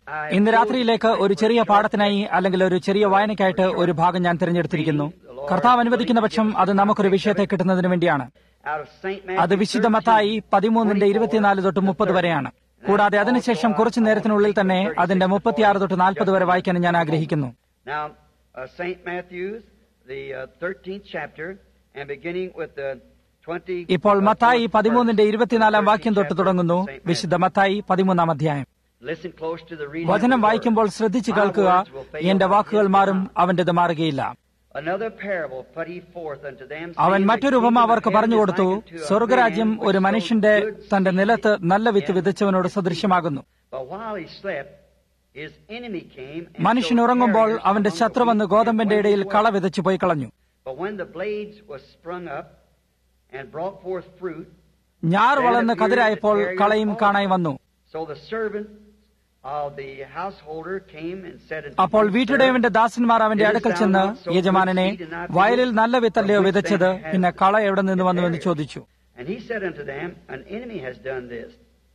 ഇന്ന് രാത്രിയിലേക്ക് ഒരു ചെറിയ പാഠത്തിനായി അല്ലെങ്കിൽ ഒരു ചെറിയ വായനയ്ക്കായിട്ട് ഒരു ഭാഗം ഞാൻ തിരഞ്ഞെടുത്തിരിക്കുന്നു കർത്താവ് അനുവദിക്കുന്ന പക്ഷം അത് നമുക്കൊരു വിഷയത്തെ കിട്ടുന്നതിന് വേണ്ടിയാണ് out of St. അത് Matthew വിശുദ്ധ മത്തായി പതിമൂന്നിന്റെ ഇരുപത്തിനാല് തൊട്ട് മുപ്പത് വരെയാണ് കൂടാതെ അതിനുശേഷം കുറച്ചു നേരത്തിനുള്ളിൽ തന്നെ അതിന്റെ മുപ്പത്തിയാറ് തൊട്ട് നാൽപ്പത് വരെ വായിക്കാനും ഞാൻ ആഗ്രഹിക്കുന്നു Now, uh, St. Matthew's, the uh, 13th chapter, and beginning with the 20. ഇപ്പോൾ മത്തായി പതിമൂന്നിന്റെ ഇരുപത്തിനാലാം 13th വാക്യം തൊട്ട് chapter of തുടങ്ങുന്നു St. Matthew. വിശുദ്ധ മത്തായി പതിമൂന്നാം അധ്യായം Listen close to the reading. വചനം of the word. വായിക്കുമ്പോൾ ശ്രദ്ധിച്ചു My കേൾക്കുക words will fail എന്റെ not വാക്കുകൾ his മാറും mouth. അവന്റേത് മാറുകയില്ല Another parable put he forth unto them, അവൻ saying, The മറ്റൊരു ഉപമ kingdom of അവർക്ക് heaven പറഞ്ഞു is കൊടുത്തു likened to a സ്വർഗരാജ്യം man which ഒരു sowed മനുഷ്യന്റെ good തന്റെ seed നിലത്ത് നല്ല വിത്ത് in വിതച്ചവനോട് his സദൃശ്യമാകുന്നു field. But while he slept, his enemy came and മനുഷ്യൻ sowed ഉറങ്ങുമ്പോൾ tares അവന്റെ among the ശത്രു വന്ന് wheat and ഗോതമ്പിന്റെ went ഇടയിൽ his കള way. വിതച്ചു പോയി കളഞ്ഞു But when the blades was sprung up and brought forth fruit, ഞാർ then വളർന്ന് appeared കതിരായപ്പോൾ the tares കളയും also. കാണായി വന്നു So the servant of the householder came and said unto അപ്പോൾ him, വീട്ടുടയവന്റെ ദാസന്മാർ അവന്റെ അടുക്കൽ ചെന്ന് യജമാനനെ വയലിൽ നല്ല വിത്തല്ലയോ വിതച്ചത് പിന്നെ കള എവിടെ നിന്ന് വന്നുവെന്ന് ചോദിച്ചു And he said unto them, An enemy has done this.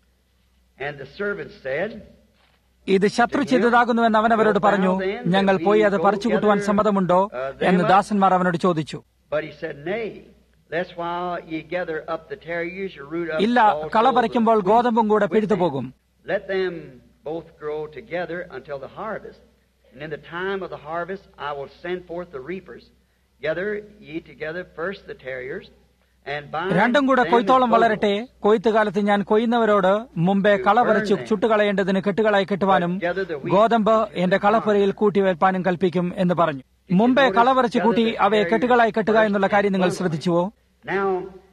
And the servant said, ഇത് ശത്രു ചെയ്തതാകുന്നുവെന്ന് അവൻ അവരോട് പറഞ്ഞു ഞങ്ങൾ പോയി അത് പറിച്ചു കൂട്ടുവാൻ സമ്മതമുണ്ടോ എന്ന് ദാസന്മാർ അവനോട് ചോദിച്ചു But he said, Nay, lest while ye gather up the tares, you root up ഇല്ല also കള the പറിക്കുമ്പോൾ wheat ഗോതമ്പും കൂടെ with പിഴുതു them. പോകും Let them both grow together until the harvest. And in the time of the harvest I will send forth the reapers. Gather ye together first the tares, and bind രണ്ടും കൂടെ them in കൊയ്ത്തോളം വളരട്ടെ bundles. കൊയ്ത്തുകാലത്ത് ഞാൻ കൊയ്യുന്നവരോട് മുമ്പേ കള പറിച്ചു ചുട്ടുകളയേണ്ടതിന് കെട്ടുകളായി കെട്ടുവാനും ഗോതമ്പ് എന്റെ കളപ്പുരയിൽ കൂട്ടിവെപ്പാനും കൽപ്പിക്കും എന്ന് പറഞ്ഞു മുമ്പേ കള പറിച്ചു കൂട്ടി അവയെ കെട്ടുകളായി കെട്ടുക എന്നുള്ള കാര്യം നിങ്ങൾ ശ്രദ്ധിച്ചുവോ Now,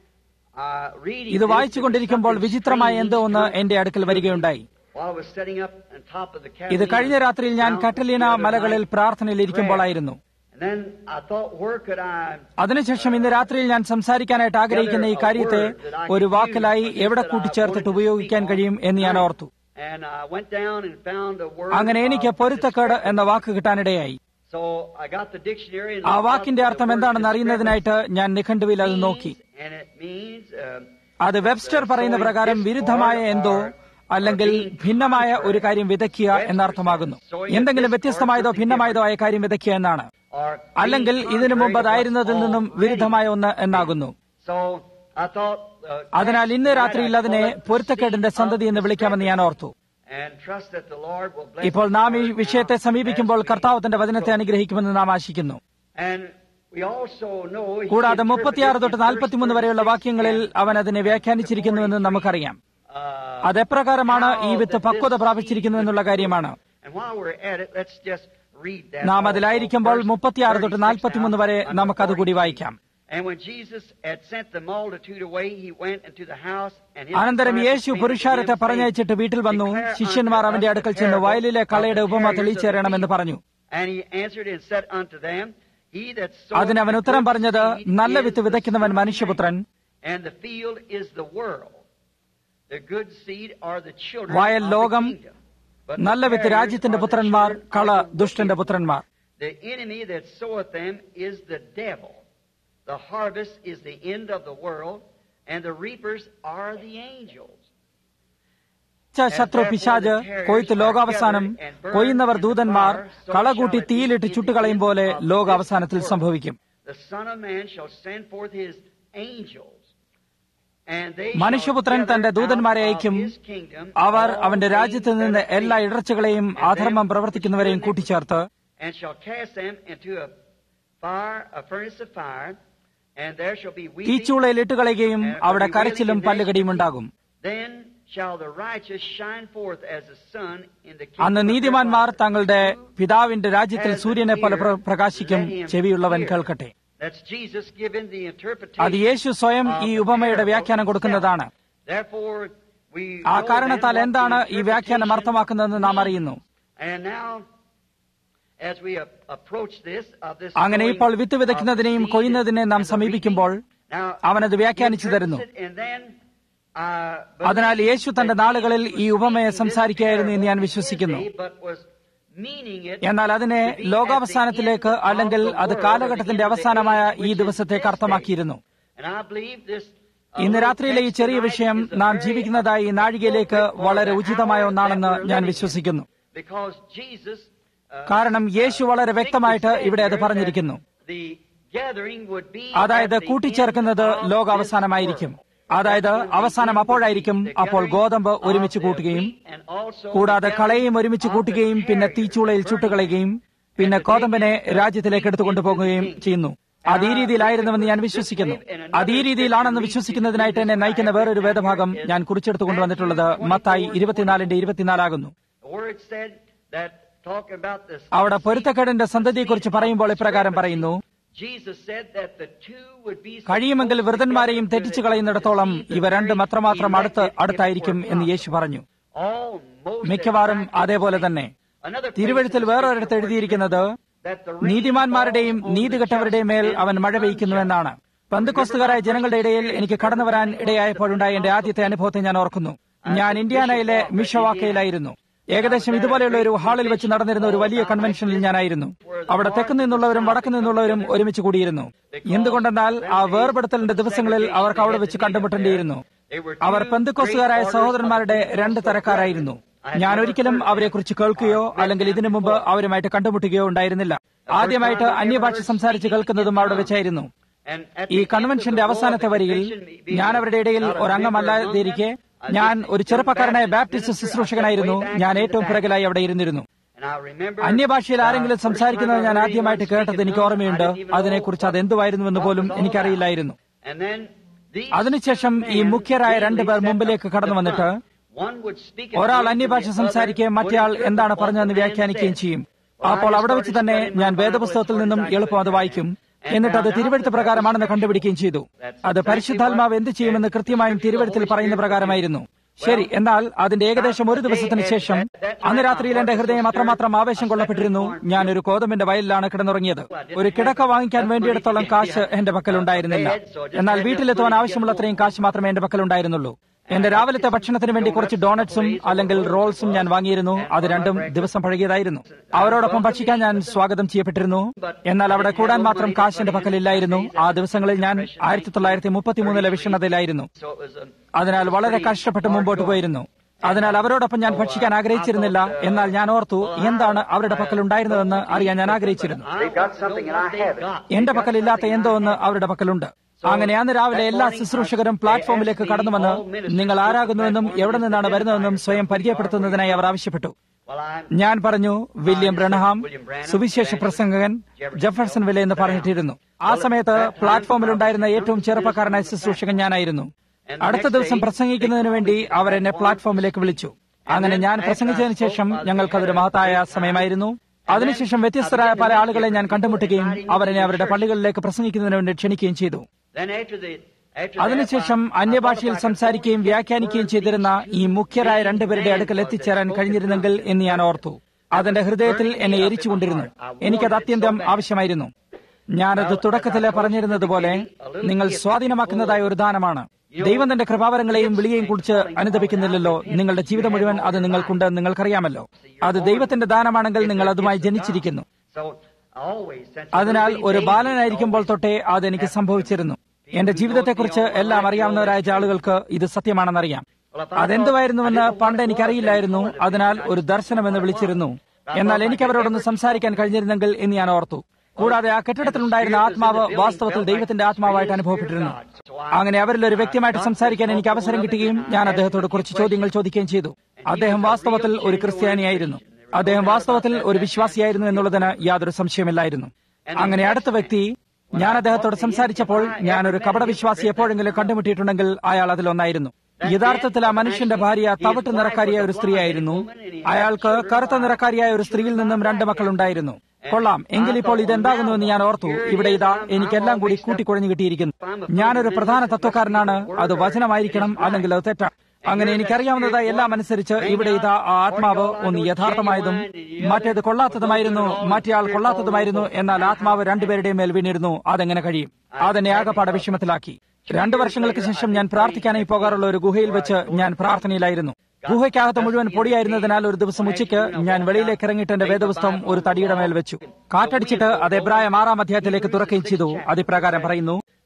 uh, reading ഇത് this, വായിച്ചുകൊണ്ടിരിക്കുമ്പോൾ something വിചിത്രമായ strange എന്തോ ഒന്ന് come എന്റെ അടുക്കൽ വരികയുണ്ടായി while I was sitting up on top of the ഇത് Catalina കഴിഞ്ഞ രാത്രിയിൽ ഞാൻ Mountain കട്ടലീന the other മലകളിൽ night, പ്രാർത്ഥനയിൽ ഇരിക്കുമ്പോളായിരുന്നു And then I thought, where could I അതിനുശേഷം ഇന്ന് രാത്രിയിൽ ഞാൻ സംസാരിക്കാനായിട്ട് ആഗ്രഹിക്കുന്ന ഈ കാര്യത്തെ ഒരു വാക്കിലായി എവിടെ കൂട്ടിച്ചേർത്തിട്ട് ഉപയോഗിക്കാൻ കഴിയും എന്ന് ഞാൻ ഓർത്തു And I went down and found a word. അങ്ങനെ എനിക്ക് of പൊരുത്തക്കേട് എന്ന വാക്ക് കിട്ടാനിടയായി So I got the dictionary and ആ looked up വാക്കിന്റെ the അർത്ഥം word എന്താണെന്ന് അറിയുന്നതിനായിട്ട് ഞാൻ നിഘണ്ടുവിൽ അത് നോക്കി discrepancy, And it means, uh, അത് വെബ്സ്റ്റർ പറയുന്ന പ്രകാരം വിരുദ്ധമായ എന്തോ അല്ലെങ്കിൽ ഭിന്നമായ ഒരു കാര്യം വിതയ്ക്കുക എന്നർത്ഥമാകുന്നു എന്തെങ്കിലും വ്യത്യസ്തമായതോ ഭിന്നമായതോ ആയ കാര്യം വിതയ്ക്കുക എന്നാണ് or അല്ലെങ്കിൽ being ഇതിനു മുമ്പ് contrary to അതായിരുന്നതിൽ what's നിന്നും already വിരുദ്ധമായ ഒന്ന് എന്നാകുന്നു So I thought, uh, അതിനാൽ ഇന്ന് tonight രാത്രിയിൽ I അതിനെ call it പൊരുത്തക്കേടിന്റെ seed of സന്തതി എന്ന് വിളിക്കാമെന്ന് ഞാൻ ഓർത്തു And trust that the Lord will bless ഇപ്പോൾ the നാം ഈ word വിഷയത്തെ now സമീപിക്കുമ്പോൾ as we കർത്താവ് തന്റെ go. വചനത്തെ അനുഗ്രഹിക്കുമെന്ന് നാം ആശിക്കുന്നു And we also know he കൂടാതെ interpreted മുപ്പത്തിയാറ് തൊട്ട് in verse നാൽപ്പത്തിമൂന്ന് വരെയുള്ള 36 വാക്യങ്ങളിൽ അവൻ അതിനെ വ്യാഖ്യാനിച്ചിരിക്കുന്നുവെന്ന് നമുക്കറിയാം uh, അതെപ്രകാരമാണ് ഈ വിത്ത് പക്വത പ്രാപിച്ചിരിക്കുന്നു എന്നുള്ള കാര്യമാണ് And while we're at it, let's just read that നാം also. അതിലായിരിക്കുമ്പോൾ Verse മുപ്പത്തിയാറ് തൊട്ട് 36 നാൽപ്പത്തിമൂന്ന് വരെ now, നമുക്കത് കൂടി 43. വായിക്കാം And when Jesus had sent the multitude away, he went into the house, and his അനന്തരം disciples യേശു came unto പുരുഷാരത്തെ him, പറഞ്ഞയച്ചിട്ട് saying, വീട്ടിൽ വന്നു "Declare ശിഷ്യന്മാർ unto അവന്റെ us അടുക്കൽ the ചെന്ന് parable വയലിലെ of കളയുടെ the ഉപമ tares of തെളിയിച്ചു the തരണമെന്ന് field." പറഞ്ഞു And he answered and said unto them, He that soweth അതിന് അവൻ the ഉത്തരം good പറഞ്ഞത് seed നല്ല is with the വിതയ്ക്കുന്നവൻ Son of മനുഷ്യപുത്രൻ Man, and the field is the world. The good seed are the children വയൽ of the ലോകം, kingdom. But the നല്ല വിത്ത് tares രാജ്യത്തിന്റെ are the പുത്രന്മാർ children കള of the ദുഷ്ടന്റെ wicked one. പുത്രന്മാർ The enemy that soweth them is the devil. The harvest is the end of the world, and the reapers are the angels. ശത്രു പിശാജ് കൊയ്ത്ത് ലോകാവസാനം കൊയ്യുന്നവർ ദൂതന്മാർ കളകൂട്ടി തീയിലിട്ട് ചുട്ടുകളയും പോലെ ലോകാവസാനത്തിൽ സംഭവിക്കും The Son of Man shall send forth his angels. And they shall മനുഷ്യപുത്രൻ gather തന്റെ ദൂതന്മാരെ out of അയക്കും his kingdom അവർ all അവന്റെ things രാജ്യത്ത് that നിന്ന് are എല്ലാ evil, ഇടർച്ചകളെയും and them അധർമ്മം which പ്രവർത്തിക്കുന്നവരെയും do കൂട്ടിച്ചേർത്ത് and shall cast them into a fire, a furnace of fire, and there shall be weeping തീച്ചൂളയിൽ ഇട്ടുകളയുകയും and അവിടെ wailing കരച്ചിലും and പല്ലുകടിയും gnashing of ഉണ്ടാകും teeth. Then shall the righteous shine forth as the sun in the അന്ന് kingdom of their നീതിമാന്മാർ Father. തങ്ങളുടെ പിതാവിന്റെ രാജ്യത്തിൽ Has സൂര്യനെ പോലെ an പ്ര- ear, പ്രകാശിക്കും let him ചെവിയുള്ളവൻ hear. കേൾക്കട്ടെ That's Jesus giving the അത് interpretation യേശു സ്വയം of ഈ the ഉപമയുടെ parable വ്യാഖ്യാനം കൊടുക്കുന്നതാണ് Therefore, we ആ know കാരണത്താൽ then what എന്താണ് the ഈ വ്യാഖ്യാനം interpretation അർത്ഥമാക്കുന്നതെന്ന് നാം means. അറിയുന്നു And now, as we a- approach this, of this അങ്ങനെ sowing ഇപ്പോൾ വിത്ത് of വിതയ്ക്കുന്നതിനെയും seed കൊയ്യുന്നതിനെ നാം and the സമീപിക്കുമ്പോൾ reaping, now, അവനത് വ്യാഖ്യാനിച്ചു he തരുന്നു interprets it and then, uh, അതിനാൽ believes യേശു തന്റെ that നാളുകളിൽ Jesus ഈ was ഉപമയെ speaking this സംസാരിക്കുകയായിരുന്നു എന്ന് ഞാൻ parable in his വിശ്വസിക്കുന്നു day, but was meaning it എന്നാൽ അതിനെ to be at the ലോകാവസാനത്തിലേക്ക് end of അല്ലെങ്കിൽ the അത് world, കാലഘട്ടത്തിന്റെ or the end of the അവസാനമായ age, ഈ which is ദിവസത്തേക്ക് this അർത്ഥമാക്കിയിരുന്നു day. And I believe this, uh, ഇന്ന് little രാത്രിയിലെ ഈ text ചെറിയ tonight വിഷയം is a നാം very ജീവിക്കുന്നതായി ഈ നാഴികയിലേക്ക് appropriate for വളരെ the ഉചിതമായ hour ഒന്നാണെന്ന് that we're ഞാൻ living in. വിശ്വസിക്കുന്നു because Jesus, uh, കാരണം യേശു വളരെ വ്യക്തമായിട്ട് ഇവിടെ അത് പറഞ്ഞിരിക്കുന്നു the gathering would be അതായത് at the കൂട്ടിച്ചേർക്കുന്നത് end of ലോകാവസാനമായിരിക്കും അതായത് അവസാനം അപ്പോഴായിരിക്കും അപ്പോൾ ഗോതമ്പ് ഒരുമിച്ച് കൂട്ടുകയും and also കൂടാതെ കളയും ഒരുമിച്ച് കൂട്ടുകയും പിന്നെ തീച്ചൂളയിൽ ചുട്ടുകളയുകയും പിന്നെ കോതമ്പിനെ രാജ്യത്തിലേക്ക് എടുത്തുകൊണ്ടു പോകുകയും ചെയ്യുന്നു അത് ഈ രീതിയിലായിരുന്നുവെന്ന് ഞാൻ വിശ്വസിക്കുന്നു അത് ഈ രീതിയിലാണെന്ന് വിശ്വസിക്കുന്നതിനായിട്ട് എന്നെ നയിക്കുന്ന വേറൊരു വേദഭാഗം ഞാൻ കുറിച്ചെടുത്തു കൊണ്ടുവന്നിട്ടുള്ളത് Mathai ഇരുപത്തിനാലിന്റെ ഇരുപത്തിനാലാകുന്നു The word said that talking about this. അവിടെ പൊരുത്തക്കേടിന്റെ സന്തതിയെക്കുറിച്ച് പറയുമ്പോൾ ഇപ്രകാരം പറയുന്നു Jesus said that the two would be കഴിയുമെങ്കിൽ വൃതന്മാരെയും തെറ്റിച്ചു കളയുന്നിടത്തോളം ഇവ രണ്ടും അത്രമാത്രം അടുത്ത് അടുത്തായിരിക്കും എന്ന് യേശു പറഞ്ഞു almost മിക്കവാറും അതേപോലെ തന്നെ another തിരുവഴുത്തിൽ വേറൊരിടത്ത് എഴുതിയിരിക്കുന്നത് that the നീതിമാന്മാരുടെയും നീതികെട്ടവരുടെയും മേൽ അവൻ മഴ പെയ്യ്ക്കുന്നുവെന്നാണ് പന്തുക്കോസ്തുകാരായ ജനങ്ങളുടെ ഇടയിൽ എനിക്ക് കടന്നു വരാൻ ഇടയായപ്പോഴുണ്ടായ എന്റെ ആദ്യത്തെ അനുഭവത്തെ ഞാൻ ഓർക്കുന്നു ഞാൻ ഇന്ത്യാനയിലെ മിഷവാക്കയിലായിരുന്നു ഏകദേശം ഇതുപോലെയുള്ള ഒരു ഹാളിൽ വെച്ച് നടന്നിരുന്ന ഒരു വലിയ കൺവെൻഷനിൽ ഞാനായിരുന്നു അവിടെ തെക്ക് നിന്നുള്ളവരും വടക്ക് നിന്നുള്ളവരും ഒരുമിച്ച് കൂടിയിരുന്നു എന്തുകൊണ്ടെന്നാൽ ആ വേർപെടുത്തലിന്റെ ദിവസങ്ങളിൽ അവർക്ക് അവിടെ വെച്ച് കണ്ടുമുട്ടേണ്ടിയിരുന്നു അവർ പെന്തുക്കോസുകാരായ സഹോദരന്മാരുടെ രണ്ട് തരക്കാരായിരുന്നു ഞാൻ ഒരിക്കലും അവരെക്കുറിച്ച് കേൾക്കുകയോ അല്ലെങ്കിൽ ഇതിനു മുമ്പ് അവരുമായിട്ട് കണ്ടുമുട്ടുകയോ ഉണ്ടായിരുന്നില്ല ആദ്യമായിട്ട് അന്യഭാഷ സംസാരിച്ച് കേൾക്കുന്നതും അവിടെ വെച്ചായിരുന്നു and at ഈ the end കൺവെൻഷന്റെ of the അവസാനത്തെ വരിയിൽ convention, ഞാൻ അവരുടെ ഇടയിൽ ഒരംഗമല്ലാതിരിക്കെ ഞാൻ ഒരു ചെറുപ്പക്കാരനായ ബാപ്റ്റിസ്റ്റ് ശുശ്രൂഷകനായിരുന്നു ഞാൻ ഏറ്റവും പിറകിലായി അവിടെ ഇരുന്നിരുന്നു and I remember അന്യഭാഷയിൽ ആരെങ്കിലും സംസാരിക്കുന്നത് ഞാൻ ആദ്യമായിട്ട് കേട്ടത് എനിക്ക് ഓർമ്മയുണ്ട് അതിനെക്കുറിച്ച് അത് എന്തുവായിരുന്നുവെന്ന് പോലും എനിക്കറിയില്ലായിരുന്നു and then these അതിനുശേഷം ഈ മുഖ്യരായ രണ്ടുപേർ മുമ്പിലേക്ക് കടന്നു വന്നിട്ട് one would speak in ഒരാൾ tongues അന്യഭാഷ and the സംസാരിക്കുകയും other മറ്റേയാൾ would എന്താണ് interpret പറഞ്ഞതെന്ന് what the man വ്യാഖ്യാനിക്കുകയും said. ചെയ്യും Well, I അപ്പോൾ അവിടെ started വെച്ച് തന്നെ studying my ഞാൻ Bible വേദപുസ്തകത്തിൽ as നിന്നും far as I എളുപ്പം അത് could വായിക്കും and എന്നിട്ട് അത് found out തിരുവഴുത്ത് that പ്രകാരമാണെന്ന് that's കണ്ടുപിടിക്കുകയും ചെയ്തു That's അത് exactly പരിശുദ്ധാത്മാവ് എന്ത് ചെയ്യുമെന്ന് what- കൃത്യമായും തിരുവഴുത്തിൽ പറയുന്ന പ്രകാരമായിരുന്നു ശരി എന്നാൽ അതിന്റെ ഏകദേശം ഒരു ദിവസത്തിന് ശേഷം അന്ന് രാത്രിയിൽ എന്റെ ഹൃദയം അത്രമാത്രം ആവേശം കൊള്ളപ്പെട്ടിരുന്നു ഞാൻ ഒരു കോതമ്പിന്റെ വയലിലാണ് കിടന്നുറങ്ങിയത് ഒരു കിടക്ക വാങ്ങിക്കാൻ വേണ്ടിയിടത്തോളം കാശ് എന്റെ പക്കലുണ്ടായിരുന്നില്ല എന്നാൽ വീട്ടിലെത്തുവാൻ ആവശ്യമുള്ളത്രയും കാശ് മാത്രമേ എന്റെ പക്കലുണ്ടായിരുന്നുള്ളൂ എന്റെ രാവിലത്തെ ഭക്ഷണത്തിന് വേണ്ടി കുറച്ച് ഡോണറ്റ്സും അല്ലെങ്കിൽ റോൾസും ഞാൻ വാങ്ങിയിരുന്നു അത് രണ്ടും ദിവസം പഴകിയതായിരുന്നു അവരോടൊപ്പം ഭക്ഷിക്കാൻ ഞാൻ സ്വാഗതം ചെയ്യപ്പെട്ടിരുന്നു എന്നാൽ അവിടെ കൂടാൻ മാത്രം കാശ് എന്റെ പക്കലില്ലായിരുന്നു ആ ദിവസങ്ങളിൽ ഞാൻ ആയിരത്തി തൊള്ളായിരത്തി മുപ്പത്തിമൂന്നിലെ വിഷണതയിലായിരുന്നു So it was a, അതിനാൽ വളരെ കഷ്ടപ്പെട്ട് മുമ്പോട്ട് പോയിരുന്നു അതിനാൽ അവരോടൊപ്പം ഞാൻ ഭക്ഷിക്കാൻ ആഗ്രഹിച്ചിരുന്നില്ല എന്നാൽ ഞാൻ ഓർത്തു എന്താണ് അവരുടെ പക്കൽ ഉണ്ടായിരുന്നതെന്ന് അറിയാൻ ഞാൻ ആഗ്രഹിച്ചിരുന്നു I want to know what they got. എന്റെ പക്കലില്ലാത്ത എന്തോ ഒന്ന് അവരുടെ പക്കലുണ്ട് അങ്ങനെ അന്ന് രാവിലെ എല്ലാ ശുശ്രൂഷകരും പ്ലാറ്റ്ഫോമിലേക്ക് കടന്നു വന്ന് നിങ്ങൾ ആരാകുന്നുവെന്നും എവിടെ നിന്നാണ് വരുന്നതെന്നും സ്വയം പരിചയപ്പെടുത്തുന്നതിനായി അവർ ആവശ്യപ്പെട്ടു Well, I'm ഞാൻ പറഞ്ഞു വില്യം ബ്രണഹാം സുവിശേഷ പ്രസംഗകൻ ജെഫർസൺ വില എന്ന് പറഞ്ഞിട്ടിരുന്നു ആ സമയത്ത് പ്ലാറ്റ്ഫോമിലുണ്ടായിരുന്ന ഏറ്റവും ചെറുപ്പക്കാരനായ ശുശ്രൂഷകൻ ഞാനായിരുന്നു അടുത്ത ദിവസം പ്രസംഗിക്കുന്നതിന് വേണ്ടി അവർ എന്നെ പ്ലാറ്റ്ഫോമിലേക്ക് വിളിച്ചു അങ്ങനെ ഞാൻ പ്രസംഗിച്ചതിന് ശേഷം ഞങ്ങൾക്കതൊരു മഹത്തായ സമയമായിരുന്നു അതിനുശേഷം വ്യത്യസ്തരായ പല ആളുകളെ ഞാൻ കണ്ടുമുട്ടുകയും അവരെന്നെ അവരുടെ പള്ളികളിലേക്ക് പ്രസംഗിക്കുന്നതിന് വേണ്ടി ക്ഷണിക്കുകയും ചെയ്തു then after the after that, അതിനുശേഷം I- I അന്യഭാഷയിൽ thought if I could സംസാരിക്കുകയും put the വ്യാഖ്യാനിക്കുകയും words ചെയ്തിരുന്ന ഈ into മുഖ്യരായ any രണ്ടുപേരുടെ man അടുക്കൽ was എത്തിച്ചേരാൻ that കഴിഞ്ഞിരുന്നെങ്കിൽ spoken എന്ന് ഞാൻ ഓർത്തു അതെന്റെ ഹൃദയത്തിൽ എന്നെ എരിച്ചുകൊണ്ടിരുന്നു എനിക്കത് അത്യന്തം ആവശ്യമായിരുന്നു ഞാനത് തുടക്കത്തിലെ പറഞ്ഞിരുന്നത് പോലെ നിങ്ങൾ സ്വാധീനമാക്കുന്നതായ ഒരു ദാനമാണ് ദൈവം തന്റെ കൃപാവരങ്ങളെയും വിളിയെയും കുറിച്ച് അനുദപിക്കുന്നില്ലല്ലോ നിങ്ങളുടെ ജീവിതം മുഴുവൻ അത് നിങ്ങൾക്കുണ്ട് നിങ്ങൾക്കറിയാമല്ലോ അത് ദൈവത്തിന്റെ ദാനമാണെങ്കിൽ നിങ്ങൾ അതുമായി ജനിച്ചിരിക്കുന്നു So always since അതിനാൽ the ഒരു baby, ബാലനായിരിക്കുമ്പോൾ തൊട്ടേ അതെനിക്ക് സംഭവിച്ചിരുന്നു എന്റെ ജീവിതത്തെക്കുറിച്ച് എല്ലാം അറിയാവുന്നവരായ ആളുകൾക്ക് ഇത് സത്യമാണെന്നറിയാം അതെന്തുവായിരുന്നുവെന്ന് പണ്ട് എനിക്കറിയില്ലായിരുന്നു അതിനാൽ ഒരു ദർശനമെന്ന് വിളിച്ചിരുന്നു എന്നാൽ എനിക്ക് അവരോടൊന്ന് സംസാരിക്കാൻ കഴിഞ്ഞിരുന്നെങ്കിൽ എന്ന് ഞാൻ ഓർത്തു കൂടാതെ ആ കെട്ടിടത്തിലുണ്ടായിരുന്ന ആത്മാവ് വാസ്തവത്തിൽ ദൈവത്തിന്റെ ആത്മാവായിട്ട് അനുഭവപ്പെട്ടിരുന്നു അങ്ങനെ അവരിൽ ഒരു വ്യക്തിയുമായിട്ട് സംസാരിക്കാൻ എനിക്ക് അവസരം കിട്ടുകയും ഞാൻ അദ്ദേഹത്തോട് കുറച്ച് ചോദ്യങ്ങൾ ചോദിക്കുകയും ചെയ്തു അദ്ദേഹം വാസ്തവത്തിൽ ഒരു ക്രിസ്ത്യാനിയായിരുന്നു അദ്ദേഹം വാസ്തവത്തിൽ ഒരു വിശ്വാസിയായിരുന്നു എന്നുള്ളതിന് യാതൊരു സംശയമില്ലായിരുന്നു അങ്ങനെ അടുത്ത വ്യക്തി ഞാൻ അദ്ദേഹത്തോട് സംസാരിച്ചപ്പോൾ ഞാൻ ഒരു കപട വിശ്വാസി എപ്പോഴെങ്കിലും കണ്ടുമുട്ടിയിട്ടുണ്ടെങ്കിൽ അയാൾ അതിലൊന്നായിരുന്നു യഥാർത്ഥത്തിൽ ആ മനുഷ്യന്റെ ഭാര്യ തവിട്ട് നിറക്കാരിയായ ഒരു സ്ത്രീയായിരുന്നു അയാൾക്ക് കറുത്ത നിറക്കാരിയായ ഒരു സ്ത്രീയിൽ നിന്നും രണ്ട് മക്കളുണ്ടായിരുന്നു കൊള്ളാം എങ്കിൽ ഇപ്പോൾ ഇതെന്താകുന്നുവെന്ന് ഞാൻ ഓർത്തു ഇവിടെ ഇതാ എനിക്കെല്ലാം കൂടി കൂട്ടിക്കുഴഞ്ഞു കിട്ടിയിരിക്കുന്നു ഞാനൊരു പ്രധാന തത്വക്കാരനാണ് അത് വചനമായിരിക്കണം അല്ലെങ്കിൽ അത് തെറ്റാണ് അങ്ങനെ എനിക്കറിയാവുന്നതായ എല്ലാം അനുസരിച്ച് ഇവിടെ ഇതാ ആ ആത്മാവ് ഒന്ന് യഥാർത്ഥമായതും മറ്റേത് കൊള്ളാത്തതുമായിരുന്നു മറ്റേയാൾ കൊള്ളാത്തതുമായിരുന്നു എന്നാൽ ആത്മാവ് രണ്ടുപേരുടെയും മേൽ വീണിരുന്നു അതെങ്ങനെ കഴിയും അതെന്നെ ആകപ്പാടെ വിഷമത്തിലാക്കി രണ്ടു വർഷങ്ങൾക്ക് ശേഷം ഞാൻ പ്രാർത്ഥിക്കാനായി പോകാറുള്ള ഒരു ഗുഹയിൽ വെച്ച് ഞാൻ പ്രാർത്ഥനയിലായിരുന്നു ഗുഹയ്ക്കകത്ത് മുഴുവൻ പൊടിയായിരുന്നതിനാൽ ഒരു ദിവസം ഉച്ചയ്ക്ക് ഞാൻ വെളിയിലേക്ക് ഇറങ്ങിയിട്ട് എന്റെ വേദപുസ്തകം ഒരു തടിയുടെ മേൽ വെച്ചു കാറ്റടിച്ചിട്ട് അത് എബ്രായ ആറാം അധ്യായത്തിലേക്ക് തുറക്കുകയും ചെയ്തു അതിപ്രകാരം പറയുന്നു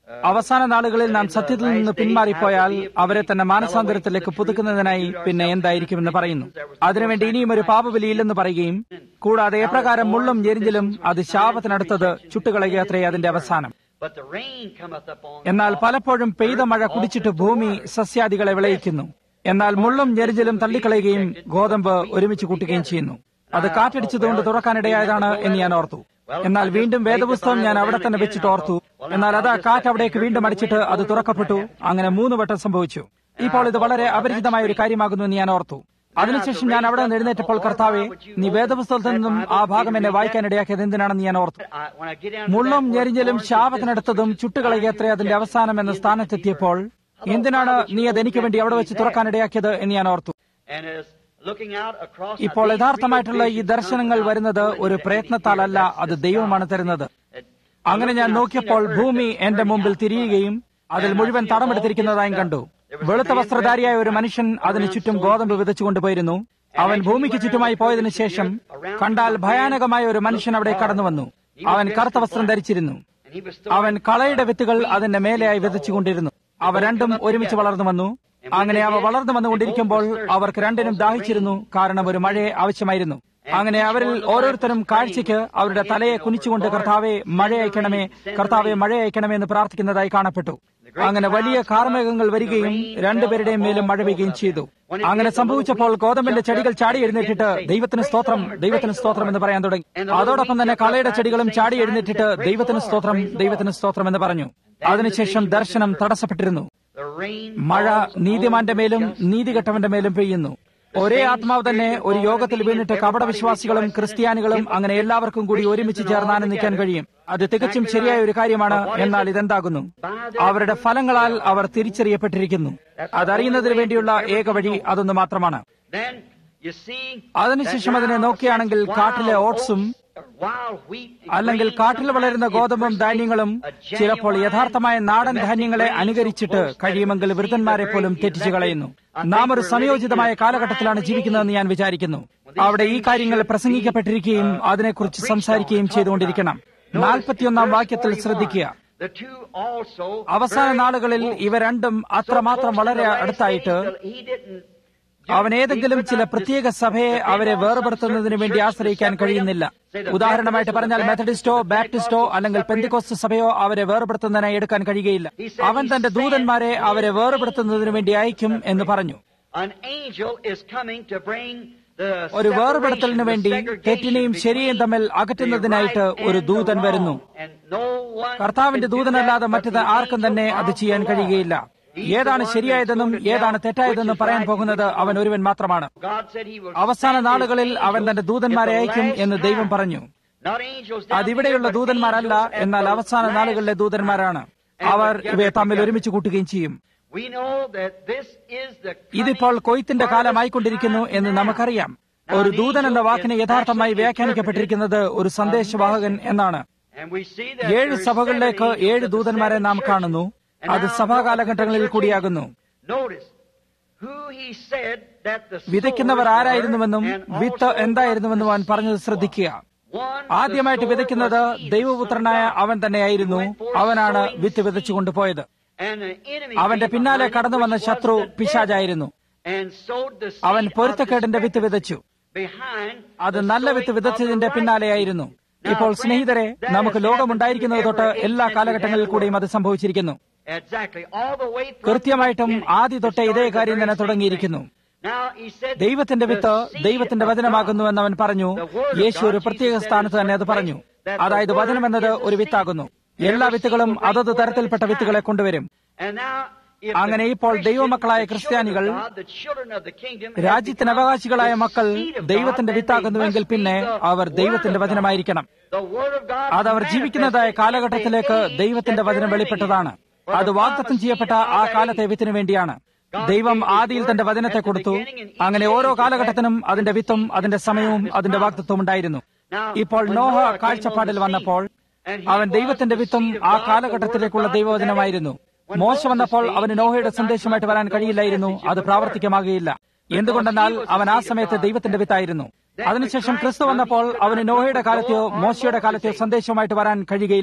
അവസാന നാളുകളിൽ നാം സത്യത്തിൽ നിന്ന് പിന്മാറിപ്പോയാൽ അവരെ തന്നെ മാനസാന്തരത്തിലേക്ക് പുതുക്കുന്നതിനായി പിന്നെ എന്തായിരിക്കുമെന്ന് പറയുന്നു അതിനുവേണ്ടി ഇനിയും ഒരു പാപബലിയില്ലെന്ന് പറയുകയും കൂടാതെ എപ്രകാരം മുള്ളും ഞെരിഞ്ഞിലും അത് ശാപത്തിനടുത്തത് ചുട്ടുകളയുകയത്രേ അതിന്റെ അവസാനം But the rain cometh upon എന്നാൽ പലപ്പോഴും പെയ്ത മഴ കുടിച്ചിട്ട് ഭൂമി സസ്യാദികളെ വിളയിക്കുന്നു എന്നാൽ മുള്ളും ഞെരിഞ്ഞിലും തള്ളിക്കളയുകയും ഗോതമ്പ് ഒരുമിച്ച് കൂട്ടുകയും ചെയ്യുന്നു അത് കാറ്റടിച്ചതുകൊണ്ട് തുറക്കാനിടയായതാണ് എന്ന് ഞാൻ ഓർത്തു എന്നാൽ വീണ്ടും വേദപുസ്തകം ഞാൻ അവിടെ തന്നെ വെച്ചിട്ട് ഓർത്തു എന്നാൽ അത് കാറ്റ് അവിടേക്ക് വീണ്ടും അടിച്ചിട്ട് അത് തുറക്കപ്പെട്ടു അങ്ങനെ മൂന്ന് വട്ടം സംഭവിച്ചു ഇപ്പോൾ ഇത് വളരെ അപരിചിതമായ ഒരു കാര്യമാകുന്നു എന്ന് ഞാൻ ഓർത്തു അതിനുശേഷം ഞാൻ അവിടെ നിന്ന് എഴുന്നേറ്റപ്പോൾ കർത്താവെ നീ വേദപുസ്തകത്തിൽ നിന്നും ആ ഭാഗം എന്നെ വായിക്കാനിടയാക്കിയത് എന്തിനാണെന്ന് ഞാൻ ഓർത്തു I, when I get down to മുള്ളും that word, ഞെരിഞ്ഞലും thorns, ശാപത്തിനടുത്തതും ചുട്ടുകളയത്രേ അതിന്റെ അവസാനം എന്ന സ്ഥാനത്തെത്തിയപ്പോൾ എന്തിനാണ് നീ അത് എനിക്ക് വേണ്ടി അവിടെ വെച്ച് തുറക്കാനിടയാക്കിയത് എന്ന് ഞാൻ ഓർത്തു and is looking out across ഇപ്പോൾ യഥാർത്ഥമായിട്ടുള്ള ഈ ദർശനങ്ങൾ വരുന്നത് ഒരു പ്രയത്നത്താലല്ല അത് ദൈവമാണ് തരുന്നത് അങ്ങനെ ഞാൻ നോക്കിയപ്പോൾ ഭൂമി എന്റെ മുമ്പിൽ തിരിയുകയും അതിൽ മുഴുവൻ തടമെടുത്തിരിക്കുന്നതായും കണ്ടു വെളുത്ത വസ്ത്രധാരിയായ ഒരു മനുഷ്യൻ അതിനു ചുറ്റും ഗോതമ്പ് വിതച്ചുകൊണ്ടുപോയിരുന്നു അവൻ ഭൂമിക്ക് ചുറ്റുമായി പോയതിനു ശേഷം കണ്ടാൽ ഭയാനകമായ ഒരു മനുഷ്യൻ അവിടെ കടന്നു വന്നു അവൻ കറുത്ത വസ്ത്രം ധരിച്ചിരുന്നു and he was അവൻ കളയുടെ വിത്തുകൾ അതിന്റെ മേലെയായി വിതച്ചുകൊണ്ടിരുന്നു അവ രണ്ടും ഒരുമിച്ച് വളർന്നു വന്നു അങ്ങനെ അവ വളർന്നു വന്നുകൊണ്ടിരിക്കുമ്പോൾ അവർക്ക് രണ്ടിനും ദാഹിച്ചിരുന്നു കാരണം ഒരു മഴയെ ആവശ്യമായിരുന്നു അങ്ങനെ അവരിൽ ഓരോരുത്തരും കാഴ്ചയ്ക്ക് അവരുടെ തലയെ കുനിച്ചുകൊണ്ട് കർത്താവെ മഴ അയക്കണമേ കർത്താവെ മഴ അയക്കണമേ എന്ന് പ്രാർത്ഥിക്കുന്നതായി കാണപ്പെട്ടു അങ്ങനെ വലിയ കാർമേഘങ്ങൾ വരികയും രണ്ടുപേരുടെയും മേലും മഴ പെയ്യുകയും ചെയ്തു അങ്ങനെ സംഭവിച്ചപ്പോൾ ഗോതമ്പിന്റെ ചെടികൾ ചാടി എഴുന്നേറ്റിട്ട് ദൈവത്തിന് സ്തോത്രം ദൈവത്തിന് സ്തോത്രം എന്ന് പറയാൻ തുടങ്ങി അതോടൊപ്പം തന്നെ കളയുടെ ചെടികളും ചാടി എഴുന്നേറ്റിട്ട് ദൈവത്തിന് സ്തോത്രം ദൈവത്തിന് സ്തോത്രം എന്ന് പറഞ്ഞു അതിനുശേഷം ദർശനം തടസ്സപ്പെട്ടിരുന്നു the rain മഴ നീതിമാന്റെ മേലും നീതികെട്ടവന്റെ മേലും പെയ്യുന്നു ഒരേ ആത്മാവ് തന്നെ ഒരു യോഗത്തിൽ വീണിട്ട് കപടവിശ്വാസികളും ക്രിസ്ത്യാനികളും അങ്ങനെ എല്ലാവർക്കും കൂടി ഒരുമിച്ച് ചേർന്ന് ആനന്ദിക്കാൻ കഴിയും അത് തികച്ചും ശരിയായ ഒരു കാര്യമാണ് എന്നാൽ ഇതെന്താകുന്നു അവരുടെ ഫലങ്ങളാൽ അവർ തിരിച്ചറിയപ്പെട്ടിരിക്കുന്നു അതറിയുന്നതിന് വേണ്ടിയുള്ള ഏക വഴി അതൊന്ന് മാത്രമാണ് Then you see അതിനുശേഷം അതിനെ നോക്കുകയാണെങ്കിൽ കാട്ടിലെ ഓട്സും wild wheat and അല്ലെങ്കിൽ grain കാട്ടിൽ വളരുന്ന sometimes ഗോതമ്പും it ധാന്യങ്ങളും precedes a ചിലപ്പോൾ genuine യഥാർത്ഥമായ നാടൻ domestic ധാന്യങ്ങളെ grain so അനുകരിച്ചിട്ട് close that കഴിയുമെങ്കിൽ it വൃദ്ധന്മാരെ receives പോലും the തെറ്റിച്ചു very കളയുന്നു elect. I നാം think ഒരു we're സംയോജിതമായ living in a കാലഘട്ടത്തിലാണ് timely ജീവിക്കുന്നതെന്ന് ഞാൻ വിചാരിക്കുന്നു അവിടെ ഈ കാര്യങ്ങൾ പ്രസംഗിക്കപ്പെട്ടിരിക്കുകയും അതിനെക്കുറിച്ച് സംസാരിക്കുകയും ചെയ്തുകൊണ്ടിരിക്കണം നാൽപ്പത്തിയൊന്നാം വാക്യത്തിൽ ശ്രദ്ധിക്കുക The two also അവസാന very നാളുകളിൽ ഇവ രണ്ടും അത്രമാത്രം വളരെ അടുത്തായിട്ട് he didn't അവൻ ഏതെങ്കിലും ചില പ്രത്യേക സഭയെ അവരെ വേർപെടുത്തുന്നതിന് വേണ്ടി ആശ്രയിക്കാൻ കഴിയുന്നില്ല ഉദാഹരണമായിട്ട് പറഞ്ഞാൽ മെത്തഡിസ്റ്റോ ബാപ്റ്റിസ്റ്റോ അല്ലെങ്കിൽ പെന്തിക്കോസ്റ്റ് സഭയോ അവരെ വേർപെടുത്തുന്നതിനായി എടുക്കാൻ കഴിയുകയില്ല അവൻ തന്റെ ദൂതന്മാരെ അവരെ വേർപെടുത്തുന്നതിന് വേണ്ടി അയക്കും എന്ന് പറഞ്ഞു An angel is coming to bring the ഒരു separation, വേർപെടുത്തലിന് the വേണ്ടി segregation തെറ്റിനെയും ശരിയും തമ്മിൽ between അകറ്റുന്നതിനായിട്ട് the right ഒരു and ദൂതൻ the വരുന്നു wrong. And no one കർത്താവിന്റെ can do ദൂതനല്ലാതെ that but മറ്റത് the ആർക്കും angel തന്നെ അത് of ചെയ്യാൻ the Lord. കഴിയുകയില്ല He's the ഏതാണ് one ശരിയായതെന്നും that's going to ഏതാണ് tell തെറ്റായതെന്നും which is പറയാൻ right പോകുന്നത് and which is അവൻ ഒരുവൻ മാത്രമാണ് God said he will അവസാന send his നാളുകളിൽ അവൻ angels തന്റെ ദൂതന്മാരെ at the അയക്കും last എന്ന് ദൈവം time. പറഞ്ഞു Not angels down അതിവിടെയുള്ള here, but ദൂതന്മാരല്ല angels at എന്നാൽ the അവസാന last നാളുകളിലെ ദൂതന്മാരാണ് time. അവർ And ഇവയെ together തമ്മിൽ together. ഒരുമിച്ച് കൂട്ടുകയും ചെയ്യും We know that this is the ഇതിപ്പോൾ coming കൊയ്ത്തിന്റെ കാലമായിക്കൊണ്ടിരിക്കുന്നു harvest എന്ന് time നമുക്കറിയാം now. ഒരു Now, an ദൂതൻ എന്ന angel വാക്കിന് is യഥാർത്ഥമായി actually വ്യാഖ്യാനിക്കപ്പെട്ടിരിക്കുന്നത് ഒരു സന്ദേശവാഹകൻ എന്നാണ് And we see that ഏഴ് there are സഭകളിലേക്ക് seven ഏഴ് angels of the ദൂതന്മാരെ seven നാം churches. കാണുന്നു And അത് now സഭാകാലഘട്ടങ്ങളിൽ notice the കൂടിയാകുന്നു church ages. Notice who he said that the വിതയ്ക്കുന്നവർ sowers ആരായിരുന്നുവെന്നും were and with also എന്തായിരുന്നുവെന്നും അവൻ what the പറഞ്ഞത് seed ശ്രദ്ധിക്കുക was. One, ആദ്യമായിട്ട് the sower വിതയ്ക്കുന്നത് was he, the ദൈവപുത്രനായ Son of God. അവൻ തന്നെയായിരുന്നു He went forth അവനാണ് sowing വിത്ത് seed. വിതച്ചു കൊണ്ടുപോയത് And the enemy അവന്റെ came പിന്നാലെ behind him, കടന്നു വന്ന which was ശത്രു the devil, പിശാചായിരുന്നു and sowed the seed അവൻ of പൊരുത്തക്കേടിന്റെ വിത്ത് discrepancy വിതച്ചു behind അത് the നല്ല sowing with of the വിതച്ചതിന്റെ right പിന്നാലെയായിരുന്നു seed. ഇപ്പോൾ Now, സ്നേഹിതരെ friends, that നമുക്ക് has ലോകമുണ്ടായിരിക്കുന്നത് happened തൊട്ട് every എല്ലാ century കാലഘട്ടങ്ങളിൽ that കൂടിയും world. അത് സംഭവിച്ചിരിക്കുന്നു Exactly. All the way from കൃത്യമായിട്ടും the beginning. ആദ്യ തൊട്ടേ It ഇതേ started കാര്യം the തന്നെ very same തുടങ്ങിയിരിക്കുന്നു thing. Now, he said, ദൈവത്തിന്റെ വിത്ത് the seed ദൈവത്തിന്റെ of വചനമാകുന്നുവെന്ന് അവൻ പറഞ്ഞു God, the word of യേശു ഒരു God, പ്രത്യേക Jesus said സ്ഥാനത്ത് in തന്നെ his അത് പറഞ്ഞു place that the അതായത് word വചനം എന്നത് is the ഒരു seed. വിത്താകുന്നു Every എല്ലാ seed വിത്തുകളും will bring അതത് forth തരത്തിൽപ്പെട്ട its വിത്തുകളെ kind. കൊണ്ടുവരും And now, if the അങ്ങനെ ഇപ്പോൾ Christians, ദൈവമക്കളായ the children of ക്രിസ്ത്യാനികൾ God, the children of the kingdom, have രാജ്യത്തിന് become അവകാശികളായ the മക്കൾ seed of God, ദൈവത്തിന്റെ then they വിത്താകുന്നുവെങ്കിൽ must പിന്നെ be the അവർ word ദൈവത്തിന്റെ of God. വചനമായിരിക്കണം The word of God അത് അവർ ജീവിക്കുന്നതായ manifested in the കാലഘട്ടത്തിലേക്ക് age ദൈവത്തിന്റെ that they're വചനം living in. വെളിപ്പെട്ടതാണ് For അത് the വാഗ്ദത്തം promised ചെയ്യപ്പെട്ട seed of ആ that കാലത്തെ age. വിത്തിന് വേണ്ടിയാണ് God ദൈവം gave his ആദിയിൽ word തന്റെ വചനത്തെ at the കൊടുത്തു beginning in each അങ്ങനെ ഓരോ age of കാലഘട്ടത്തിനും that അതിന്റെ വിത്തും seed അതിന്റെ and സമയവും time, his അതിന്റെ promise. വാഗ്ദത്വം ഉണ്ടായിരുന്നു Now, ഇപ്പോൾ when നോഹ Noah came കാഴ്ചപ്പാടിൽ on the വന്നപ്പോൾ scene, and he അവൻ was ദൈവത്തിന്റെ the വിത്തും seed of ആ God, കാലഘട്ടത്തിലേക്കുള്ള the word of God ദൈവവചനമായിരുന്നു to that age. When മോശ Moses വന്നപ്പോൾ came, അവന് he നോഹയുടെ could not സന്ദേശമായിട്ട് come വരാൻ with കഴിയില്ലായിരുന്നു Noah's അത് message of പ്രാവർത്തികമാകില്ല എന്തുകൊണ്ടെന്നാൽ അവൻ ആ സമയത്ത് ദൈവത്തിന്റെ വിത്തായിരുന്നു അതിനുശേഷം ക്രിസ്തു വന്നപ്പോൾ അവന് നോഹയുടെ കാലത്തെയോ മോശയുടെ കാലത്തെയോ സന്ദേശവുമായിട്ട് വരാൻ കഴിയുകയില്ലായിരുന്നു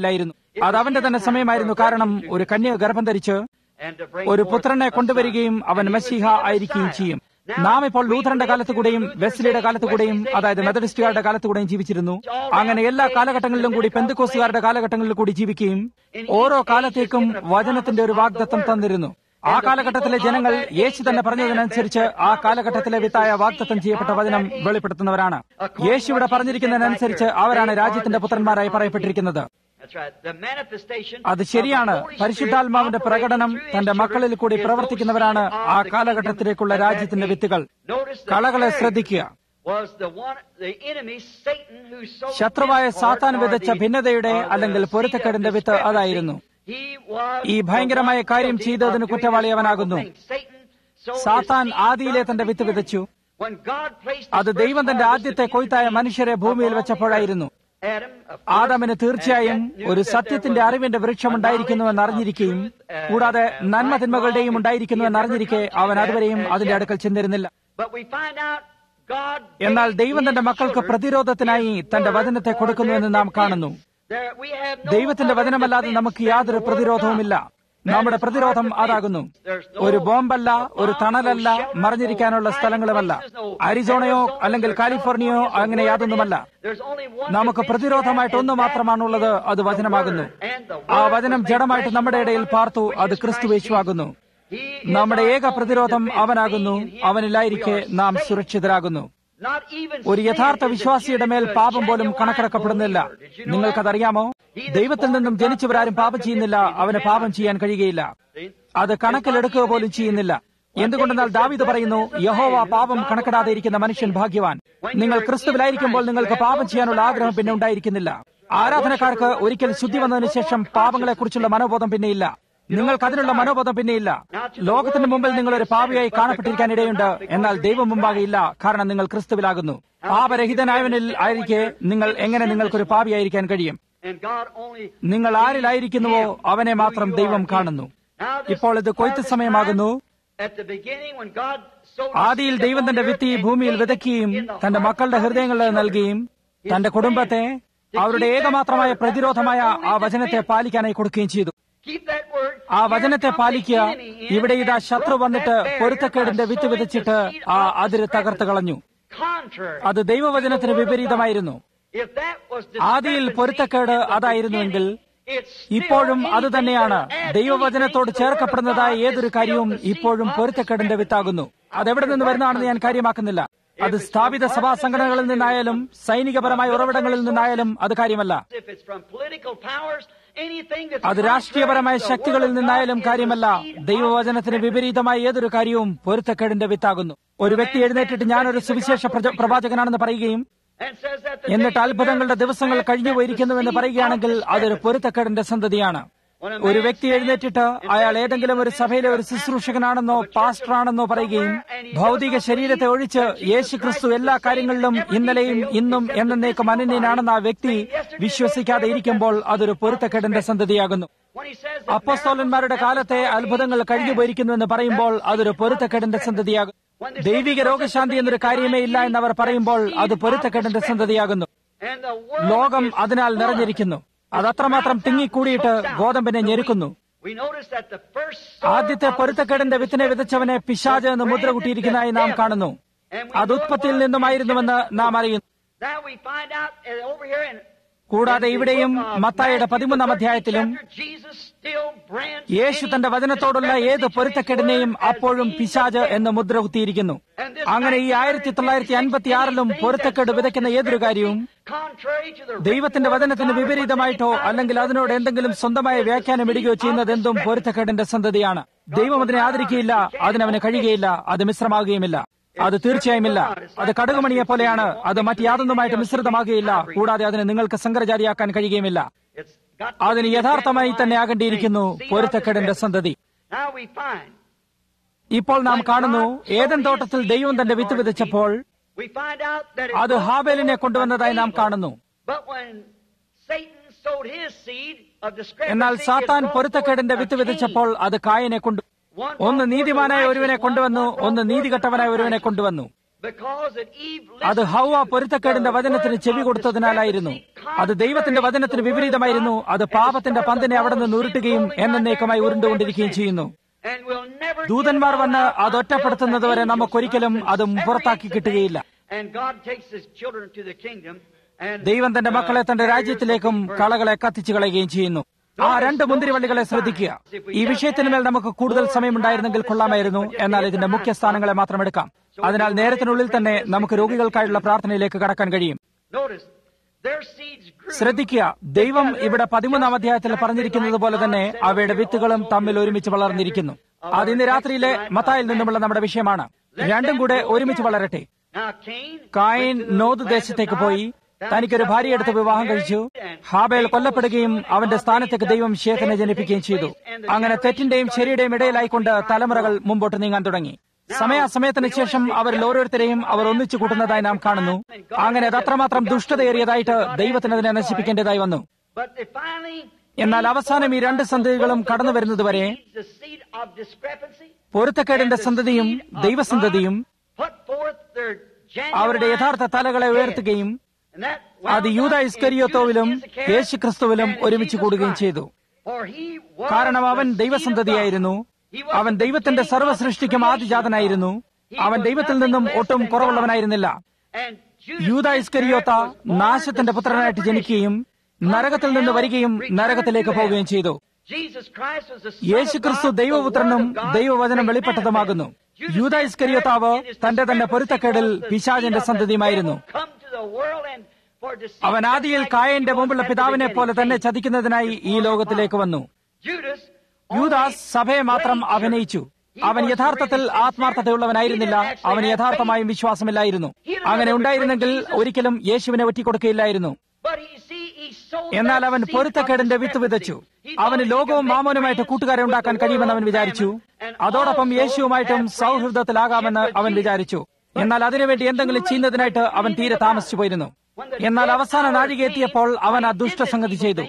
അത് അവന്റെ തന്നെ സമയമായിരുന്നു കാരണം ഒരു കന്യ ഗർഭം ധരിച്ച് and to bring ഒരു forth പുത്രനെ a കൊണ്ടുവരികയും son. അവൻ And he was മസിഹ the ആയിരിക്കുകയും Messiah. ചെയ്യും Now, നാം ഇപ്പോൾ we ലൂഥറിന്റെ live കാലത്തുകൂടെയും through വെസ്ലിയുടെ Luther's കാലത്തുകൂടെയും age, അതായത് Wesley's മെത്തഡിസ്റ്റുകാരുടെ age. കാലത്തുകൂടെയും ജീവിച്ചിരുന്നു അങ്ങനെ എല്ലാ കാലഘട്ടങ്ങളിലും കൂടി പെന്തുക്കോസുകാരുടെ കാലഘട്ടങ്ങളിൽ കൂടി ജീവിക്കുകയും ഓരോ കാലത്തേക്കും വചനത്തിന്റെ ഒരു വാഗ്ദത്തം തന്നിരുന്നു ആ കാലഘട്ടത്തിലെ ജനങ്ങൾ യേശു തന്നെ പറഞ്ഞതിനനുസരിച്ച് ആ കാലഘട്ടത്തിലെ വിത്തായ വാഗ്ദത്തം ചെയ്യപ്പെട്ട വചനം വെളിപ്പെടുത്തുന്നവരാണ് യേശു ഇവിടെ പറഞ്ഞിരിക്കുന്നതിനനുസരിച്ച് അവരാണ് രാജ്യത്തിന്റെ പുത്രന്മാരായി പറയപ്പെട്ടിരിക്കുന്നത് That's right. The manifestation അത് of the ശരിയാണ് Holy Spirit പരിശുദ്ധാത്മാവിന്റെ operating പ്രകടനം through his തന്റെ children മക്കളിൽ കൂടി is പ്രവർത്തിക്കുന്നവരാണ് those seeds ആ of the കാലഘട്ടത്തിലേക്കുള്ള kingdom at that രാജ്യത്തിന്റെ age. വിത്തുകൾ Notice the കളകളെ third ശ്രദ്ധിക്കുക was the one, the enemy, Satan, who sowed ശത്രുവായ discord സാത്താൻ or വിതച്ച the- ഭിന്നതയുടെ or the അല്ലെങ്കിൽ seed of പൊരുത്തക്കേടിന്റെ വിത്ത് discrepancy. അതായിരുന്നു He was ഈ the ഭയങ്കരമായ one കാര്യം guilty ചെയ്തതിന് of doing കുറ്റവാളിയവനാകുന്നു. this horrible thing. Satan sowed his സാത്താൻ seed ആദിയിലെ from തന്റെ the വിത്ത് beginning. വിതച്ചു When God placed അത് his ദൈവം first തന്റെ harvest ആദ്യത്തെ of കൊയ്ത്തായ human മനുഷ്യരെ beings ഭൂമിയിൽ upon the വെച്ചപ്പോഴായിരുന്നു earth. Adam, of course, ആദാമിന് തീർച്ചയായും and knew ഒരു that സത്യത്തിന്റെ there was അറിവിന്റെ വൃക്ഷം a ഉണ്ടായിരിക്കുന്നുവെന്ന് knowledge of അറിഞ്ഞിരിക്കുകയും truth, uh, കൂടാതെ uh, നന്മ right, തിന്മകളുടെയും wrong, ഉണ്ടായിരിക്കുന്നുവെന്ന് he had never അറിഞ്ഞിരിക്കെ come to അവൻ that അതുവരെയും as അതിന്റെ yet. അടുക്കൽ ചെന്നിരുന്നില്ല But we find out God എന്നാൽ gave ദൈവം തന്റെ his മക്കൾക്ക് children പ്രതിരോധത്തിനായി his തന്റെ word വചനത്തെ for കൊടുക്കുന്നുവെന്ന് their നാം defense. കാണുന്നു There we have no ദൈവത്തിന്റെ other വചനമല്ലാതെ defense നമുക്ക് than യാതൊരു the word of പ്രതിരോധവുമില്ല God. That നമ്മുടെ is പ്രതിരോധം our defense. അതാകുന്നു There's no ഒരു ബോംബല്ല ഒരു bomb, തണലല്ല no shelter, മറിഞ്ഞിരിക്കാനുള്ള no സ്ഥലങ്ങളുമല്ല hiding places, no അരിസോണയോ Arizona, അല്ലെങ്കിൽ or കാലിഫോർണിയയോ California, അങ്ങനെ or യാതൊന്നുമല്ല wherever it is. There's only one നമുക്ക് defense പ്രതിരോധമായിട്ട് we have, ഒന്ന് and that മാത്രമാണുള്ളത് is അത് the വചനമാകുന്നു word. And the ആ word വചനം was made ജഡമായിട്ട് flesh നമ്മുടെ ഇടയിൽ among us, പാർത്തു which അത് is ക്രിസ്തു Christ യേശുവാകുന്നു Jesus. He is നമ്മുടെ our ഏക only പ്രതിരോധം defense. അവനാകുന്നു Being in him, അവനിലായിരിക്കെ we are നാം safe. സുരക്ഷിതരാകുന്നു Not even ഒരു sin യഥാർത്ഥ is വിശ്വാസിയുടെ മേൽ imputed to a പാപം പോലും genuine കണക്കിറക്കപ്പെടുന്നില്ല believer. Did you know നിങ്ങൾക്കതറിയാമോ ദൈവത്തിൽ നിന്നും ജനിച്ചവരാരും പാപം ചെയ്യുന്നില്ല അവന് പാപം ചെയ്യാൻ കഴിയുകയില്ല that? അത് കണക്കിലെടുക്കുക പോലും ചെയ്യുന്നില്ല എന്തുകൊണ്ടെന്നാൽ ദാവീദ് പറയുന്നു യഹോവ പാപം കണക്കിടാതെ ഇരിക്കുന്ന മനുഷ്യൻ ഭാഗ്യവാൻ നിങ്ങൾ ക്രിസ്തുവിലായിരിക്കുമ്പോൾ നിങ്ങൾക്ക് പാപം ചെയ്യാനുള്ള ആഗ്രഹം പിന്നെ ഉണ്ടായിരിക്കുന്നില്ല ആരാധനക്കാർക്ക് ഒരിക്കൽ ശുദ്ധി വന്നതിന് ശേഷം പാപങ്ങളെക്കുറിച്ചുള്ള മനോബോധം പിന്നെയില്ല നിങ്ങൾക്ക് അതിനുള്ള മനോബോധം പിന്നെയില്ല ലോകത്തിന് മുമ്പിൽ നിങ്ങൾ ഒരു പാപിയായി കാണപ്പെട്ടിരിക്കാൻ ഇടയുണ്ട് എന്നാൽ ദൈവം മുമ്പാകെ ഇല്ല കാരണം നിങ്ങൾ ക്രിസ്തുവിലാകുന്നു പാപരഹിതനായവനിൽ ആയിരിക്കെ നിങ്ങൾ എങ്ങനെ നിങ്ങൾക്കൊരു പാപിയായിരിക്കാൻ കഴിയും And God only നിങ്ങൾ ആരിലായിരിക്കുന്നുവോ അവനെ മാത്രം ദൈവം കാണുന്നു Now this ഇപ്പോൾ ഇത് കൊയ്ത്ത് harvest സമയമാകുന്നു time, at the beginning when God sowed ആദിയിൽ seed ദൈവം upon തന്റെ the വിത്ത് ഈ earth ഭൂമിയിൽ and gave it വിതയ്ക്കുകയും in the തന്റെ heart മക്കളുടെ of his ഹൃദയങ്ങളിൽ children, നൽകുകയും his തന്റെ കുടുംബത്തെ family, to അവരുടെ keep that ഏകമാത്രമായ word. That was പ്രതിരോധമായ their only ആ വചനത്തെ defense. പാലിക്കാനായി കൊടുക്കുകയും ചെയ്തു Keep that word. ആ Here വചനത്തെ comes the പാലിക്കുക enemy in ഇവിടെ ഇതാ and ശത്രു broke വന്നിട്ട് that barrier പൊരുത്തക്കേടിന്റെ by with sowing the വിതച്ചിട്ട് seed ആ of അതിര് തകർത്ത് discrepancy. കളഞ്ഞു Contrary അത് ദൈവവചനത്തിന് to the word of വിപരീതമായിരുന്നു God. If that was ആദിയിൽ discrepancy പൊരുത്തക്കേട് in the അതായിരുന്നുവെങ്കിൽ beginning, it's still ഇപ്പോഴും അത് anything തന്നെയാണ് that will add ദൈവവചനത്തോട് anything to the word of ചേർക്കപ്പെടുന്നതായ God ഏതൊരു is കാര്യവും still the seed ഇപ്പോഴും of പൊരുത്തക്കേടിന്റെ discrepancy. വിത്താകുന്നു അതെവിടെ നിന്ന് വരുന്നതാണെന്ന് ഞാൻ കാര്യമാക്കുന്നില്ല അത് സ്ഥാപിത സഭാ സംഘടനകളിൽ നിന്നായാലും സൈനികപരമായ ഉറവിടങ്ങളിൽ നിന്നായാലും അത് കാര്യമല്ല If it's from political powers, anything that's അത് രാഷ്ട്രീയപരമായ contrary to the ശക്തികളിൽ word of നിന്നായാലും God is കാര്യമല്ല the seed of ദൈവവചനത്തിന് വിപരീതമായ ഏതൊരു കാര്യവും പൊരുത്തക്കേടിന്റെ വിത്താകുന്നു ഒരു വ്യക്തി എഴുന്നേറ്റിട്ട് ഞാനൊരു സുവിശേഷ പ്രജ- പ്രവാചകനാണെന്ന് പറയുകയും and says that the എന്നിട്ട് days of അത്ഭുതങ്ങളുടെ miracles ദിവസങ്ങൾ past, കഴിഞ്ഞു that's the പോയിരിക്കുന്നുവെന്ന് seed പറയുകയാണെങ്കിൽ of അതൊരു discrepancy. പൊരുത്തക്കേടിന്റെ സന്തതിയാണ് ഒരു വ്യക്തി എഴുന്നേറ്റിട്ട് അയാൾ ഏതെങ്കിലും ഒരു സഭയിലെ ഒരു ശുശ്രൂഷകനാണെന്നോ പാസ്റ്ററാണെന്നോ പറയുകയും ഭൗതിക ശരീരത്തെ ഒഴിച്ച് യേശു ക്രിസ്തു എല്ലാ കാര്യങ്ങളിലും ഇന്നലെയും ഇന്നും എന്നേക്കും അനന്യനാണെന്ന് ആ വ്യക്തി വിശ്വസിക്കാതെ ഇരിക്കുമ്പോൾ അതൊരു പൊരുത്തക്കേടിന്റെ സന്തതിയാകുന്നു When he says that അപ്പോസ്തോലന്മാരുടെ കാലത്തെ അത്ഭുതങ്ങൾ കഴിഞ്ഞു പോയിരിക്കുന്നുവെന്ന് പറയുമ്പോൾ അതൊരു പൊരുത്തക്കേടിന്റെ സന്തതിയാകും ദൈവിക രോഗശാന്തി എന്നൊരു കാര്യമേ ഇല്ല എന്നവർ പറയുമ്പോൾ അത് പൊരുത്തക്കേടിന്റെ സന്തതിയാകുന്നു and the world ലോകം is അതിനാൽ full. നിറഞ്ഞിരിക്കുന്നു അത് അത്രമാത്രം തിങ്ങിക്കൂടിയിട്ട് ഗോതമ്പിനെ ഞെരുക്കുന്നു We notice that the first ആദ്യത്തെ പൊരുത്തക്കേടിന്റെ വിത്തിനെ വിതച്ചവനെ പിശാജ് എന്ന് മുദ്ര കുട്ടിയിരിക്കുന്നതായി നാം കാണുന്നു അത് ഉത്പത്തിയിൽ നിന്നുമായിരുന്നുവെന്ന് നാം അറിയുന്നു Now we find out uh, over here in കൂടാതെ ഇവിടെയും മത്തായിയുടെ പതിമൂന്നാം അധ്യായത്തിലും യേശു തന്റെ വചനത്തോടുള്ള ഏത് പൊരുത്തക്കെടിനെയും അപ്പോഴും പിശാജ് എന്ന് മുദ്ര കുത്തിയിരിക്കുന്നു അങ്ങനെ ഈ ആയിരത്തി തൊള്ളായിരത്തി അൻപത്തി ആറിലും പൊരുത്തക്കേട് വിതയ്ക്കുന്ന ഏതൊരു കാര്യവും ദൈവത്തിന്റെ വചനത്തിന് വിപരീതമായിട്ടോ അല്ലെങ്കിൽ അതിനോട് എന്തെങ്കിലും സ്വന്തമായ വ്യാഖ്യാനം ഇടുകയോ ചെയ്യുന്നത് എന്തും പൊരുത്തക്കേടിന്റെ സന്തതിയാണ് ദൈവം അതിനെ ആദരിക്കുകയില്ല അതിനവന് കഴിയുകയില്ല അത് മിശ്രമാകുകയുമില്ല അത് തീർച്ചയായുമില്ല അത് കടുകുമണിയെ പോലെയാണ് അത് മറ്റ് യാതൊന്നുമായിട്ട് മിശ്രിതമാകുകയില്ല കൂടാതെ അതിനെ നിങ്ങൾക്ക് സങ്കരജാരിയാക്കാൻ കഴിയുകയുമില്ല അതിന് യഥാർത്ഥമായി തന്നെ ആകേണ്ടിയിരിക്കുന്നു പൊരുത്തക്കേടിന്റെ സന്തതി ഇപ്പോൾ നാം കാണുന്നു ഏതൻ തോട്ടത്തിൽ ദൈവം തന്റെ വിത്ത് വിതച്ചപ്പോൾ അത് ഹാബേലിനെ കൊണ്ടുവന്നതായി നാം കാണുന്നു എന്നാൽ സാത്താൻ പൊരുത്തക്കേടിന്റെ വിത്ത് വിതച്ചപ്പോൾ അത് കായനെ കൊണ്ടു ഒന്ന് നീതിമാനായ ഒരുവനെ കൊണ്ടുവന്നു ഒന്ന് നീതികെട്ടവനായ ഒരുവനെ കൊണ്ടുവന്നു Because that Eve അത് listened ഹൗവ to പൊരുത്തക്കേടിന്റെ the വചനത്തിന് word ചെവി of കൊടുത്തതിനാലായിരുന്നു discrepancy, അത് ദൈവത്തിന്റെ വചനത്തിന് വിപരീതമായിരുന്നു അത് പാപത്തിന്റെ പന്തിനെ അവിടെ നിന്ന് ഉരുട്ടുകയും എന്നേക്കുമായി ഉരുണ്ടുകൊണ്ടിരിക്കുകയും ചെയ്യുന്നു And we'll never ദൂതന്മാർ get it വന്ന് all out അത് ഒറ്റപ്പെടുത്തുന്നത് വരെ until the നമുക്കൊരിക്കലും angels അത് come പുറത്താക്കി separates the കിട്ടുകയില്ല things. And God takes his children to the kingdom and ദൈവം തന്റെ uh, മക്കളെ തന്റെ carriers രാജ്യത്തിലേക്കും will be burned. കളകളെ കത്തിച്ചു കളയുകയും ചെയ്യുന്നു ആ രണ്ട് മുന്തിരിവള്ളികളെ ശ്രദ്ധിക്കുക ഈ വിഷയത്തിന്മേൽ നമുക്ക് കൂടുതൽ സമയമുണ്ടായിരുന്നെങ്കിൽ കൊള്ളാമായിരുന്നു എന്നാൽ ഇതിന്റെ മുഖ്യ സ്ഥാനങ്ങളെ മാത്രം എടുക്കാം അതിനാൽ നേരത്തിനുള്ളിൽ തന്നെ നമുക്ക് രോഗികൾക്കായുള്ള പ്രാർത്ഥനയിലേക്ക് കടക്കാൻ കഴിയും Notice, their seeds grew ശ്രദ്ധിക്കുക ദൈവം ഇവിടെ പതിമൂന്നാം അധ്യായത്തിൽ പറഞ്ഞിരിക്കുന്നത് പോലെ തന്നെ അവയുടെ വിത്തുകളും തമ്മിൽ ഒരുമിച്ച് വളർന്നിരിക്കുന്നു അത് ഇന്ന് രാത്രിയിലെ മത്തായിൽ നിന്നുമുള്ള നമ്മുടെ വിഷയമാണ് രണ്ടും കൂടെ ഒരുമിച്ച് വളരട്ടെ Now Cain കായൻ went to the നോദ് land ദേശത്തേക്ക് of പോയി Nod, തനിക്കൊരു ഭാര്യയെടുത്ത് വിവാഹം കഴിച്ചു ഹാബേൽ കൊല്ലപ്പെടുകയും അവന്റെ സ്ഥാനത്തേക്ക് ദൈവം ഷേഖനെ ജനിപ്പിക്കുകയും ചെയ്തു അങ്ങനെ തെറ്റിന്റെയും ശരിയുടെയും ഇടയിലായിക്കൊണ്ട് തലമുറകൾ മുമ്പോട്ട് നീങ്ങാൻ തുടങ്ങി സമയാസമയത്തിന് ശേഷം അവരിൽ ഓരോരുത്തരെയും അവർ ഒന്നിച്ചു കൂട്ടുന്നതായി നാം കാണുന്നു അങ്ങനെ അത് അത്രമാത്രം ദുഷ്ടതയേറിയതായിട്ട് ദൈവത്തിന് അതിനെ നശിപ്പിക്കേണ്ടതായി വന്നു But they finally എന്നാൽ അവസാനം ഈ രണ്ട് സന്തതികളും കടന്നു വരുന്നതുവരെ the seed of discrepancy പൊരുത്തക്കേടിന്റെ സന്തതിയും ദൈവസന്തതിയും put forth their അവരുടെ genuine യഥാർത്ഥ തലകളെ ഉയർത്തുകയും And that അത് wound യൂത up in ഇസ്കരിയോത്തോവിലും Judas Iscariot യേശുക്രിസ്തുവിലും and ഒരുമിച്ച് Jesus കൂടുകയും Christ. ചെയ്തു For he was കാരണം അവൻ the seed of ദൈവസന്തതിയായിരുന്നു God. He was അവൻ the ദൈവത്തിന്റെ beginning of the സർവ്വസൃഷ്ടിക്കും creation ആദിജാതനായിരുന്നു of God. He അവൻ was ദൈവത്തിൽ nothing നിന്നും less ഒട്ടും than കുറവുള്ളവനായിരുന്നില്ല God. And Judas യൂത Iscariot ഇസ്കരിയോത്ത was born നാശത്തിന്റെ the son പുത്രനായിട്ട് of ജനിക്കുകയും perdition. നരകത്തിൽ നിന്ന് വരികയും Returned നരകത്തിലേക്ക് to പോവുകയും hell. ചെയ്തു Jesus Christ was the Son of യേശുക്രിസ്തു God, the ദൈവപുത്രനും Word of God, ദൈവവചനം made വെളിപ്പെട്ടതുമാകുന്നു manifest. Judas യൂത ഇസ്കരിയോത്താവ് Iscariot in his തന്റെ തന്നെ discrepancy പൊരുത്തക്കേടിൽ was the പിശാചിന്റെ seed of the സന്തതിയുമായിരുന്നു devil come to the world and for deceit, അവൻ just ആദിയിൽ like കായന്റെ he was മുമ്പുള്ള at the പിതാവിനെ beginning. പോലെ തന്നെ Cain. ചതിക്കുന്നതിനായി ഈ ലോകത്തിലേക്ക് വന്നു Judas യൂദാസ് only സഭയെ മാത്രം played church. അഭിനയിച്ചു He അവൻ was യഥാർത്ഥത്തിൽ really sincere. ആത്മാർത്ഥതയുള്ളവനായിരുന്നില്ല He didn't actually അവൻ have യഥാർത്ഥമായും faith. വിശ്വാസമില്ലായിരുന്നു He didn't അങ്ങനെ have ഉണ്ടായിരുന്നെങ്കിൽ Jesus. ഒരിക്കലും യേശുവിനെ ഒറ്റിക്കൊടുക്കുകയില്ലായിരുന്നു But he, see, he sowed എന്നാൽ that അവൻ seed പൊരുത്തക്കേടിന്റെ of വിത്ത് വിതച്ചു discrepancy. He അവന് thought he ലോകവും could make മാമോനുമായിട്ട് friends കൂട്ടുകാരെ with ഉണ്ടാക്കാൻ the കഴിയുമെന്ന് അവൻ world വിചാരിച്ചു mammon and അതോടൊപ്പം also യേശുവുമായിട്ടും have സൗഹൃദത്തിലാകാമെന്ന് friendship with അവൻ Jesus. വിചാരിച്ചു എന്നാൽ അതിനുവേണ്ടി എന്തെങ്കിലും ചെയ്യുന്നതിനായിട്ട് അവൻ തീരെ താമസിച്ചു പോയിരുന്നു എന്നാൽ അവസാന നാഴിക എത്തിയപ്പോൾ അവൻ ആ ദുഷ്ടസംഗതി ചെയ്തു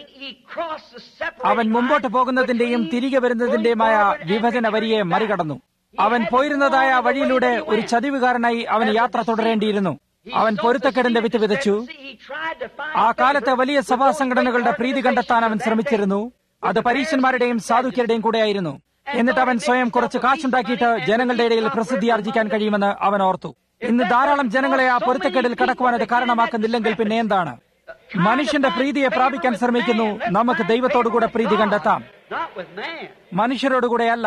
അവൻ മുമ്പോട്ട് പോകുന്നതിന്റെയും തിരികെ വരുന്നതിന്റെയുമായ വിഭജന വരിയെ മറികടന്നു അവൻ പോയിരുന്നതായ ആ വഴിയിലൂടെ ഒരു ചതിവുകാരനായി അവൻ യാത്ര തുടരേണ്ടിയിരുന്നു അവൻ പൊരുത്തക്കേടിന്റെ വിത്ത് വിതച്ചു ആ കാലത്തെ വലിയ സഭാ സംഘടനകളുടെ പ്രീതി കണ്ടെത്താൻ അവൻ ശ്രമിച്ചിരുന്നു അത് പരീക്ഷന്മാരുടെയും സാധുക്യരുടെയും കൂടെയായിരുന്നു എന്നിട്ട് അവൻ സ്വയം കുറച്ച് കാശുണ്ടാക്കിയിട്ട് ജനങ്ങളുടെ ഇടയിൽ പ്രസിദ്ധി ആർജിക്കാൻ കഴിയുമെന്ന് അവൻ ഓർത്തു ഇന്ന് ധാരാളം ജനങ്ങളെ ആ പൊരുത്തക്കേടിൽ കടക്കുവാൻ അത് കാരണമാക്കുന്നില്ലെങ്കിൽ പിന്നെ എന്താണ് മനുഷ്യന്റെ പ്രീതിയെ പ്രാപിക്കാൻ ശ്രമിക്കുന്നു നമുക്ക് ദൈവത്തോടുകൂടെ പ്രീതി കണ്ടെത്താം മനുഷ്യരോടുകൂടെയല്ല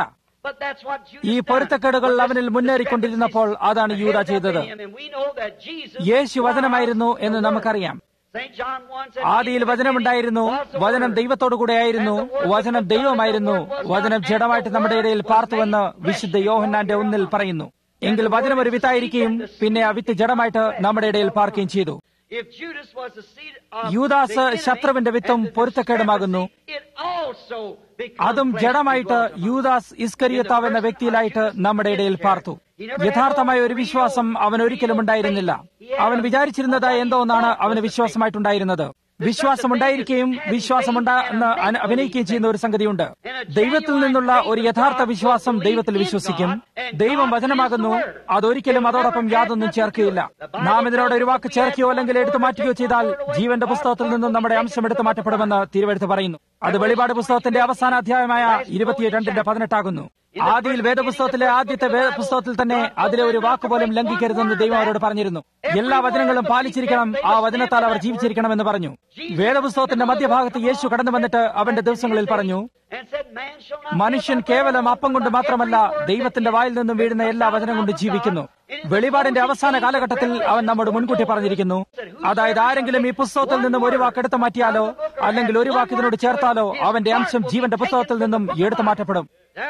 ഈ പൊരുത്തക്കേടുകൾ അവനിൽ മുന്നേറിക്കൊണ്ടിരുന്നപ്പോൾ അതാണ് യൂത ചെയ്തത് യേശു വചനമായിരുന്നു എന്ന് നമുക്കറിയാം ആദിയിൽ വചനമുണ്ടായിരുന്നു വചനം ദൈവത്തോടുകൂടെയായിരുന്നു വചനം ദൈവമായിരുന്നു വചനം ജഡമായിട്ട് നമ്മുടെ ഇടയിൽ പാർത്തുവെന്ന് വിശുദ്ധ യോഹന്നാന്റെ ഒന്നിൽ പറയുന്നു എങ്കിൽ വചനം ഒരു വിത്തായിരിക്കുകയും പിന്നെ ആ വിത്ത് ജഡമായിട്ട് നമ്മുടെ ഇടയിൽ പാർക്കുകയും ചെയ്തു യൂദാസ് ശത്രുവിന്റെ വിത്തും പൊരുത്തക്കേടുമാകുന്നു അതും ജഡമായിട്ട് യൂദാസ് ഇസ്കരിയത്താവ് എന്ന വ്യക്തിയിലായിട്ട് നമ്മുടെ ഇടയിൽ പാർത്തു യഥാർത്ഥമായ ഒരു വിശ്വാസം അവൻ ഒരിക്കലും ഉണ്ടായിരുന്നില്ല അവൻ വിചാരിച്ചിരുന്നതായ എന്തോ ഒന്നാണ് അവന് വിശ്വാസമായിട്ടുണ്ടായിരുന്നത് വിശ്വാസമുണ്ടായിരിക്കുകയും വിശ്വാസമുണ്ടെന്ന് അഭിനയിക്കുകയും ചെയ്യുന്ന ഒരു സംഗതിയുണ്ട് ദൈവത്തിൽ നിന്നുള്ള ഒരു യഥാർത്ഥ വിശ്വാസം ദൈവത്തിൽ വിശ്വസിക്കും ദൈവം വചനമാകുന്നു അതൊരിക്കലും അതോടൊപ്പം യാതൊന്നും ചേർക്കുകയില്ല നാം ഇതിനോട് ഒരു വാക്ക് ചേർക്കുകയോ അല്ലെങ്കിൽ എടുത്തു മാറ്റുകയോ ചെയ്താൽ ജീവന്റെ പുസ്തകത്തിൽ നിന്നും നമ്മുടെ അംശം എടുത്തു മാറ്റപ്പെടുമെന്ന് തിരുവെടുത്ത് പറയുന്നു അത് വെളിപാട് പുസ്തകത്തിന്റെ അവസാന അധ്യായമായ ഇരുപത്തിരണ്ടിന്റെ പതിനെട്ടാകുന്നു ആദിയിൽ വേദപുസ്തകത്തിലെ ആദ്യത്തെ വേദപുസ്തകത്തിൽ തന്നെ അതിലെ ഒരു വാക്കുപോലും ലംഘിക്കരുതെന്ന് ദൈവം അവരോട് പറഞ്ഞിരുന്നു എല്ലാ വചനങ്ങളും പാലിച്ചിരിക്കണം ആ വചനത്താൽ അവർ ജീവിച്ചിരിക്കണമെന്ന് പറഞ്ഞു വേദപുസ്തകത്തിന്റെ മധ്യഭാഗത്ത് യേശു കടന്നു വന്നിട്ട് അവന്റെ ദിവസങ്ങളിൽ പറഞ്ഞു മനുഷ്യൻ കേവലം അപ്പം കൊണ്ട് മാത്രമല്ല ദൈവത്തിന്റെ വായിൽ നിന്നും വീഴുന്ന എല്ലാ വചനം കൊണ്ട് ജീവിക്കുന്നു വെളിപാടിന്റെ അവസാന കാലഘട്ടത്തിൽ അവൻ നമ്മോട് മുൻകൂട്ടി പറഞ്ഞിരിക്കുന്നു അതായത് ആരെങ്കിലും ഈ പുസ്തകത്തിൽ നിന്നും ഒരു വാക്ക് എടുത്തു മാറ്റിയാലോ അല്ലെങ്കിൽ ഒരു വാക്ക് ഇതിനോട് ചേർത്താലോ അവന്റെ അംശം ജീവന്റെ പുസ്തകത്തിൽ നിന്നും എടുത്തു മാറ്റപ്പെടും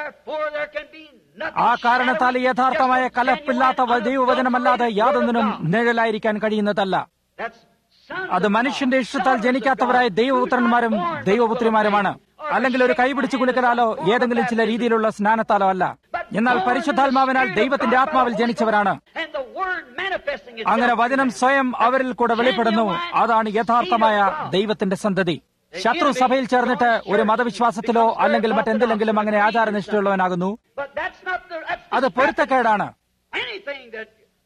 ആ കാരണത്താൽ യഥാർത്ഥമായ കലപ്പില്ലാത്ത ദൈവവചനമല്ലാതെ യാതൊന്നിനും നിഴലായിരിക്കാൻ കഴിയുന്നതല്ല അത് മനുഷ്യന്റെ ഇഷ്ടത്താൽ ജനിക്കാത്തവരായ ദൈവപുത്രന്മാരും ദൈവപുത്രിമാരുമാണ് അല്ലെങ്കിൽ ഒരു കൈപിടിച്ചു കുലുക്കലാലോ ഏതെങ്കിലും ചില രീതിയിലുള്ള സ്നാനത്താലോ അല്ല എന്നാൽ പരിശുദ്ധാത്മാവിനാൽ ദൈവത്തിന്റെ ആത്മാവിൽ ജനിച്ചവരാണ് അങ്ങനെ വചനം സ്വയം അവരിൽ കൂടെ വെളിപ്പെടുന്നു അതാണ് യഥാർത്ഥമായ ദൈവത്തിന്റെ സന്തതി ശത്രു സഭയിൽ ചേർന്നിട്ട് ഒരു മതവിശ്വാസത്തിലോ അല്ലെങ്കിൽ മറ്റെന്തിലെങ്കിലും അങ്ങനെ ആചാരനിഷ്ഠയുള്ളവനാകുന്നു അത് പൊരുത്തക്കേടാണ്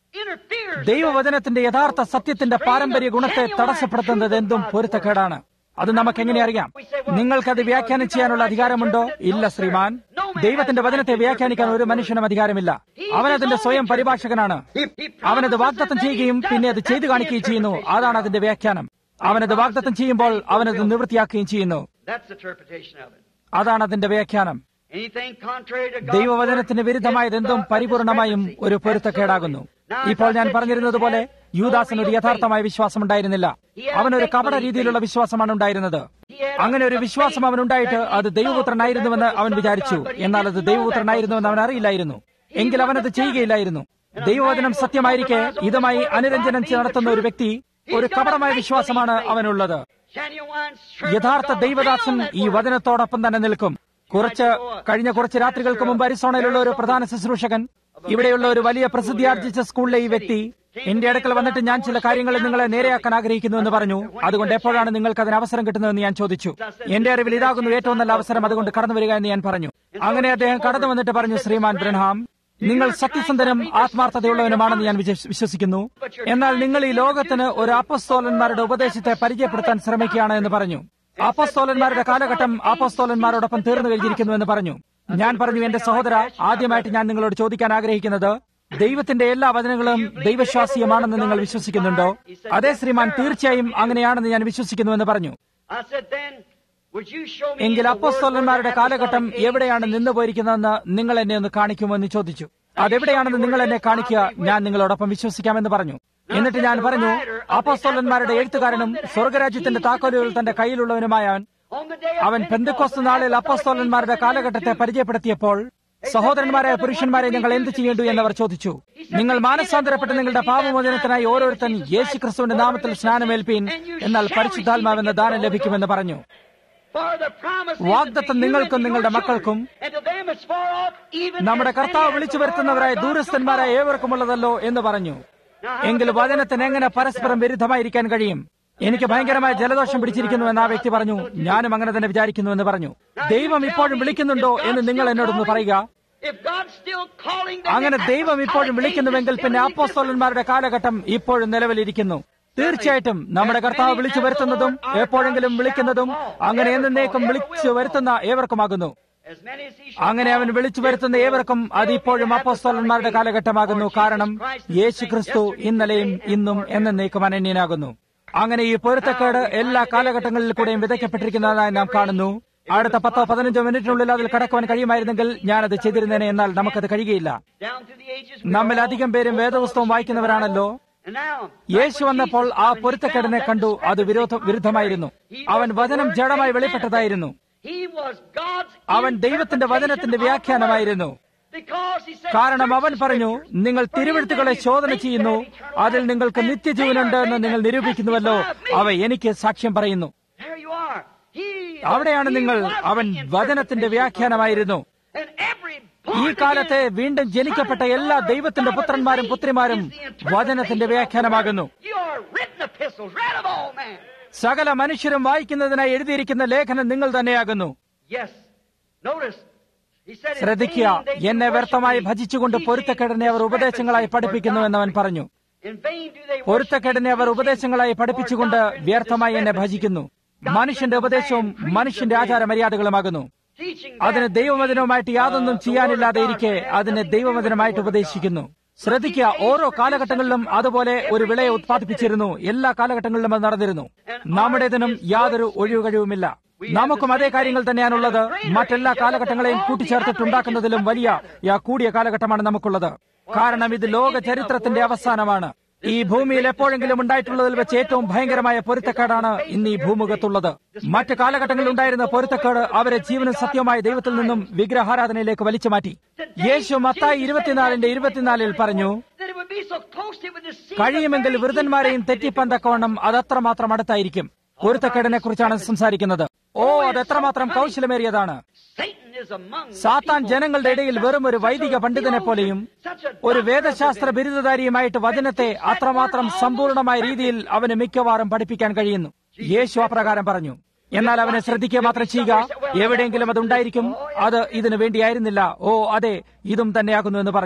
interferes. ദൈവവചനത്തിന്റെ യഥാർത്ഥ സത്യത്തിന്റെ പാരമ്പര്യ ഗുണത്തെ തടസ്സപ്പെടുത്തുന്നത് എന്തും പൊരുത്തക്കേടാണ് അത് നമുക്ക് എങ്ങനെ അറിയാം നിങ്ങൾക്കത് വ്യാഖ്യാനം ചെയ്യാനുള്ള അധികാരമുണ്ടോ ഇല്ല ശ്രീമാൻ ദൈവത്തിന്റെ വചനത്തെ വ്യാഖ്യാനിക്കാൻ ഒരു മനുഷ്യനും അധികാരമില്ല അവനതിന്റെ സ്വയം പരിഭാഷകനാണ് He, he അവനത് വാഗ്ദത്തം ചെയ്യുകയും പിന്നെ അത് ചെയ്തു കാണിക്കുകയും ചെയ്യുന്നു അതാണ് അതിന്റെ വ്യാഖ്യാനം അവനത് വാഗ്ദത്തം ചെയ്യുമ്പോൾ അവനത് നിവൃത്തിയാക്കുകയും ചെയ്യുന്നു That's the interpretation of it. അതാണ് അതിന്റെ വ്യാഖ്യാനം Anything contrary to God's ദൈവവചനത്തിന് word വിരുദ്ധമായതെന്തും is the പരിപൂർണമായും discrepancy. ഒരു പൊരുത്തക്കേടാകുന്നു ഇപ്പോൾ ഞാൻ പറഞ്ഞിരുന്നത് പോലെ യൂദാസിന് ഒരു യഥാർത്ഥമായ വിശ്വാസം ഉണ്ടായിരുന്നില്ല അവനൊരു കപട രീതിയിലുള്ള വിശ്വാസമാണ് ഉണ്ടായിരുന്നത് അങ്ങനെ ഒരു വിശ്വാസം അവനുണ്ടായിട്ട് അത് ദൈവപുത്രനായിരുന്നുവെന്ന് അവൻ വിചാരിച്ചു എന്നാൽ അത് ദൈവപുത്രനായിരുന്നുവെന്ന് അവൻ അറിയില്ലായിരുന്നു എങ്കിൽ അവനത് ചെയ്യുകയില്ലായിരുന്നു ദൈവവചനം സത്യമായിരിക്കെ ഇതുമായി അനുരഞ്ജനം നടത്തുന്ന ഒരു വ്യക്തി ഒരു കപടമായ വിശ്വാസമാണ് അവനുള്ളത് Genuine servant യഥാർത്ഥ of God ദൈവദാസൻ will ഈ വചനത്തോടൊപ്പം തന്നെ നിൽക്കും കുറച്ച് കഴിഞ്ഞ കുറച്ച് രാത്രികൾക്ക് മുമ്പ് അരിസോണയിലുള്ള ഒരു പ്രധാന ശുശ്രൂഷകൻ ഇവിടെയുള്ള ഒരു വലിയ പ്രസിദ്ധിയാർജിച്ച സ്കൂളിലെ ഈ വ്യക്തി എന്റെ അടുക്കൽ വന്നിട്ട് ഞാൻ ചില കാര്യങ്ങൾ നിങ്ങളെ നേരെയാക്കാൻ ആഗ്രഹിക്കുന്നു എന്ന് പറഞ്ഞു അതുകൊണ്ട് എപ്പോഴാണ് നിങ്ങൾക്ക് അതിന് അവസരം കിട്ടുന്നതെന്ന് ഞാൻ ചോദിച്ചു എന്റെ അറിവിൽ ഇതാകുന്നു ഏറ്റവും നല്ല അവസരം അതുകൊണ്ട് കടന്നു വരിക എന്ന് ഞാൻ പറഞ്ഞു അങ്ങനെ അദ്ദേഹം കടന്നു വന്നിട്ട് പറഞ്ഞു ശ്രീമാൻ ബ്രൻഹാം നിങ്ങൾ സത്യസന്ധനും ആത്മാർത്ഥതയുള്ളവനുമാണെന്ന് ഞാൻ വിശ്വ- വിശ്വസിക്കുന്നു എന്നാൽ നിങ്ങൾ ഈ ലോകത്തിന് ഒരു അപ്പസ്തോലന്മാരുടെ ഉപദേശത്തെ പരിചയപ്പെടുത്താൻ ശ്രമിക്കുകയാണ് എന്ന് പറഞ്ഞു അപ്പസ്തോലന്മാരുടെ കാലഘട്ടം അപ്പസ്തോലന്മാരോടൊപ്പം തീർന്നു കഴിഞ്ഞിരിക്കുന്നു എന്ന് പറഞ്ഞു ഞാൻ പറഞ്ഞു എന്റെ സഹോദര ആദ്യമായിട്ട് ഞാൻ നിങ്ങളോട് ചോദിക്കാൻ ആഗ്രഹിക്കുന്നത് ദൈവത്തിന്റെ എല്ലാ വചനങ്ങളും ദൈവശ്വാസീയമാണെന്ന് നിങ്ങൾ വിശ്വസിക്കുന്നുണ്ടോ അതെ ശ്രീമാൻ തീർച്ചയായും അങ്ങനെയാണെന്ന് ഞാൻ വിശ്വസിക്കുന്നുവെന്ന് പറഞ്ഞു I said, then, would you show me എങ്കിൽ the word അപ്പസ്തോലന്മാരുടെ where കാലഘട്ടം apostolic എവിടെയാണ് age നിന്ന് പോയിരിക്കുന്നതെന്ന് നിങ്ങൾ എന്നെ ഒന്ന് കാണിക്കുമോ എന്ന് ചോദിച്ചു അതെവിടെയാണെന്ന് നിങ്ങൾ എന്നെ കാണിക്കുക ഞാൻ നിങ്ങളോടൊപ്പം വിശ്വസിക്കാമെന്ന് പറഞ്ഞു എന്നിട്ട് ഞാൻ പറഞ്ഞു അപ്പസ്തോലന്മാരുടെ എഴുത്തുകാരനും സ്വർഗരാജ്യത്തിന്റെ താക്കോലുകൾ തന്റെ കയ്യിലുള്ളവനുമായവൻ On the day of അവൻ പെന്തക്കോസ്ത് നാളിൽ അപ്പസ്തോലന്മാരുടെ കാലഘട്ടത്തെ പരിചയപ്പെടുത്തിയപ്പോൾ സഹോദരന്മാരായ പുരുഷന്മാരെ ഞങ്ങൾ എന്ത് ചെയ്യേണ്ടു എന്നവർ ചോദിച്ചു നിങ്ങൾ മാനസാന്തരപ്പെട്ട് നിങ്ങളുടെ പാപമോചനത്തിനായി ഓരോരുത്തൻ യേശു ക്രിസ്തുവിന്റെ നാമത്തിൽ സ്നാനമേൽപ്പീൻ എന്നാൽ പരിശുദ്ധാത്മാവെന്ന ദാനം ലഭിക്കുമെന്ന് പറഞ്ഞു For the promise വാഗ്ദത്തം നിങ്ങൾക്കും നിങ്ങളുടെ മക്കൾക്കും and to them is far off, even നമ്മുടെ as കർത്താവ് many as വിളിച്ചു the Lord വരുത്തുന്നവരായ our God ദൂരസ്ഥന്മാരായ shall ഏവർക്കുമുള്ളതല്ലോ എന്ന് പറഞ്ഞു എങ്കിൽ വചനത്തിന് എങ്ങനെ പരസ്പരം വിരുദ്ധമായിരിക്കാൻ കഴിയും എനിക്ക് ഭയങ്കരമായ ജലദോഷം പിടിച്ചിരിക്കുന്നു എന്ന് ആ വ്യക്തി പറഞ്ഞു ഞാനും അങ്ങനെ തന്നെ വിചാരിക്കുന്നു എന്ന് പറഞ്ഞു ദൈവം ഇപ്പോഴും വിളിക്കുന്നുണ്ടോ എന്ന് നിങ്ങൾ എന്നോടൊന്ന് പറയുക If God's still calling them അങ്ങനെ the ദൈവം ഇപ്പോഴും apostolic വിളിക്കുന്നുവെങ്കിൽ age, പിന്നെ then അപ്പോസ്തോലന്മാരുടെ കാലഘട്ടം ഇപ്പോഴും നിലവിലിരിക്കുന്നു തീർച്ചയായിട്ടും നമ്മുടെ കർത്താവ് വിളിച്ചു വരുത്തുന്നതും എപ്പോഴെങ്കിലും വിളിക്കുന്നതും അങ്ങനെ എന്നേക്കും വിളിച്ചു വരുത്തുന്ന ഏവർക്കുമാകുന്നു as many as he shall അങ്ങനെ അവൻ വിളിച്ചു വരുത്തുന്ന ഏവർക്കും അത് ഇപ്പോഴും അപ്പോസ്തോലന്മാരുടെ കാലഘട്ടമാകുന്നു കാരണം യേശു ക്രിസ്തു ഇന്നലെയും ഇന്നും എന്നേക്കും അനന്യനാകുന്നു അങ്ങനെ ഈ പൊരുത്തക്കേട് എല്ലാ കാലഘട്ടങ്ങളിൽ കൂടെയും വിതയ്ക്കപ്പെട്ടിരിക്കുന്നതായി നാം കാണുന്നു അടുത്ത പത്തോ പതിനഞ്ചോ മിനിറ്റിനുള്ളിൽ അതിൽ കടക്കുവാൻ കഴിയുമായിരുന്നെങ്കിൽ ഞാനത് ചെയ്തിരുന്നേനെ എന്നാൽ നമുക്കത് കഴിയുകയില്ല down through the ages. നമ്മിൽ അധികം പേരും വേദപുസ്തകം വായിക്കുന്നവരാണല്ലോ And now, യേശു വന്നപ്പോൾ ആ പൊരുത്തക്കേടിനെ കണ്ടു അത് വിരോധ വിരുദ്ധമായിരുന്നു അവൻ വചനം ജഡമായി വെളിപ്പെട്ടതായിരുന്നു he was God's അവൻ ദൈവത്തിന്റെ വചനത്തിന്റെ വ്യാഖ്യാനമായിരുന്നു because he said, കാരണം അവൻ പറഞ്ഞു നിങ്ങൾ തിരുവഴുത്തുകളെ ശോധന ചെയ്യുന്നു അതിൽ നിങ്ങൾക്ക് നിത്യജീവനുണ്ട് എന്ന് നിങ്ങൾ നിരൂപിക്കുന്നുവല്ലോ അവ എനിക്ക് സാക്ഷ്യം പറയുന്നു There you are. He അവിടെയാണ് നിങ്ങൾ അവൻ വചനത്തിന്റെ വ്യാഖ്യാനമായിരുന്നു and every ഈ കാലത്തെ വീണ്ടും ജനിക്കപ്പെട്ട എല്ലാ ദൈവത്തിന്റെ പുത്രന്മാരും പുത്രിമാരും വചനത്തിന്റെ വ്യാഖ്യാനമാകുന്നു You are written epistles, read of all men. സകല മനുഷ്യരും വായിക്കുന്നതിനായി എഴുതിയിരിക്കുന്ന ലേഖനം നിങ്ങൾ തന്നെയാകുന്നു Yes. Notice. He said, "In ശ്രദ്ധിക്കുക vain they do എന്നെ worship വ്യർത്ഥമായി me, ഭജിച്ചുകൊണ്ട് teaching പൊരുത്തക്കേടിനെ അവർ ഉപദേശങ്ങളായി പഠിപ്പിക്കുന്നു എന്നവൻ പറഞ്ഞു In vain do they worship പൊരുത്തക്കേടിനെ അവർ ഉപദേശങ്ങളായി പഠിപ്പിച്ചുകൊണ്ട് വ്യർത്ഥമായി എന്നെ ഭജിക്കുന്നു മനുഷ്യന്റെ ഉപദേശവും മനുഷ്യന്റെ ആചാരമര്യാദകളുമാകുന്നു teaching അതിന് ദൈവവചനവുമായിട്ട് യാതൊന്നും ചെയ്യാനില്ലാതെ ഇരിക്കെ അതിനെ ദൈവവചനമായിട്ട് ഉപദേശിക്കുന്നു ശ്രദ്ധിക്കുക ഓരോ കാലഘട്ടങ്ങളിലും അതുപോലെ ഒരു വിളയെ ഉത്പാദിപ്പിച്ചിരുന്നു എല്ലാ കാലഘട്ടങ്ങളിലും അത് നടന്നിരുന്നു നമ്മുടേതിനും യാതൊരു ഒഴിവുകഴിവുമില്ല നമുക്കും അതേ കാര്യങ്ങൾ തന്നെയാണുള്ളത് മറ്റെല്ലാ കാലഘട്ടങ്ങളെയും കൂട്ടിച്ചേർത്തിട്ടുണ്ടാക്കുന്നതിലും വലിയ യാ കൂടിയ കാലഘട്ടമാണ് നമുക്കുള്ളത് കാരണം ഇത് ലോക ചരിത്രത്തിന്റെ അവസാനമാണ് ഈ ഭൂമിയിൽ എപ്പോഴെങ്കിലും ഉണ്ടായിട്ടുള്ളതിൽ വെച്ച് ഏറ്റവും ഭയങ്കരമായ പൊരുത്തക്കേടാണ് ഇന്ന് ഈ ഭൂമുഖത്തുള്ളത് മറ്റ് കാലഘട്ടങ്ങളിൽ ഉണ്ടായിരുന്ന പൊരുത്തക്കേട് അവരെ ജീവനും സത്യവുമായ ദൈവത്തിൽ നിന്നും വിഗ്രഹാരാധനയിലേക്ക് വലിച്ചു മാറ്റി യേശു മത്തായി ഇരുപത്തിനാലിന്റെ ഇരുപത്തിനാലിൽ പറഞ്ഞു that it would be so close it would deceive the കഴിയുമെങ്കിൽ very വൃതന്മാരെയും തെറ്റിപ്പന്തക്കവണ്ണം അത് അത്രമാത്രം അടുത്തായിരിക്കും പൊരുത്തക്കേടിനെ കുറിച്ചാണ് സംസാരിക്കുന്നത് ഓ അത് എത്രമാത്രം കൗശലമേറിയതാണ് Satan is among the സാത്താൻ people ജനങ്ങളുടെ ഇടയിൽ വെറും ഒരു വൈദിക പണ്ഡിതനെ പോലെയും such a ഒരു doctor വേദശാസ്ത്ര of the- ബിരുദധാരിയുമായിട്ട് വചനത്തെ അത്രമാത്രം സമ്പൂർണമായ രീതിയിൽ അവന് മിക്കവാറും പഠിപ്പിക്കാൻ കഴിയുന്നു യേശു അപ്രകാരം പറഞ്ഞു എന്നാൽ അവനെ ശ്രദ്ധിക്കുക മാത്രം ചെയ്യുക എവിടെയെങ്കിലും അത് ഉണ്ടായിരിക്കും അത് ഇതിനു വേണ്ടിയായിരുന്നില്ല ഓ അതെ ഇതും തന്നെയാകുന്നു എന്ന് പറഞ്ഞു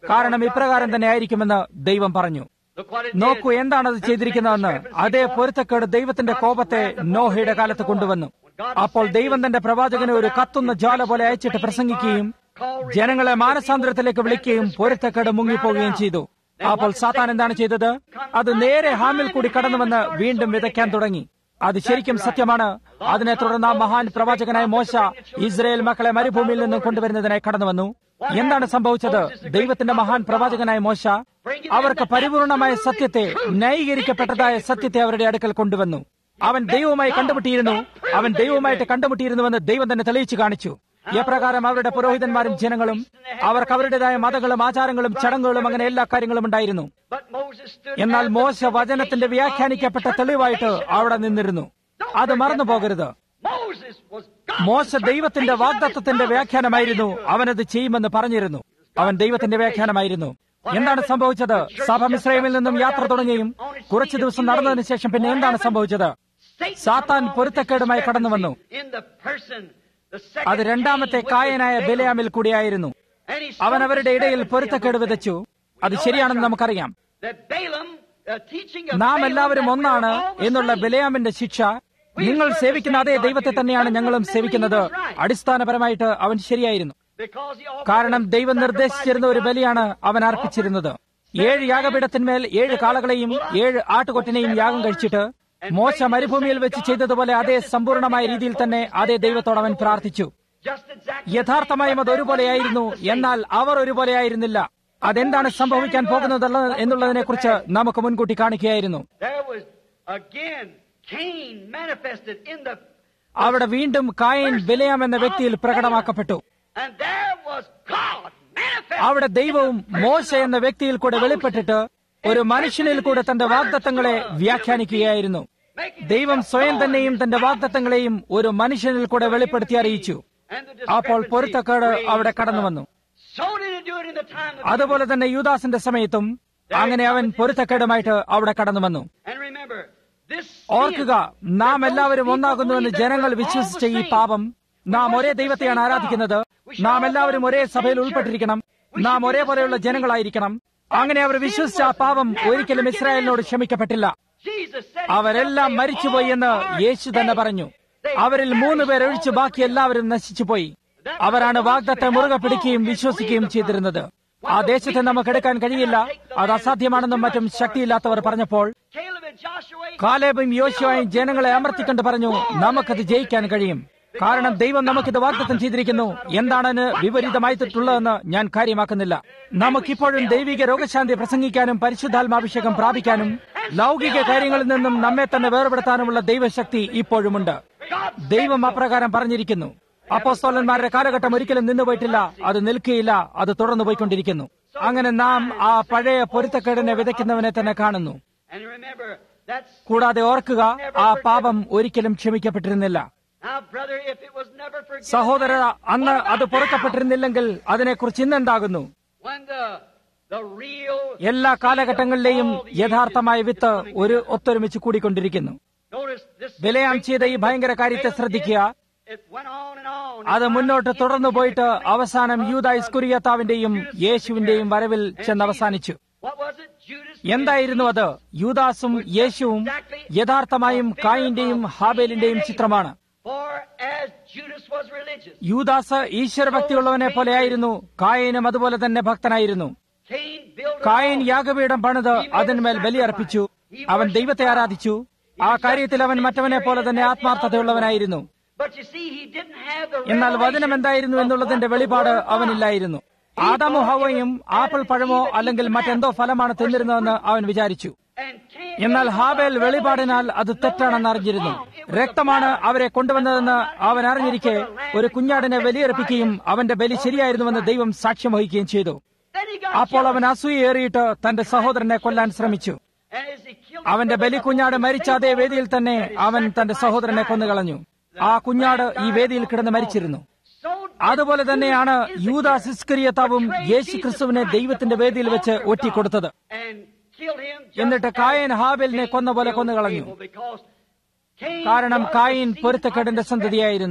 കാരണം ഇപ്രകാരം തന്നെ ആയിരിക്കുമെന്ന് ദൈവം പറഞ്ഞു Look what it നോക്കൂ did. എന്താണ് അത് ചെയ്തിരിക്കുന്നതെന്ന് അതേ പൊരുത്തക്കേട് ദൈവത്തിന്റെ കോപത്തെ നോഹയുടെ കാലത്ത് കൊണ്ടുവന്നു അപ്പോൾ ദൈവം തന്റെ പ്രവാചകനെ ഒരു കത്തുന്ന ജ്വാല പോലെ അയച്ചിട്ട് പ്രസംഗിക്കുകയും ജനങ്ങളെ മാനസാന്തരത്തിലേക്ക് വിളിക്കുകയും പൊരുത്തക്കേട് മുങ്ങിപ്പോവുകയും ചെയ്തു അപ്പോൾ സാത്താൻ എന്താണ് ചെയ്തത് അത് നേരെ ഹാമിൽ കൂടി കടന്നുവന്ന് വീണ്ടും വിതയ്ക്കാൻ തുടങ്ങി അത് ശരിക്കും സത്യമാണ് അതിനെ തുടർന്ന് ആ മഹാൻ പ്രവാചകനായ മോശ ഇസ്രയേൽ മക്കളെ മരുഭൂമിയിൽ നിന്നും കൊണ്ടുവരുന്നതിനായി കടന്നു വന്നു എന്താണ് സംഭവിച്ചത് ദൈവത്തിന്റെ മഹാൻ പ്രവാചകനായ മോശ അവർക്ക് പരിപൂർണമായ സത്യത്തെ ന്യായീകരിക്കപ്പെട്ടതായ സത്യത്തെ അവരുടെ അടുക്കൽ കൊണ്ടുവന്നു അവൻ ദൈവവുമായി കണ്ടുമുട്ടിയിരുന്നു അവൻ ദൈവവുമായിട്ട് കണ്ടുമുട്ടിയിരുന്നുവെന്ന് ദൈവം തന്നെ തെളിയിച്ചു കാണിച്ചു എപ്രകാരം അവരുടെ പുരോഹിതന്മാരും ജനങ്ങളും അവർക്ക് അവരുടേതായ മതങ്ങളും ആചാരങ്ങളും ചടങ്ങുകളും അങ്ങനെ എല്ലാ കാര്യങ്ങളും ഉണ്ടായിരുന്നു But Moses stood എന്നാൽ as the മോശ വചനത്തിന്റെ വ്യാഖ്യാനിക്കപ്പെട്ട തെളിവായിട്ട് അവിടെ നിന്നിരുന്നു അത് മറന്നു പോകരുത് Moses was God. മോശ ദൈവത്തിന്റെ വാഗ്ദത്വത്തിന്റെ വ്യാഖ്യാനമായിരുന്നു അവനത് ചെയ്യുമെന്ന് പറഞ്ഞിരുന്നു അവൻ ദൈവത്തിന്റെ വ്യാഖ്യാനമായിരുന്നു എന്താണ് സംഭവിച്ചത് സഭ മിശ്രമിൽ നിന്നും യാത്ര തുടങ്ങുകയും കുറച്ചു ദിവസം നടന്നതിന് ശേഷം പിന്നെ എന്താണ് സംഭവിച്ചത് Satan സാത്താൻ comes പൊരുത്തക്കേടുമായി കടന്നു വന്നു in the person, the second അത് രണ്ടാമത്തെ Cain with കായനായ Balaam. ബിലയാമിൽ കൂടിയായിരുന്നു And he അവൻ spoke അവരുടെ ഇടയിൽ discrepancy പൊരുത്തക്കേട് among them. വിതച്ചു അത് We know ശരിയാണെന്ന് that's right. നമുക്കറിയാം That Balaam, uh, teaching of നാം Balaam എല്ലാവരും that we ഒന്നാണ് are all the എന്നുള്ള same. ബിലയാമിന്റെ ശിക്ഷ നിങ്ങൾ സേവിക്കുന്ന അതേ ദൈവത്തെ തന്നെയാണ് ഞങ്ങളും സേവിക്കുന്നത് അടിസ്ഥാനപരമായിട്ട് അവൻ ശരിയായിരുന്നു Because he offered കാരണം the ദൈവം sacrifice നിർദ്ദേശിച്ചിരുന്ന ഒരു of God. ബലിയാണ് അവൻ അർപ്പിച്ചിരുന്നത് ഏഴ് യാഗപീഠത്തിന്മേൽ ഏഴ് കാളകളെയും ഏഴ് ആട്ടുകൊറ്റനെയും യാഗം കഴിച്ചിട്ട് മോശ മരുഭൂമിയിൽ വെച്ച് ചെയ്തതുപോലെ അതേ സമ്പൂർണമായ രീതിയിൽ തന്നെ അതേ ദൈവത്തോട് അവൻ പ്രാർത്ഥിച്ചു Just exactly യഥാർത്ഥമായും അത് ഒരുപോലെയായിരുന്നു എന്നാൽ അവർ ഒരുപോലെയായിരുന്നില്ല അതെന്താണ് സംഭവിക്കാൻ പോകുന്നത് എന്നുള്ളതിനെ കുറിച്ച് നമുക്ക് മുൻകൂട്ടി കാണിക്കുകയായിരുന്നു There was again Cain manifested in the അവിടെ വീണ്ടും കായൻ ബിലയാം എന്ന വ്യക്തിയിൽ പ്രകടമാക്കപ്പെട്ടു and there was God manifested. അവിടെ ദൈവവും മോശ എന്ന വ്യക്തിയിൽ കൂടെ വെളിപ്പെട്ടിട്ട് ഒരു മനുഷ്യനിൽ കൂടെ തന്റെ വാഗ്ദത്തങ്ങളെ വ്യാഖ്യാനിക്കുകയായിരുന്നു making ദൈവം സ്വയം തന്നെയും തന്റെ വാഗ്ദത്തങ്ങളെയും ഒരു മനുഷ്യനിൽ കൂടെ വെളിപ്പെടുത്തി അറിയിച്ചു and the അപ്പോൾ discrepancy പൊരുത്തക്കേട് അവിടെ raised കടന്നു up. വന്നു So did he do it in the time of അതുപോലെ തന്നെ യൂദാസിന്റെ സമയത്തും അങ്ങനെ അവൻ പൊരുത്തക്കേടുമായിട്ട് അവിടെ കടന്നു വന്നു And remember, this ഓർക്കുക നാം എല്ലാവരും ഒന്നാകുന്നുവെന്ന് ജനങ്ങൾ വിശ്വസിച്ച ഈ പാപം നാം ഒരേ ദൈവത്തെയാണ് ആരാധിക്കുന്നത് നാം എല്ലാവരും ഒരേ സഭയിൽ ഉൾപ്പെട്ടിരിക്കണം നാം ഒരേപോലെയുള്ള ജനങ്ങളായിരിക്കണം അങ്ങനെ അവർ വിശ്വസിച്ച ആ പാപം ഒരിക്കലും ഇസ്രായേലിനോട് ക്ഷമിക്കപ്പെട്ടില്ല Jesus said അവരെല്ലാം മരിച്ചുപോയി എന്ന് യേശു തന്നെ പറഞ്ഞു അവരിൽ മൂന്ന് പേർ ഒഴിച്ച് ബാക്കി എല്ലാവരും നശിച്ചുപോയി അവരാണ് വാഗ്ദത്തെ മുറുകെ പിടിക്കുകയും വിശ്വസിക്കുകയും ചെയ്തിരുന്നത് ആ ദേശത്തെ നമുക്ക് എടുക്കാൻ കഴിയില്ല അത് അസാധ്യമാണെന്നും മറ്റും ശക്തിയില്ലാത്തവർ പറഞ്ഞപ്പോൾ Caleb and Joshua കാലേബും യോശുവായും ജനങ്ങളെ അമർത്തിക്കൊണ്ട് പറഞ്ഞു നമുക്കത് ജയിക്കാൻ കഴിയും കാരണം ദൈവം നമുക്കിത് വാഗ്ദത്തം ചെയ്തിരിക്കുന്നു എന്താണ് വിപരീതമായിട്ടുള്ളതെന്ന് ഞാൻ കാര്യമാക്കുന്നില്ല നമുക്കിപ്പോഴും ദൈവിക രോഗശാന്തി പ്രസംഗിക്കാനും പരിശുദ്ധാത്മാഭിഷേകം പ്രാപിക്കാനും ലൗകിക കാര്യങ്ങളിൽ നിന്നും നമ്മെ തന്നെ വേർപെടുത്താനുമുള്ള ദൈവശക്തി ഇപ്പോഴുമുണ്ട് ദൈവം അപ്രകാരം പറഞ്ഞിരിക്കുന്നു അപ്പോസ്തോലന്മാരുടെ കാലഘട്ടം ഒരിക്കലും നിന്നുപോയിട്ടില്ല അത് നിൽക്കുകയില്ല അത് തുടർന്നു പോയിക്കൊണ്ടിരിക്കുന്നു അങ്ങനെ നാം ആ പഴയ പൊരുത്തക്കേടിനെ വിതയ്ക്കുന്നവനെ തന്നെ കാണുന്നു And remember, that's കൂടാതെ ഓർക്കുക ആ പാപം ഒരിക്കലും ക്ഷമിക്കപ്പെട്ടിരുന്നില്ല now, brother, if it was never forgiven, സഹോദര അന്ന് what അത് about പൊറുക്കപ്പെട്ടിരുന്നില്ലെങ്കിൽ അതിനെക്കുറിച്ച് ഇന്നെന്താകുന്നു now? When the the real എല്ലാ കാലഘട്ടങ്ങളിലെയും യഥാർത്ഥമായ വിത്ത് ഒരു ഒത്തൊരുമിച്ച് കൂടിക്കൊണ്ടിരിക്കുന്നു notice this ബിലയാം ചെയ്ത ഈ ഭയങ്കര കാര്യത്തെ ശ്രദ്ധിക്കുക it went on and on. അത് മുന്നോട്ട് തുടർന്നു പോയിട്ട് അവസാനം യൂത ഇസ്കുരിയത്താവിന്റെയും യേശുവിന്റെയും വരവിൽ ചെന്ന് അവസാനിച്ചു What was it? Judas എന്തായിരുന്നു അത് യൂദാസും യേശുവും യഥാർത്ഥമായും കായിന്റെയും ഹാബേലിന്റെയും ചിത്രമാണ് For as Judas was religious, യൂദാസ് ഈശ്വരഭക്തിയുള്ളവനെ പോലെയായിരുന്നു കായനും അതുപോലെ തന്നെ ഭക്തനായിരുന്നു Cain built an കായൻ altar. യാഗപീഠം പണിത് അതിന്മേൽ ബലിയർപ്പിച്ചു അവൻ ദൈവത്തെ ആരാധിച്ചു ആ കാര്യത്തിൽ അവൻ മറ്റവനെ പോലെ തന്നെ ആത്മാർത്ഥതയുള്ളവനായിരുന്നു But you see, he didn't have the എന്നാൽ വചനം revelation എന്തായിരുന്നു of എന്നുള്ളതിന്റെ what the വെളിപാട് word was. അവനില്ലായിരുന്നു ആദാമു ഹവയും ആപ്പിൾ പഴമോ അല്ലെങ്കിൽ മറ്റെന്തോ ഫലമാണ് തിന്നിരുന്നതെന്ന് അവൻ വിചാരിച്ചു And Cain എന്നാൽ gave ഹാബേൽ the വെളിപാടിനാൽ revelation, അത് no, തെറ്റാണെന്ന് that was അറിഞ്ഞിരുന്നു wrong. It was രക്തമാണ് the blood. അവരെ കൊണ്ടുവന്നതെന്ന് അവൻ അറിഞ്ഞിരിക്കെ ഒരു കുഞ്ഞാടിനെ ബലിയർപ്പിക്കുകയും അവന്റെ ബലി ശരിയായിരുന്നുവെന്ന് ദൈവം സാക്ഷ്യം വഹിക്കുകയും ചെയ്തു Then he got അപ്പോൾ അവൻ jealous. അസൂയേറിയിട്ട് തന്റെ സഹോദരനെ കൊല്ലാൻ ശ്രമിച്ചു And as he killed അവന്റെ him, ബലി കുഞ്ഞാട് മരിച്ച അതേ വേദിയിൽ തന്നെ അവൻ തന്റെ സഹോദരനെ കൊന്നുകളഞ്ഞു ആ കുഞ്ഞാട് ഈ വേദിയിൽ കിടന്ന് മരിച്ചിരുന്നു so അതുപോലെ തന്നെയാണ് യൂദാസ് ഇസ്കരിയത്താവും യേശു ക്രിസ്തുവിനെ ദൈവത്തിന്റെ വേദിയിൽ വെച്ച് ഒറ്റിക്കൊടുത്തത് and killed him just എന്നിട്ട് as കായൻ ഹാബേലിനെ കൊന്ന പോലെ killed കൊന്നുകളഞ്ഞു Abel, because Cain കാരണം was കായിൻ the seed പൊരുത്തക്കേടിന്റെ of the സന്തതിയായിരുന്നു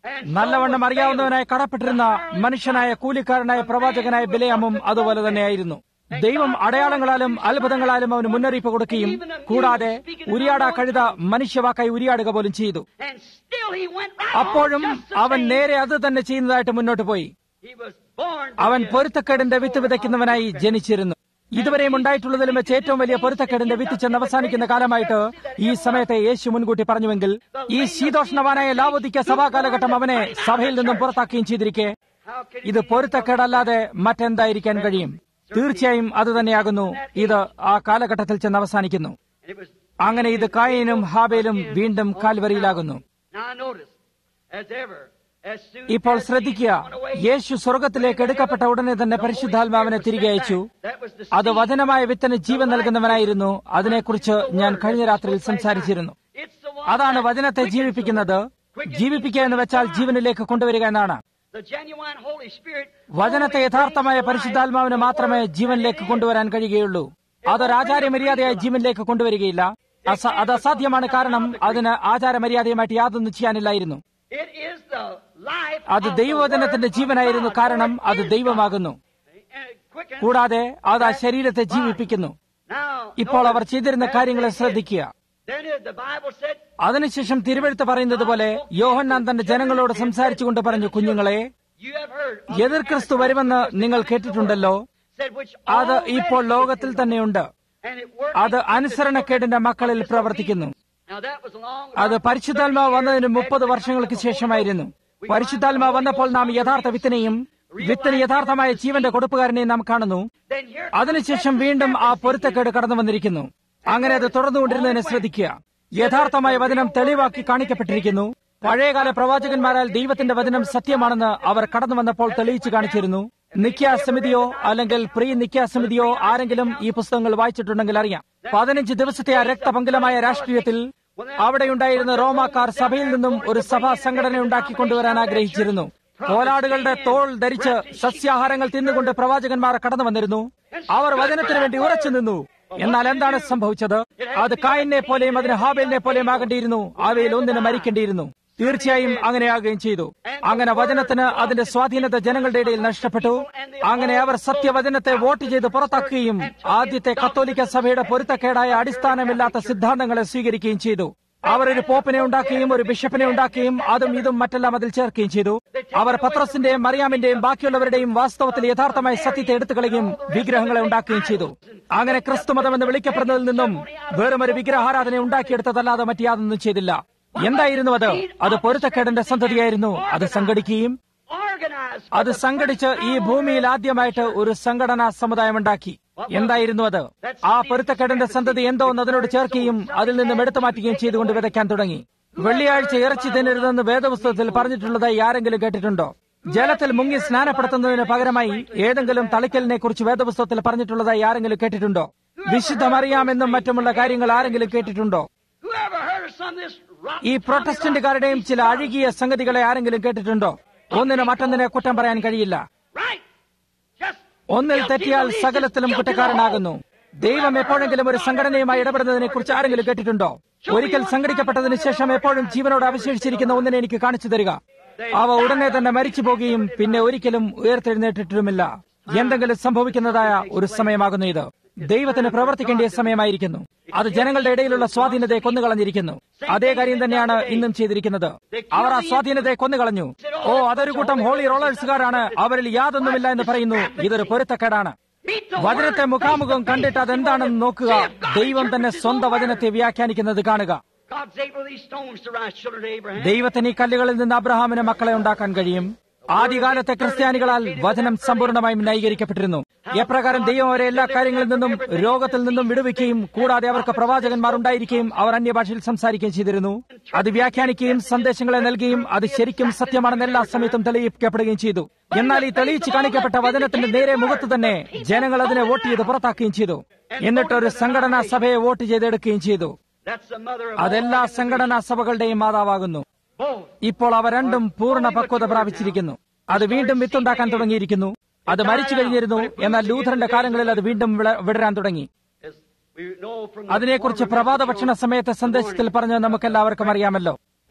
നല്ലവണ്ണം അറിയാവുന്നവനായ കടപ്പെട്ടിരുന്ന മനുഷ്യനായ കൂലിക്കാരനായ പ്രവാചകനായ ബിലയാമും അതുപോലെ തന്നെയായിരുന്നു ദൈവം അടയാളങ്ങളാലും അത്ഭുതങ്ങളാലും അവന് മുന്നറിയിപ്പ് കൊടുക്കുകയും കൂടാതെ ഉരിയാട കഴുത മനുഷ്യവാക്കായി ഉരിയാടുക പോലും ചെയ്തു And still he went right അപ്പോഴും on just the അവൻ same. നേരെ അത് തന്നെ ചെയ്യുന്നതായിട്ട് മുന്നോട്ട് പോയി He was born to അവൻ be a പൊരുത്തക്കേടിന്റെ വിത്ത് വിതയ്ക്കുന്നവനായി ജനിച്ചിരുന്നു ഇതുവരെയും ഉണ്ടായിട്ടുള്ളതിലും വെച്ച് ഏറ്റവും വലിയ പൊരുത്തക്കേടിന്റെ വിത്ത് ചെന്ന് അവസാനിക്കുന്ന കാലമായിട്ട് ഈ സമയത്തെ യേശു മുൻകൂട്ടി പറഞ്ഞുവെങ്കിൽ ഈ ശീതോഷ്ണവാനായ ലാവോദിക്ക സഭാ കാലഘട്ടം അവനെ സഭയിൽ നിന്നും പുറത്താക്കുകയും ചെയ്തിരിക്കെ How could he ഇത് പൊരുത്തക്കേടല്ലാതെ മറ്റെന്തായിരിക്കാൻ കഴിയും തീർച്ചയായും അത് തന്നെയാകുന്നു ഇത് ആ കാലഘട്ടത്തിൽ ചെന്ന് അവസാനിക്കുന്നു And it was അങ്ങനെ ഇത് കായനും ഹാബേലും വീണ്ടും കാൽവരിയിലാകുന്നു now notice, as ever, as soon ഇപ്പോൾ as ശ്രദ്ധിക്കുക Jesus went away, യേശു സ്വർഗത്തിലേക്ക് എടുക്കപ്പെട്ട ഉടനെ തന്നെ പരിശുദ്ധാത്മാവിനെ തിരികെ അയച്ചു that was the അത് seed. വചനമായ വിത്തിന് ജീവൻ നൽകുന്നവനായിരുന്നു അതിനെക്കുറിച്ച് ഞാൻ കഴിഞ്ഞ രാത്രിയിൽ സംസാരിച്ചിരുന്നു It's the one അതാണ് that വചനത്തെ quickens ജീവിപ്പിക്കുന്നത് the quickens ജീവിപ്പിക്കുക എന്ന് വെച്ചാൽ ജീവനിലേക്ക് കൊണ്ടുവരിക എന്നാണ് the genuine Holy Spirit. വചനത്തെ only യഥാർത്ഥമായ brings to life പരിശുദ്ധാത്മാവിന് the മാത്രമേ word ജീവനിലേക്ക് that it കൊണ്ടുവരാൻ കഴിയുകയുള്ളൂ അതൊരു ആചാരമര്യാദയായി ജീവനിലേക്ക് കൊണ്ടുവരികയില്ല അസ- അത് അസാധ്യമാണ് കാരണം അതിന് ആചാരമര്യാദയുമായിട്ട് യാതൊന്നും ചെയ്യാനില്ലായിരുന്നു is. It is the life അത് of the ദൈവവചനത്തിന്റെ word of ജീവനായിരുന്നു God. കാരണം For it അത് is ദൈവമാകുന്നു God. And it quickens കൂടാതെ അത് ആ ശരീരത്തെ ജീവിപ്പിക്കുന്നു Now, ഇപ്പോൾ അവർ notice, ചെയ്തിരുന്ന as കാര്യങ്ങളെ they did, ശ്രദ്ധിക്കുക Then it- the Bible said, അതിനുശേഷം തിരുവെഴുത്ത് പറയുന്നത് പോലെ യോഹന്നാൻ തന്റെ ജനങ്ങളോട് സംസാരിച്ചുകൊണ്ട് പറഞ്ഞു കുഞ്ഞുങ്ങളെ You have heard of എതിർ ക്രിസ്തു വരുമെന്ന് നിങ്ങൾ കേട്ടിട്ടുണ്ടല്ലോ said which അത് already ഇപ്പോൾ is ലോകത്തിൽ in the തന്നെയുണ്ട് world. And it worked അത് in the അനുസരണക്കേടിന്റെ മക്കളിൽ disobedience. പ്രവർത്തിക്കുന്നു Now that was long അത് about പരിശുദ്ധാത്മാവ് 30 വന്നതിന് years മുപ്പത് after the വർഷങ്ങൾക്ക് coming of the ശേഷമായിരുന്നു Holy Ghost. We പരിശുദ്ധാത്മാവ് find the വന്നപ്പോൾ നാം Holy യഥാർത്ഥ Ghost വിത്തിനെയും real വിത്തിന് life യഥാർത്ഥമായ given ജീവന്റെ seed. കൊടുപ്പുകാരനെയും നാം കാണുന്നു Then here അതിനുശേഷം comes that വീണ്ടും ആ discrepancy പൊരുത്തക്കേട് again. കടന്നു വന്നിരിക്കുന്നു അങ്ങനെ അത് തുടർന്നുകൊണ്ടിരുന്നതിനെ ശ്രദ്ധിക്കുക യഥാർത്ഥമായ വചനം തെളിവാക്കി കാണിക്കപ്പെട്ടിരിക്കുന്നു പഴയകാല പ്രവാചകന്മാരാൽ ദൈവത്തിന്റെ വചനം സത്യമാണെന്ന് അവർ കടന്നു വന്നപ്പോൾ തെളിയിച്ചു കാണിച്ചിരുന്നു നിക്യാസമിതിയോ അല്ലെങ്കിൽ പ്രീ നിക്യാസമിതിയോ ആരെങ്കിലും ഈ പുസ്തകങ്ങൾ വായിച്ചിട്ടുണ്ടെങ്കിൽ അറിയാം പതിനഞ്ച് ദിവസത്തെ ആ രക്തപങ്കിലമായ രാഷ്ട്രീയത്തിൽ അവിടെയുണ്ടായിരുന്ന റോമാക്കാർ സഭയിൽ നിന്നും ഒരു സഭാ സംഘടന ഉണ്ടാക്കിക്കൊണ്ടുവരാൻ ആഗ്രഹിച്ചിരുന്നു കോലാടുകളുടെ തോൾ ധരിച്ച് സസ്യാഹാരങ്ങൾ തിന്നുകൊണ്ട് പ്രവാചകന്മാർ കടന്നു വന്നിരുന്നു അവർ വചനത്തിന് വേണ്ടി ഉറച്ചു നിന്നു എന്നാൽ എന്താണ് സംഭവിച്ചത് അത് കായനെ പോലെയും അതിന് ഹാബേലിനെ പോലെയും ആകേണ്ടിയിരുന്നു അവയിൽ ഒന്നിന് മരിക്കേണ്ടിയിരുന്നു തീർച്ചയായും അങ്ങനെയാകുകയും ചെയ്തു അങ്ങനെ വചനത്തിന് അതിന്റെ സ്വാധീനത ജനങ്ങളുടെ ഇടയിൽ നഷ്ടപ്പെട്ടു അങ്ങനെ അവർ സത്യവചനത്തെ വോട്ട് ചെയ്ത് പുറത്താക്കുകയും ആദ്യത്തെ കത്തോലിക്ക സഭയുടെ പൊരുത്തക്കേടായ അടിസ്ഥാനമില്ലാത്ത സിദ്ധാന്തങ്ങളെ സ്വീകരിക്കുകയും ചെയ്തു അവർ ഒരു പോപ്പിനെ ഉണ്ടാക്കുകയും ഒരു ബിഷപ്പിനെ ഉണ്ടാക്കുകയും അതും ഇതും മറ്റെല്ലാം അതിൽ ചേർക്കുകയും ചെയ്തു അവർ പത്രസിന്റെയും മറിയാമിന്റെയും ബാക്കിയുള്ളവരുടെയും വാസ്തവത്തിൽ യഥാർത്ഥമായ സത്യത്തെ എടുത്തു കളയുകയും വിഗ്രഹങ്ങളെ ഉണ്ടാക്കുകയും ചെയ്തു അങ്ങനെ ക്രിസ്തുമതം എന്ന് വിളിക്കപ്പെടുന്നതിൽ നിന്നും വെറും ഒരു വിഗ്രഹാരാധന ഉണ്ടാക്കിയെടുത്തതല്ലാതെ മറ്റു യാതൊന്നും ചെയ്തില്ല എന്തായിരുന്നു അത് അത് പൊരുത്തക്കേടിന്റെ സന്തതിയായിരുന്നു അത് സംഘടിക്കുകയും Organized അത് സംഘടിച്ച് ഈ ഭൂമിയിൽ ആദ്യമായിട്ട് ഒരു സംഘടനാ സമുദായമുണ്ടാക്കി എന്തായിരുന്നു അത് ആ പൊരുത്തക്കേടിന്റെ സന്തതി എന്തോ എന്ന് അതിനോട് ചേർക്കുകയും അതിൽ നിന്നും എടുത്തു മാറ്റുകയും ചെയ്തുകൊണ്ട് വിതയ്ക്കാൻ തുടങ്ങി വെള്ളിയാഴ്ച ഇറച്ചി തിന്നരുതെന്ന് വേദപുസ്തകത്തിൽ പറഞ്ഞിട്ടുള്ളതായി ആരെങ്കിലും കേട്ടിട്ടുണ്ടോ ജലത്തിൽ മുങ്ങി സ്നാനപ്പെടുത്തുന്നതിന് പകരമായി ഏതെങ്കിലും തളിക്കലിനെ കുറിച്ച് വേദപുസ്തകത്തിൽ പറഞ്ഞിട്ടുള്ളതായി ആരെങ്കിലും കേട്ടിട്ടുണ്ടോ വിശുദ്ധമറിയാമെന്നും മറ്റുമുള്ള കാര്യങ്ങൾ ആരെങ്കിലും കേട്ടിട്ടുണ്ടോ Whoever heard of some of this rotten ഈ പ്രൊട്ടസ്റ്റന്റുകാരുടെയും ചില അഴുകിയ സംഗതികളെ ആരെങ്കിലും കേട്ടിട്ടുണ്ടോ ഒന്നിന് മറ്റൊന്നിനെ കുറ്റം പറയാൻ കഴിയില്ല right? Just ഒന്നിൽ guilty തെറ്റിയാൽ beliefs സകലത്തിലും is guilty കുറ്റക്കാരനാകുന്നു ദൈവം എപ്പോഴെങ്കിലും ഒരു സംഘടനയുമായി ഇടപെടുന്നതിനെ കുറിച്ച് ആരെങ്കിലും കേട്ടിട്ടുണ്ടോ ഒരിക്കൽ സംഘടിക്കപ്പെട്ടതിന് ശേഷം എപ്പോഴും ജീവനോട് അവശേഷിച്ചിരിക്കുന്ന ഒന്നിനെ എനിക്ക് കാണിച്ചു തരിക അവ ഉടനെ തന്നെ മരിച്ചു പോകുകയും പിന്നെ ഒരിക്കലും ഉയർത്തെഴുന്നേറ്റിട്ടുമില്ല എന്തെങ്കിലും സംഭവിക്കുന്നതായ ഒരു സമയമാകുന്നു ഇത് ദൈവത്തിന് പ്രവർത്തിക്കേണ്ട സമയമായിരിക്കുന്നു അത് ജനങ്ങളുടെ ഇടയിലുള്ള സ്വാധീനത്തെ കൊന്നുകളഞ്ഞിരിക്കുന്നു അതേ കാര്യം തന്നെയാണ് ഇന്നും ചെയ്തിരിക്കുന്നത് അവർ ആ സ്വാധീനത്തെ കൊന്നുകളഞ്ഞു ഓ അതൊരു കൂട്ടം ഹോളി റോളേഴ്സുകാരാണ് അവരിൽ യാതൊന്നുമില്ല എന്ന് പറയുന്നു ഇതൊരു പൊരുത്തക്കേടാണ് Meet the വചനത്തെ word. മുഖാമുഖം കണ്ടിട്ട് അതെന്താണെന്ന് നോക്കുക ദൈവം തന്നെ സ്വന്തം വചനത്തെ വ്യാഖ്യാനിക്കുന്നത് കാണുക God's able these stones to rise children to Abraham. ദൈവത്തിന് ഈ കല്ലുകളിൽ നിന്ന് അബ്രഹാമിന് മക്കളെ ഉണ്ടാക്കാൻ കഴിയും ആദ്യകാലത്തെ ക്രിസ്ത്യാനികളാൽ വചനം സമ്പൂർണ്ണമായും ന്യായീകരിക്കപ്പെട്ടിരുന്നു എപ്രകാരം ദൈവം അവരെ എല്ലാ കാര്യങ്ങളിൽ നിന്നും രോഗത്തിൽ നിന്നും വിടുവിക്കുകയും കൂടാതെ അവർക്ക് പ്രവാചകന്മാർ ഉണ്ടായിരിക്കുകയും അവർ അന്യഭാഷയിൽ സംസാരിക്കുകയും ചെയ്തിരുന്നു അത് വ്യാഖ്യാനിക്കുകയും സന്ദേശങ്ങളെ നൽകുകയും അത് ശരിക്കും സത്യമാണെന്ന് എല്ലാ സമയത്തും തെളിയിക്കപ്പെടുകയും ചെയ്തു എന്നാൽ ഈ തെളിയിച്ച് കാണിക്കപ്പെട്ട വചനത്തിന്റെ നേരെ മുഖത്ത് തന്നെ ജനങ്ങൾ അതിനെ വോട്ട് ചെയ്ത് പുറത്താക്കുകയും ചെയ്തു എന്നിട്ട് ഒരു സംഘടനാ സഭയെ വോട്ട് ചെയ്തെടുക്കുകയും ചെയ്തു That's the mother of അതെല്ലാ all സംഘടനാ സഭകളുടെയും മാതാവാകുന്നു both. ഇപ്പോൾ അവ രണ്ടും പൂർണ്ണ പക്വത പ്രാപിച്ചിരിക്കുന്നു അത് വീണ്ടും വിത്തുണ്ടാക്കാൻ തുടങ്ങിയിരിക്കുന്നു അത് മരിച്ചു കഴിഞ്ഞിരുന്നു എന്നാൽ ലൂഥറിന്റെ കാലങ്ങളിൽ അത് വീണ്ടും വിള- വിടരാൻ തുടങ്ങി As we know from the അതിനെക്കുറിച്ച് former പ്രഭാത message ഭക്ഷണ സമയത്തെ സന്ദേശത്തിൽ പറഞ്ഞ് നമുക്കെല്ലാവർക്കും അറിയാമല്ലോ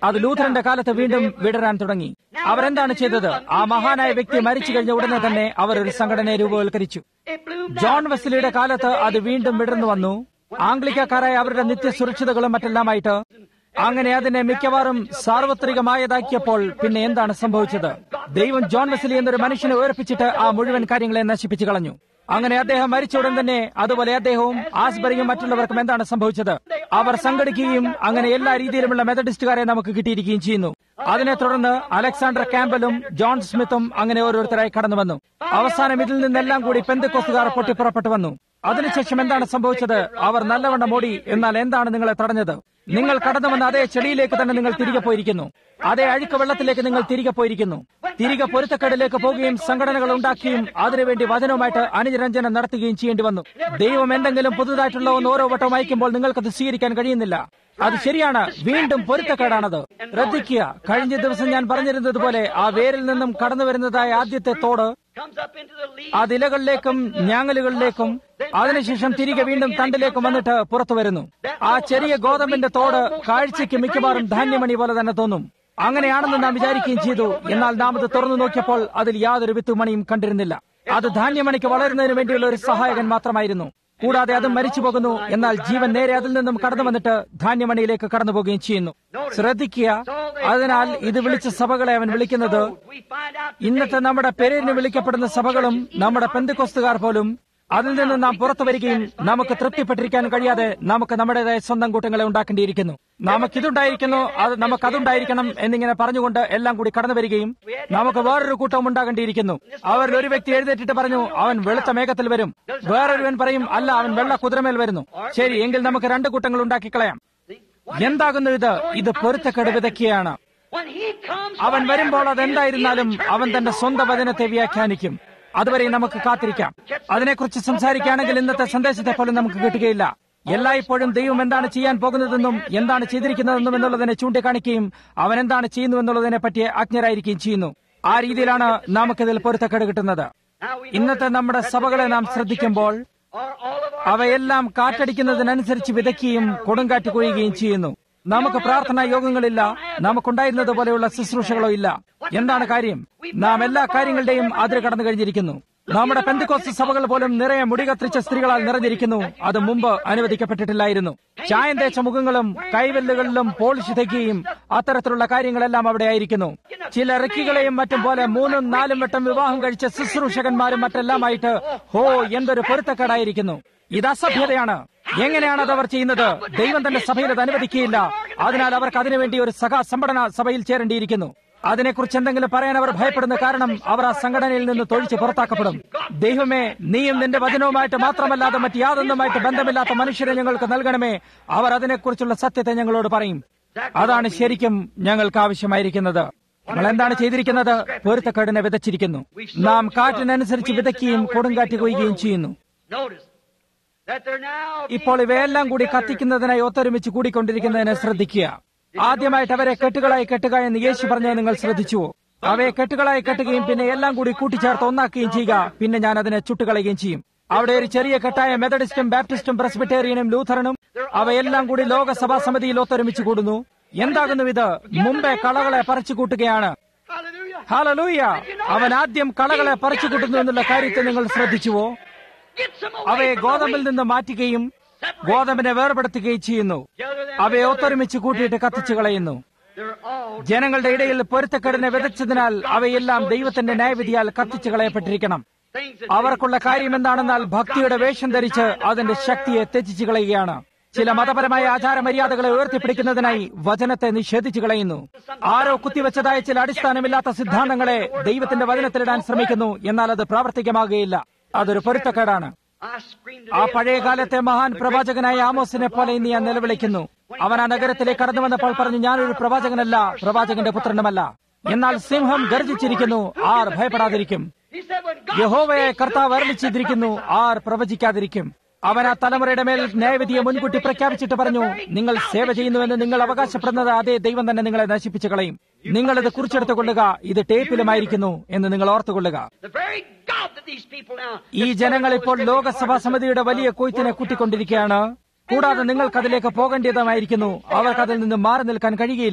അത് ലൂഥറിന്റെ കാലത്ത് വീണ്ടും വിടരാൻ തുടങ്ങി അവരെന്താണ് ചെയ്തത് ആ മഹാനായ വ്യക്തി മരിച്ചു കഴിഞ്ഞ ഉടനെ തന്നെ അവർ ഒരു സംഘടനയെ രൂപവൽക്കരിച്ചു It blew ജോൺ വെസ്ലിയുടെ കാലത്ത് അത് വീണ്ടും വിടർന്നു വന്നു ആംഗ്ലിക്കക്കാരായ അവരുടെ നിത്യസുരക്ഷിതകളും മറ്റെല്ലാമായിട്ട് അങ്ങനെ അതിനെ മിക്കവാറും സാർവത്രികമായതാക്കിയപ്പോൾ പിന്നെ എന്താണ് സംഭവിച്ചത് ദൈവം ജോൺ വെസ്ലി എന്നൊരു മനുഷ്യനെ ഉയർപ്പിച്ചിട്ട് ആ മുഴുവൻ കാര്യങ്ങളെ നശിപ്പിച്ചു കളഞ്ഞു അങ്ങനെ അദ്ദേഹം മരിച്ച ഉടൻ തന്നെ അതുപോലെ അദ്ദേഹവും ആസ്ബറിയും മറ്റുള്ളവർക്കും എന്താണ് സംഭവിച്ചത് അവർ സംഘടിക്കുകയും അങ്ങനെ എല്ലാ രീതിയിലുമുള്ള മെത്തഡിസ്റ്റുകാരെ നമുക്ക് കിട്ടിയിരിക്കുകയും ചെയ്യുന്നു അതിനെ തുടർന്ന് അലക്സാണ്ടർ ക്യാമ്പലും ജോൺ സ്മിത്തും അങ്ങനെ ഓരോരുത്തരായി കടന്നു വന്നു അവസാനം ഇതിൽ നിന്നെല്ലാം കൂടി പെന്തക്കോസുകാർ പൊട്ടിപ്പുറപ്പെട്ടു വന്നു അതിനുശേഷം എന്താണ് സംഭവിച്ചത് അവർ നല്ലവണ്ണം ഓടി എന്നാൽ എന്താണ് നിങ്ങളെ തടഞ്ഞത് നിങ്ങൾ കടന്നു വന്ന അതേ ചെടിയിലേക്ക് തന്നെ നിങ്ങൾ തിരികെ പോയിരിക്കുന്നു അതേ അഴുക്ക് വെള്ളത്തിലേക്ക് നിങ്ങൾ തിരികെ പോയിരിക്കുന്നു തിരികെ പൊരുത്തക്കേടിലേക്ക് പോവുകയും സംഘടനകൾ ഉണ്ടാക്കുകയും അതിനുവേണ്ടി വചനവുമായിട്ട് അനുരഞ്ജനം നടത്തുകയും ചെയ്യേണ്ടി വന്നു ദൈവം എന്തെങ്കിലും പുതുതായിട്ടുള്ള ഒന്ന് ഓരോ വട്ടം അയക്കുമ്പോൾ നിങ്ങൾക്കത് സ്വീകരിക്കാൻ കഴിയുന്നില്ല അത് ശരിയാണ് വീണ്ടും പൊരുത്തക്കേടാണത് ശ്രദ്ധിക്കുക കഴിഞ്ഞ ദിവസം ഞാൻ പറഞ്ഞിരുന്നത് പോലെ ആ വേരിൽ നിന്നും കടന്നു വരുന്നതായ ആദ്യത്തെ തോട് comes up into the leaf. അത് ഇലകളിലേക്കും ഞാങ്ങലുകളിലേക്കും അതിനുശേഷം തിരികെ വീണ്ടും തണ്ടിലേക്കും വന്നിട്ട് പുറത്തു വരുന്നു ആ ചെറിയ ഗോതമ്പിന്റെ തോട് കാഴ്ചയ്ക്ക് മിക്കവാറും ധാന്യമണി പോലെ തന്നെ തോന്നും അങ്ങനെയാണെന്ന് നാം വിചാരിക്കുകയും ചെയ്തു എന്നാൽ നാം അത് തുറന്നു നോക്കിയപ്പോൾ അതിൽ യാതൊരു വിത്തുമണിയും കണ്ടിരുന്നില്ല അത് ധാന്യമണിക്ക് വളരുന്നതിന് വേണ്ടിയുള്ള ഒരു സഹായകൻ മാത്രമായിരുന്നു കൂടാതെ അതും മരിച്ചു പോകുന്നു എന്നാൽ ജീവൻ നേരെ അതിൽ നിന്നും കടന്നു വന്നിട്ട് ധാന്യമണിയിലേക്ക് കടന്നു പോവുകയും ചെയ്യുന്നു ശ്രദ്ധിക്കുക അതിനാൽ ഇത് വിളിച്ച സഭകളെ അവൻ വിളിക്കുന്നത് We find out ഇന്നത്തെ നമ്മുടെ പേരിന് വിളിക്കപ്പെടുന്ന സഭകളും നമ്മുടെ പെന്തുകൊസ്തുകാർ പോലും അതിൽ നിന്ന് നാം പുറത്തു വരികയും നമുക്ക് തൃപ്തിപ്പെട്ടിരിക്കാൻ കഴിയാതെ നമുക്ക് നമ്മുടേതായ സ്വന്തം കൂട്ടങ്ങളെ ഉണ്ടാക്കേണ്ടിയിരിക്കുന്നു നമുക്കിതുണ്ടായിരിക്കുന്നു അത് നമുക്കതുണ്ടായിരിക്കണം എന്നിങ്ങനെ പറഞ്ഞുകൊണ്ട് എല്ലാം കൂടി കടന്നു വരികയും നമുക്ക് വേറൊരു കൂട്ടവും ഉണ്ടാകേണ്ടിയിരിക്കുന്നു അവരിൽ ഒരു വ്യക്തി എഴുന്നേറ്റിട്ട് പറഞ്ഞു അവൻ വെളുത്ത മേഘത്തിൽ വരും വേറൊരുവൻ പറയും അല്ല അവൻ വെള്ള കുതിരമേൽ വരുന്നു ശരി എങ്കിൽ നമുക്ക് രണ്ട് കൂട്ടങ്ങൾ ഉണ്ടാക്കിക്കളയാം എന്താകുന്നു ഇത് ഇത് പൊരുത്തക്കേട് വിതയ്ക്കുകയാണ് when he comes, അവൻ വരുമ്പോൾ അതെന്തായിരുന്നാലും അവൻ തന്റെ സ്വന്തം വചനത്തെ വ്യാഖ്യാനിക്കും അതുവരെ നമുക്ക് കാത്തിരിക്കാം അതിനെക്കുറിച്ച് സംസാരിക്കുകയാണെങ്കിൽ ഇന്നത്തെ സന്ദേശത്തെ പോലും നമുക്ക് കിട്ടുകയില്ല എല്ലായ്പ്പോഴും ദൈവം എന്താണ് ചെയ്യാൻ പോകുന്നതെന്നും എന്താണ് ചെയ്തിരിക്കുന്നതെന്നും എന്നുള്ളതിനെ ചൂണ്ടിക്കാണിക്കുകയും അവൻ എന്താണ് ചെയ്യുന്നു എന്നുള്ളതിനെ പറ്റി അജ്ഞരായിരിക്കുകയും ചെയ്യുന്നു ആ രീതിയിലാണ് നമുക്കിതിൽ പൊരുത്തക്കേട് കിട്ടുന്നത് now we ഇന്നത്തെ നമ്മുടെ സഭകളെ നാം ശ്രദ്ധിക്കുമ്പോൾ are all of our അവയെല്ലാം കാറ്റടിക്കുന്നതിനനുസരിച്ച് വിതയ്ക്കുകയും കൊടുങ്കാറ്റ് കൊയ്യുകയും ചെയ്യുന്നു നമുക്ക് പ്രാർത്ഥനാ യോഗങ്ങളില്ല നമുക്കുണ്ടായിരുന്നത് പോലെയുള്ള ശുശ്രൂഷകളോ ഇല്ല എന്താണ് കാര്യം നാം എല്ലാ കാര്യങ്ങളുടെയും അതിര് കടന്നു കഴിഞ്ഞിരിക്കുന്നു നമ്മുടെ പെന്തുകോസ് സഭകൾ പോലും നിറയെ മുടി കത്തിച്ച സ്ത്രീകളാൽ നിറഞ്ഞിരിക്കുന്നു അത് മുമ്പ് അനുവദിക്കപ്പെട്ടിട്ടില്ലായിരുന്നു ചായം തേച്ച മുഖങ്ങളും കൈവെല്ലുകളിലും പോളിഷ് തേക്കുകയും അത്തരത്തിലുള്ള കാര്യങ്ങളെല്ലാം അവിടെ ആയിരിക്കുന്നു ചില റിക്കികളെയും മറ്റും പോലെ മൂന്നും നാലും വട്ടം വിവാഹം കഴിച്ച ശുശ്രൂഷകന്മാരും മറ്റെല്ലാമായിട്ട് ഹോ എന്തൊരു പൊരുത്തക്കേടായിരിക്കുന്നു ഇത് അസഭ്യതയാണ് എങ്ങനെയാണ് അത് അവർ ചെയ്യുന്നത് ദൈവം തന്റെ സഭയിൽ അത് അനുവദിക്കുകയില്ല അതിനാൽ അവർക്ക് അതിനുവേണ്ടി ഒരു സഹാ സംഘടന സഭയിൽ ചേരേണ്ടിയിരിക്കുന്നു അതിനെക്കുറിച്ച് എന്തെങ്കിലും പറയാൻ അവർ ഭയപ്പെടുന്ന കാരണം അവർ ആ സംഘടനയിൽ നിന്ന് തൊഴിച്ച് പുറത്താക്കപ്പെടും ദൈവമേ നീയും നിന്റെ വചനവുമായിട്ട് മാത്രമല്ലാതെ മറ്റ് യാതൊന്നുമായിട്ട് ബന്ധമില്ലാത്ത മനുഷ്യരെ ഞങ്ങൾക്ക് നൽകണമേ അവർ അതിനെക്കുറിച്ചുള്ള സത്യത്തെ ഞങ്ങളോട് പറയും അതാണ് ശരിക്കും ഞങ്ങൾക്ക് ആവശ്യമായിരിക്കുന്നത് നമ്മൾ എന്താണ് ചെയ്തിരിക്കുന്നത് പൊരുത്തക്കേടിനെ വിതച്ചിരിക്കുന്നു നാം കാറ്റിനനുസരിച്ച് വിതയ്ക്കുകയും കൊടുങ്കാറ്റ് കൊയ്യുകയും ചെയ്യുന്നു notice that they're now ഇപ്പോൾ ഇവയെല്ലാം കൂടി കത്തിക്കുന്നതിനായി ഒത്തൊരുമിച്ച് കൂടിക്കൊണ്ടിരിക്കുന്നതിനെ ശ്രദ്ധിക്കുക ആദ്യമായിട്ട് അവരെ കെട്ടുകളായി കെട്ടുക എന്ന് യേശു പറഞ്ഞത് നിങ്ങൾ ശ്രദ്ധിച്ചുവോ അവയെ കെട്ടുകളായി കെട്ടുകയും പിന്നെ എല്ലാം കൂടി കൂട്ടിച്ചേർത്ത് ഒന്നാക്കുകയും ചെയ്യുക പിന്നെ ഞാൻ അതിനെ ചുട്ടുകളയുകയും ചെയ്യും അവിടെ ഒരു ചെറിയ കെട്ടായ മെത്തഡിസ്റ്റും ബാപ്റ്റിസ്റ്റും പ്രസ്ബിറ്റേറിയനും ലൂഥറനും അവയെല്ലാം കൂടി ലോകസഭാ സമിതിയിൽ ഒത്തൊരുമിച്ച് കൂടുന്നു എന്താകുന്നു ഇത് മുമ്പേ കളകളെ പറിച്ചു കൂട്ടുകയാണ് hallelujah ഹാലലൂയ അവൻ ആദ്യം കളകളെ പറിച്ചു കൂട്ടുന്നു എന്നുള്ള കാര്യത്തെ നിങ്ങൾ ശ്രദ്ധിച്ചുവോ get some അവയെ away from the ഗോതമ്പിൽ wheat. നിന്ന് മാറ്റുകയും ഗോതമ്പിനെ വേർപെടുത്തുകയും ചെയ്യുന്നു Gather them അവയെ together ഒത്തൊരുമിച്ച് കൂട്ടിയിട്ട് and കത്തിച്ചു burn. കളയുന്നു They're all ജനങ്ങളുടെ ഇടയിൽ പൊരുത്തക്കേടിനെ വിതച്ചതിനാൽ അവയെല്ലാം ദൈവത്തിന്റെ ന്യായവിധിയാൽ കത്തിച്ചു കളയപ്പെട്ടിരിക്കണം things that അവർക്കുള്ള കാര്യം എന്താണെന്നാൽ ഭക്തിയുടെ വേഷം ധരിച്ച് അതിന്റെ ശക്തിയെ തെറ്റിച്ചു കളയുകയാണ് ചില മതപരമായ ആചാരമര്യാദകളെ ഉയർത്തിപ്പിടിക്കുന്നതിനായി വചനത്തെ നിഷേധിച്ചു കളയുന്നു ആരോ കുത്തിവെച്ചതായ ചില അടിസ്ഥാനമില്ലാത്ത സിദ്ധാന്തങ്ങളെ ദൈവത്തിന്റെ വചനത്തിലിടാൻ ശ്രമിക്കുന്നു എന്നാൽ അത് പ്രാവർത്തികമാകുകയില്ല അതൊരു പൊരുത്തക്കേടാണ് I screamed ആ today പഴയ കാലത്തെ മഹാൻ പ്രവാചകനായ ആമോസിനെ പോലെ ഇന്ന് ഞാൻ നിലവിളിക്കുന്നു അവൻ ആ നഗരത്തിലേക്ക് കടന്നു വന്നപ്പോൾ പറഞ്ഞു ഞാനൊരു പ്രവാചകനല്ല പ്രവാചകന്റെ പുത്രനുമല്ല എന്നാൽ സിംഹം ഗർജിച്ചിരിക്കുന്നു ആർ ഭയപ്പെടാതിരിക്കും He said, when God യഹോവയെ speaks, കർത്താവ് അരളിച്ചിരിക്കുന്നു ആർ പ്രവചിക്കാതിരിക്കും അവൻ ആ തലമുറയുടെ മേൽ ന്യായവിധിയെ മുൻകൂട്ടി പ്രഖ്യാപിച്ചിട്ട് പറഞ്ഞു നിങ്ങൾ സേവ ചെയ്യുന്നുവെന്ന് നിങ്ങൾ അവകാശപ്പെടുന്നത് അതേ ദൈവം തന്നെ നിങ്ങളെ നശിപ്പിച്ചു കളയും നിങ്ങൾ ഇത് കുറിച്ചെടുത്തു കൊള്ളുക ഇത് ടേപ്പിലുമായിരിക്കുന്നു എന്ന് നിങ്ങൾ ഓർത്തുകൊള്ളുക the very God that these people now ഈ ജനങ്ങൾ ഇപ്പോൾ ലോകസഭാ സമിതിയുടെ വലിയ കൊയ്ത്തിനെ കൂട്ടിക്കൊണ്ടിരിക്കുകയാണ് കൂടാതെ നിങ്ങൾക്ക് അതിലേക്ക് പോകേണ്ടതുമായിരിക്കുന്നു അവർക്ക് അതിൽ നിന്ന് മാറി നിൽക്കാൻ കഴിയുകയില്ല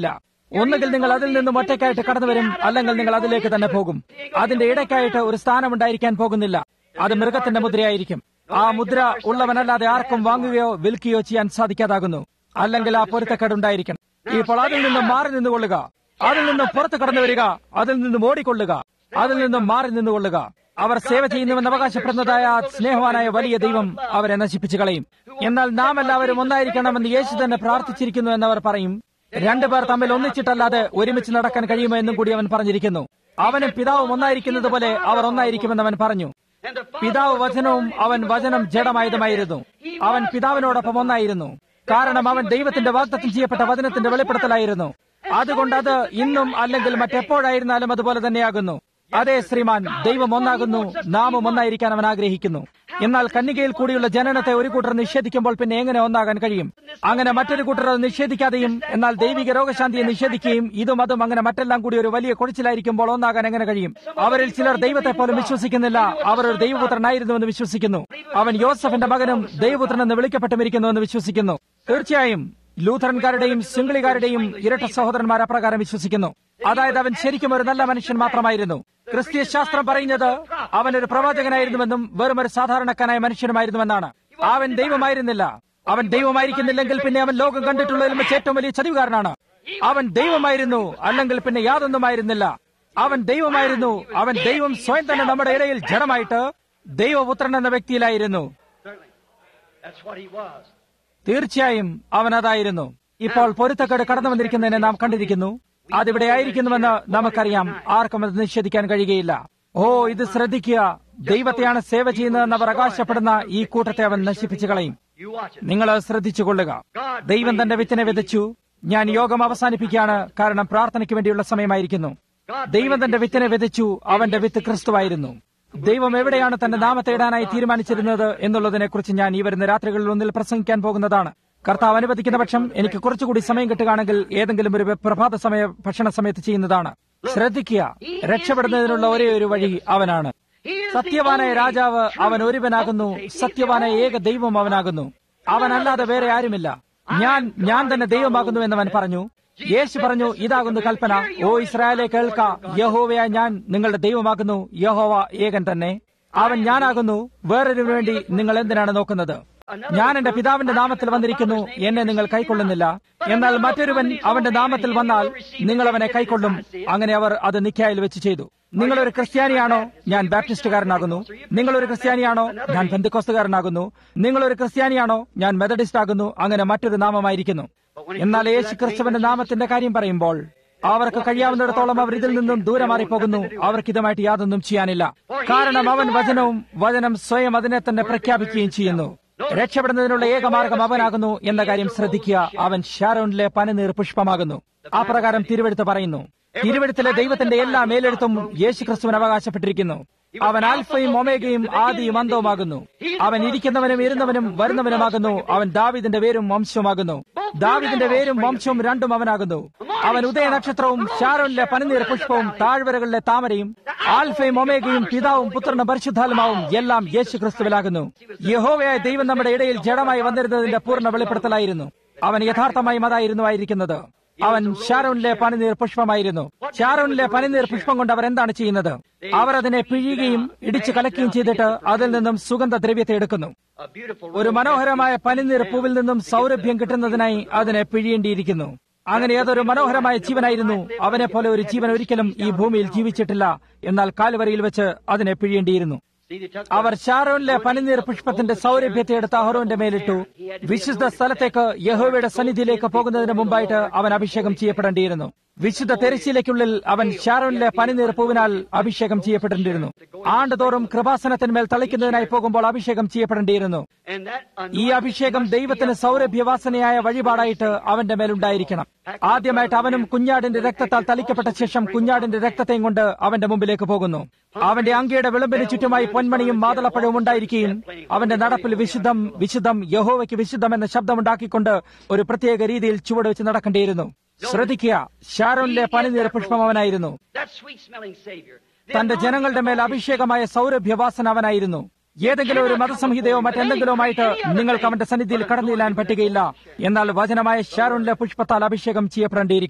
ഒന്നുകിൽ നിങ്ങൾ അതിൽ നിന്നും ഒറ്റയ്ക്കായിട്ട് കടന്നു വരും അല്ലെങ്കിൽ നിങ്ങൾ അതിലേക്ക് തന്നെ പോകും അതിന്റെ ഇടയ്ക്കായിട്ട് ഒരു സ്ഥാനമുണ്ടായിരിക്കാൻ പോകുന്നില്ല അത് മൃഗത്തിന്റെ മുദ്രയായിരിക്കും ആ മുദ്ര ഉള്ളവനല്ലാതെ ആർക്കും വാങ്ങുകയോ വിൽക്കുകയോ ചെയ്യാൻ സാധിക്കാതാകുന്നു അല്ലെങ്കിൽ ആ പൊരുത്തക്കേടുണ്ടായിരിക്കണം ഇപ്പോൾ അതിൽ നിന്നും മാറി നിന്നുകൊള്ളുക അതിൽ നിന്നും പുറത്തു കടന്നു വരിക അതിൽ നിന്നും ഓടിക്കൊള്ളുക അതിൽ നിന്നും മാറി നിന്നുകൊള്ളുക അവർ സേവ ചെയ്യുന്നുവെന്ന് അവകാശപ്പെടുന്നതായ ആ സ്നേഹവാനായ വലിയ ദൈവം അവരെ നശിപ്പിച്ചു കളയും എന്നാൽ നാം എല്ലാവരും ഒന്നായിരിക്കണമെന്ന് യേശു തന്നെ പ്രാർത്ഥിച്ചിരിക്കുന്നു എന്നവർ പറയും രണ്ടുപേർ തമ്മിൽ ഒന്നിച്ചിട്ടല്ലാതെ ഒരുമിച്ച് നടക്കാൻ കഴിയുമോ എന്നും കൂടി അവൻ പറഞ്ഞിരിക്കുന്നു അവനും പിതാവും ഒന്നായിരിക്കുന്നത് പോലെ അവർ ഒന്നായിരിക്കുമെന്ന് അവൻ പറഞ്ഞു And the Father പിതാവ് വചനവും അവൻ വചനം ജഡമായതുമായിരുന്നു അവൻ പിതാവിനോടൊപ്പം ഒന്നായിരുന്നു കാരണം അവൻ ദൈവത്തിന്റെ വാഗ്ദത്തം ചെയ്യപ്പെട്ട വചനത്തിന്റെ വെളിപ്പെടുത്തലായിരുന്നു അതുകൊണ്ട് അത് ഇന്നും അല്ലെങ്കിൽ മറ്റെപ്പോഴായിരുന്നാലും അതുപോലെ തന്നെയാകുന്നു അതെ ശ്രീമാൻ ദൈവം ഒന്നാകുന്നു നാമും ഒന്നായിരിക്കാൻ അവൻ ആഗ്രഹിക്കുന്നു എന്നാൽ കന്യകയിൽ കൂടിയുള്ള ജനനത്തെ ഒരു കൂട്ടർ നിഷേധിക്കുമ്പോൾ പിന്നെ എങ്ങനെ ഒന്നാകാൻ കഴിയും അങ്ങനെ മറ്റൊരു കൂട്ടർ അത് നിഷേധിക്കാതെയും എന്നാൽ ദൈവിക രോഗശാന്തിയെ നിഷേധിക്കുകയും ഇതും അതും അങ്ങനെ മറ്റെല്ലാം കൂടി ഒരു വലിയ കുഴിച്ചിലായിരിക്കുമ്പോൾ ഒന്നാകാൻ എങ്ങനെ കഴിയും അവരിൽ ചിലർ ദൈവത്തെ പോലും വിശ്വസിക്കുന്നില്ല അവർ ഒരു ദൈവപുത്രനായിരുന്നുവെന്ന് വിശ്വസിക്കുന്നു അവൻ യോസഫിന്റെ മകനും ദൈവപുത്രനെന്ന് വിളിക്കപ്പെട്ടുമിരിക്കുന്നുവെന്ന് വിശ്വസിക്കുന്നു തീർച്ചയായും ലൂഥറൻകാരുടെയും സിംഗിളികാരുടെയും ഇരട്ട സഹോദരന്മാർ അപ്രകാരം വിശ്വസിക്കുന്നു അതായത് അവൻ ശരിക്കും ഒരു നല്ല മനുഷ്യൻ മാത്രമായിരുന്നു ക്രിസ്തീയ ശാസ്ത്രം പറയുന്നത് അവൻ ഒരു പ്രവാചകനായിരുന്നുവെന്നും വെറും ഒരു സാധാരണക്കാരായ മനുഷ്യനുമായിരുന്നുവെന്നാണ് അവൻ ദൈവമായിരുന്നില്ല അവൻ ദൈവമായിരിക്കുന്നില്ലെങ്കിൽ പിന്നെ അവൻ ലോകം കണ്ടിട്ടുള്ളതിലും വെച്ച് ഏറ്റവും വലിയ ചതിവുകാരനാണ് അവൻ ദൈവമായിരുന്നു അല്ലെങ്കിൽ പിന്നെ യാതൊന്നുമായിരുന്നില്ല അവൻ ദൈവമായിരുന്നു അവൻ ദൈവം സ്വയം തന്നെ നമ്മുടെ ഇടയിൽ ജഡമായിട്ട് ദൈവപുത്രൻ എന്ന വ്യക്തിയിലായിരുന്നു Certainly. That's what he was. തീർച്ചയായും അവൻ അതായിരുന്നു ഇപ്പോൾ പൊരുത്തക്കേട് കടന്നു വന്നിരിക്കുന്നതിനെ നാം കണ്ടിരിക്കുന്നു അതിവിടെ ആയിരിക്കുന്നുവെന്ന് നമുക്കറിയാം ആർക്കും അത് നിഷേധിക്കാൻ കഴിയുകയില്ല ഓ ഇത് ശ്രദ്ധിക്കുക ദൈവത്തെയാണ് സേവ ചെയ്യുന്നതെന്ന് അവർ അവകാശപ്പെടുന്ന ഈ കൂട്ടത്തെ അവൻ നശിപ്പിച്ചു കളയും You watch it. നിങ്ങൾ അത് ശ്രദ്ധിച്ചുകൊള്ളുക ദൈവം തന്റെ വിത്തിനെ വിതച്ചു ഞാൻ യോഗം അവസാനിപ്പിക്കുകയാണ് കാരണം പ്രാർത്ഥനയ്ക്ക് വേണ്ടിയുള്ള സമയമായിരിക്കുന്നു ദൈവം തന്റെ വിത്തിനെ വിതച്ചു അവന്റെ വിത്ത് ക്രിസ്തുവായിരുന്നു ദൈവം എവിടെയാണ് തന്റെ നാമത്തെ ഇടാനായി തീരുമാനിച്ചിരുന്നത് എന്നുള്ളതിനെക്കുറിച്ച് ഞാൻ ഈ വരുന്ന രാത്രികളിൽ ഒന്നിൽ പ്രസംഗിക്കാൻ പോകുന്നതാണ് കർത്താവ് അനുവദിക്കുന്ന പക്ഷം എനിക്ക് കുറച്ചുകൂടി സമയം കിട്ടുകയാണെങ്കിൽ ഏതെങ്കിലും ഒരു പ്രഭാത സമയ ഭക്ഷണ സമയത്ത് ചെയ്യുന്നതാണ് ശ്രദ്ധിക്കുക രക്ഷപ്പെടുന്നതിനുള്ള ഒരേ ഒരു വഴി അവനാണ് സത്യവാനായ രാജാവ് അവൻ ഒരുവനാകുന്നു സത്യവാനായ ഏക ദൈവം അവനാകുന്നു അവനല്ലാതെ വേറെ ആരുമില്ല ഞാൻ ഞാൻ തന്നെ ദൈവമാകുന്നു എന്നവൻ പറഞ്ഞു യേശു പറഞ്ഞു ഇതാകുന്നു കൽപ്പന ഓ ഇസ്രായേലെ കേൾക്ക യഹോവയായ ഞാൻ നിങ്ങളുടെ ദൈവമാകുന്നു യഹോവ ഏകൻ തന്നെ അവൻ ഞാനാകുന്നു വേറൊരുവിന് വേണ്ടി നിങ്ങൾ എന്തിനാണ് നോക്കുന്നത് ഞാൻ എന്റെ പിതാവിന്റെ നാമത്തിൽ വന്നിരിക്കുന്നു എന്നെ നിങ്ങൾ കൈക്കൊള്ളുന്നില്ല എന്നാൽ മറ്റൊരുവൻ അവന്റെ നാമത്തിൽ വന്നാൽ നിങ്ങൾ അവനെ കൈക്കൊള്ളും അങ്ങനെ അവർ അത് നിക്കായിൽ വെച്ച് ചെയ്തു നിങ്ങളൊരു ക്രിസ്ത്യാനിയാണോ ഞാൻ ബാപ്റ്റിസ്റ്റുകാരനാകുന്നു നിങ്ങളൊരു ക്രിസ്ത്യാനിയാണോ ഞാൻ ബന്ധുക്കോസ്തുകാരനാകുന്നു നിങ്ങളൊരു ക്രിസ്ത്യാനിയാണോ ഞാൻ മെത്തഡിസ്റ്റ് ആകുന്നു അങ്ങനെ മറ്റൊരു നാമമായിരിക്കുന്നു എന്നാൽ യേശു ക്രിസ്തുവിന്റെ നാമത്തിന്റെ കാര്യം പറയുമ്പോൾ അവർക്ക് കഴിയാവുന്നിടത്തോളം അവർ ഇതിൽ നിന്നും ദൂരെ മാറിപ്പോകുന്നു അവർക്ക് ഇതുമായിട്ട് യാതൊന്നും ചെയ്യാനില്ല കാരണം അവൻ വചനവും വചനം സ്വയം അതിനെ തന്നെ പ്രഖ്യാപിക്കുകയും ചെയ്യുന്നു രക്ഷപ്പെടുന്നതിനുള്ള ഏക മാർഗം അവനാകുന്നു എന്ന കാര്യം ശ്രദ്ധിക്കുക അവൻ ഷാരോണിലെ പനിനീർ പുഷ്പമാകുന്നു ആ പ്രകാരം തിരുവെടുത്ത് പറയുന്നു തിരുവെടുത്തിലെ ദൈവത്തിന്റെ എല്ലാ മേലെഴുത്തും യേശു ക്രിസ്തുവിന് അവകാശപ്പെട്ടിരിക്കുന്നു അവൻ ആൽഫയും ഒമേഗയും ആദിയും അന്തവുമാകുന്നു അവൻ ഇരിക്കുന്നവനും ഇരുന്നവനും വരുന്നവനുമാകുന്നു അവൻ ദാവിദിന്റെ വേരും വംശവുമാകുന്നു ദാവിദിന്റെ വേരും വംശവും രണ്ടും അവനാകുന്നു അവൻ ഉദയനക്ഷത്രവും ഷാരോനിലെ പനിനീർ പുഷ്പവും താഴ്വരകളിലെ താമരയും ആൽഫയും ഒമേഗയും പിതാവും പുത്രനും പരിശുദ്ധാത്മാവും എല്ലാം യേശു ക്രിസ്തുവിലാകുന്നു യഹോവയായ ദൈവം നമ്മുടെ ഇടയിൽ ജഡമായി വന്നിരുന്നതിന്റെ പൂർണ്ണ വെളിപ്പെടുത്തലായിരുന്നു അവൻ യഥാർത്ഥമായും അതായിരുന്നു ആയിരിക്കുന്നത് അവൻ ഷാരോനിലെ പനിനീർ പുഷ്പമായിരുന്നു ഷാരോനിലെ പനിനീർ പുഷ്പം കൊണ്ട് അവർ എന്താണ് ചെയ്യുന്നത് അവർ അതിനെ പിഴിയുകയും ഇടിച്ചു കലക്കുകയും ചെയ്തിട്ട് അതിൽ നിന്നും സുഗന്ധദ്രവ്യത്തെ എടുക്കുന്നു A beautiful ഒരു rose. മനോഹരമായ പനിനീർ പൂവിൽ നിന്നും സൗരഭ്യം കിട്ടുന്നതിനായി അതിനെ പിഴിയേണ്ടിയിരിക്കുന്നു അങ്ങനെ ഏതൊരു മനോഹരമായ ജീവനായിരുന്നു അവനെ പോലെ ഒരു ജീവൻ ഒരിക്കലും ഈ ഭൂമിയിൽ ജീവിച്ചിട്ടില്ല എന്നാൽ കാൽവരിയിൽ വെച്ച് അതിനെ പിഴിയേണ്ടിയിരുന്നു See, they took അവർ ഷാരോനിലെ പനിനീർ പുഷ്പത്തിന്റെ സൗരഭ്യത്തെ എടുത്ത് അഹ്റോന്റെ മേലിട്ടു വിശുദ്ധ സ്ഥലത്തേക്ക് യഹോവയുടെ സന്നിധിയിലേക്ക് പോകുന്നതിന് മുമ്പായിട്ട് അവൻ അഭിഷേകം ചെയ്യപ്പെടേണ്ടിയിരുന്നു വിശുദ്ധ തെരശ്ശീലയ്ക്കുള്ളിൽ അവൻ ഷാരോനിലെ പനിനീർ പൂവിനാൽ അഭിഷേകം ചെയ്യപ്പെടേണ്ടിയിരുന്നു ആണ്ടുതോറും കൃപാസനത്തിന്മേൽ തളിക്കുന്നതിനായി പോകുമ്പോൾ അഭിഷേകം ചെയ്യപ്പെടേണ്ടിയിരുന്നു and that ഈ അഭിഷേകം ദൈവത്തിന് സൗരഭ്യവാസനയായ വഴിപാടായിട്ട് അവന്റെ മേലുണ്ടായിരിക്കണം ആദ്യമായിട്ട് അവനും കുഞ്ഞാടിന്റെ രക്തത്താൽ തളിക്കപ്പെട്ട ശേഷം കുഞ്ഞാടിന്റെ രക്തത്തെയും കൊണ്ട് അവന്റെ മുമ്പിലേക്ക് പോകുന്നു അവന്റെ അങ്കിയുടെ വിളമ്പിന് ചുറ്റുമായി പൊന്മണിയും മാതളപ്പഴവും ഉണ്ടായിരിക്കുകയും അവന്റെ നടപ്പിൽ വിശുദ്ധം വിശുദ്ധം യഹോവയ്ക്ക് വിശുദ്ധം എന്ന ശബ്ദമുണ്ടാക്കിക്കൊണ്ട് ഒരു പ്രത്യേക രീതിയിൽ ചുവട് വെച്ച് നടക്കേണ്ടിയിരുന്നു ശ്രദ്ധിക്കുക ഷാരോനിലെ പനിനീർ പുഷ്പം അവനായിരുന്നു that sweet smelling Savior. The തന്റെ ജനങ്ങളുടെ മേൽ അഭിഷേകമായ സൗരഭ്യവാസന അവനായിരുന്നു ഏതെങ്കിലും ഒരു മതസംഹിതയോ മറ്റെന്തെങ്കിലുമായിട്ട് നിങ്ങൾക്ക് അവന്റെ സന്നിധിയിൽ കടന്നില്ലാൻ പറ്റുകയില്ല എന്നാൽ വചനമായ ഷാരോണിലെ പുഷ്പത്താൽ അഭിഷേകം ചെയ്യപ്പെടേണ്ടിയിരിക്കുന്നു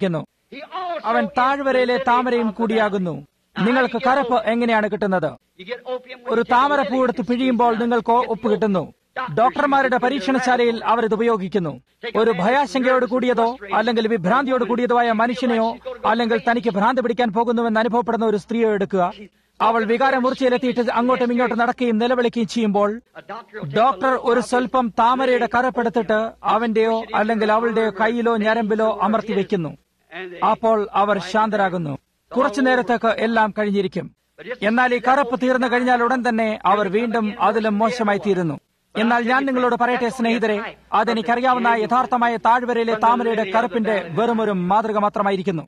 He also അവൻ is താഴ്വരയിലെ the lily താമരയും of the കൂടിയാകുന്നു valley. Now, നിങ്ങൾക്ക് how do you get കരപ്പ് opium? എങ്ങനെയാണ് കിട്ടുന്നത് You get opium when ഒരു you take a താമരപ്പൂ lily എടുത്ത് and പിഴിയുമ്പോൾ squeeze it out. നിങ്ങൾക്ക് Get the ഉപ്പ് കിട്ടുന്നു Doctors ഡോക്ടർമാരുടെ use it to പരീക്ഷണശാലയിൽ eradicate അവർ ഇത് ഉപയോഗിക്കുന്നു ഒരു ഭയാശങ്കയോട് കൂടിയതോ അല്ലെങ്കിൽ വിഭ്രാന്തിയോട് കൂടിയതോ ആയ മനുഷ്യനെയോ അല്ലെങ്കിൽ തനിക്ക് ഭ്രാന്തി പിടിക്കാൻ പോകുന്നുവെന്ന് അനുഭവപ്പെടുന്ന ഒരു സ്ത്രീയെ എടുക്കുക അവൾ വികാരമൂർച്ചയിലെത്തിയിട്ട് അങ്ങോട്ടും ഇങ്ങോട്ടും നടക്കുകയും നിലവിളിക്കുകയും ചെയ്യുമ്പോൾ A doctor will take a doctor little ഒരു drop സ്വല്പം താമരയുടെ കരപ്പെടുത്തിട്ട് അവന്റെയോ അല്ലെങ്കിൽ അവളുടെയോ കയ്യിലോ ഞരമ്പിലോ അമർത്തി വെക്കുന്നു and they- അപ്പോൾ അവർ ശാന്തരാകുന്നു കുറച്ചു നേരത്തേക്ക് എല്ലാം കഴിഞ്ഞിരിക്കും എന്നാൽ ഈ കറുപ്പ് തീർന്നു കഴിഞ്ഞാൽ ഉടൻ തന്നെ അവർ വീണ്ടും അതിലും മോശമായി തീരുന്നു എന്നാൽ ഞാൻ നിങ്ങളോട് പറയട്ടെ സ്നേഹിതരെ അതെനിക്കറിയാവുന്ന യഥാർത്ഥമായ താഴ്വരയിലെ താമരയുടെ കറുപ്പിന്റെ വെറുമൊരു മാതൃക മാത്രമായിരിക്കുന്നു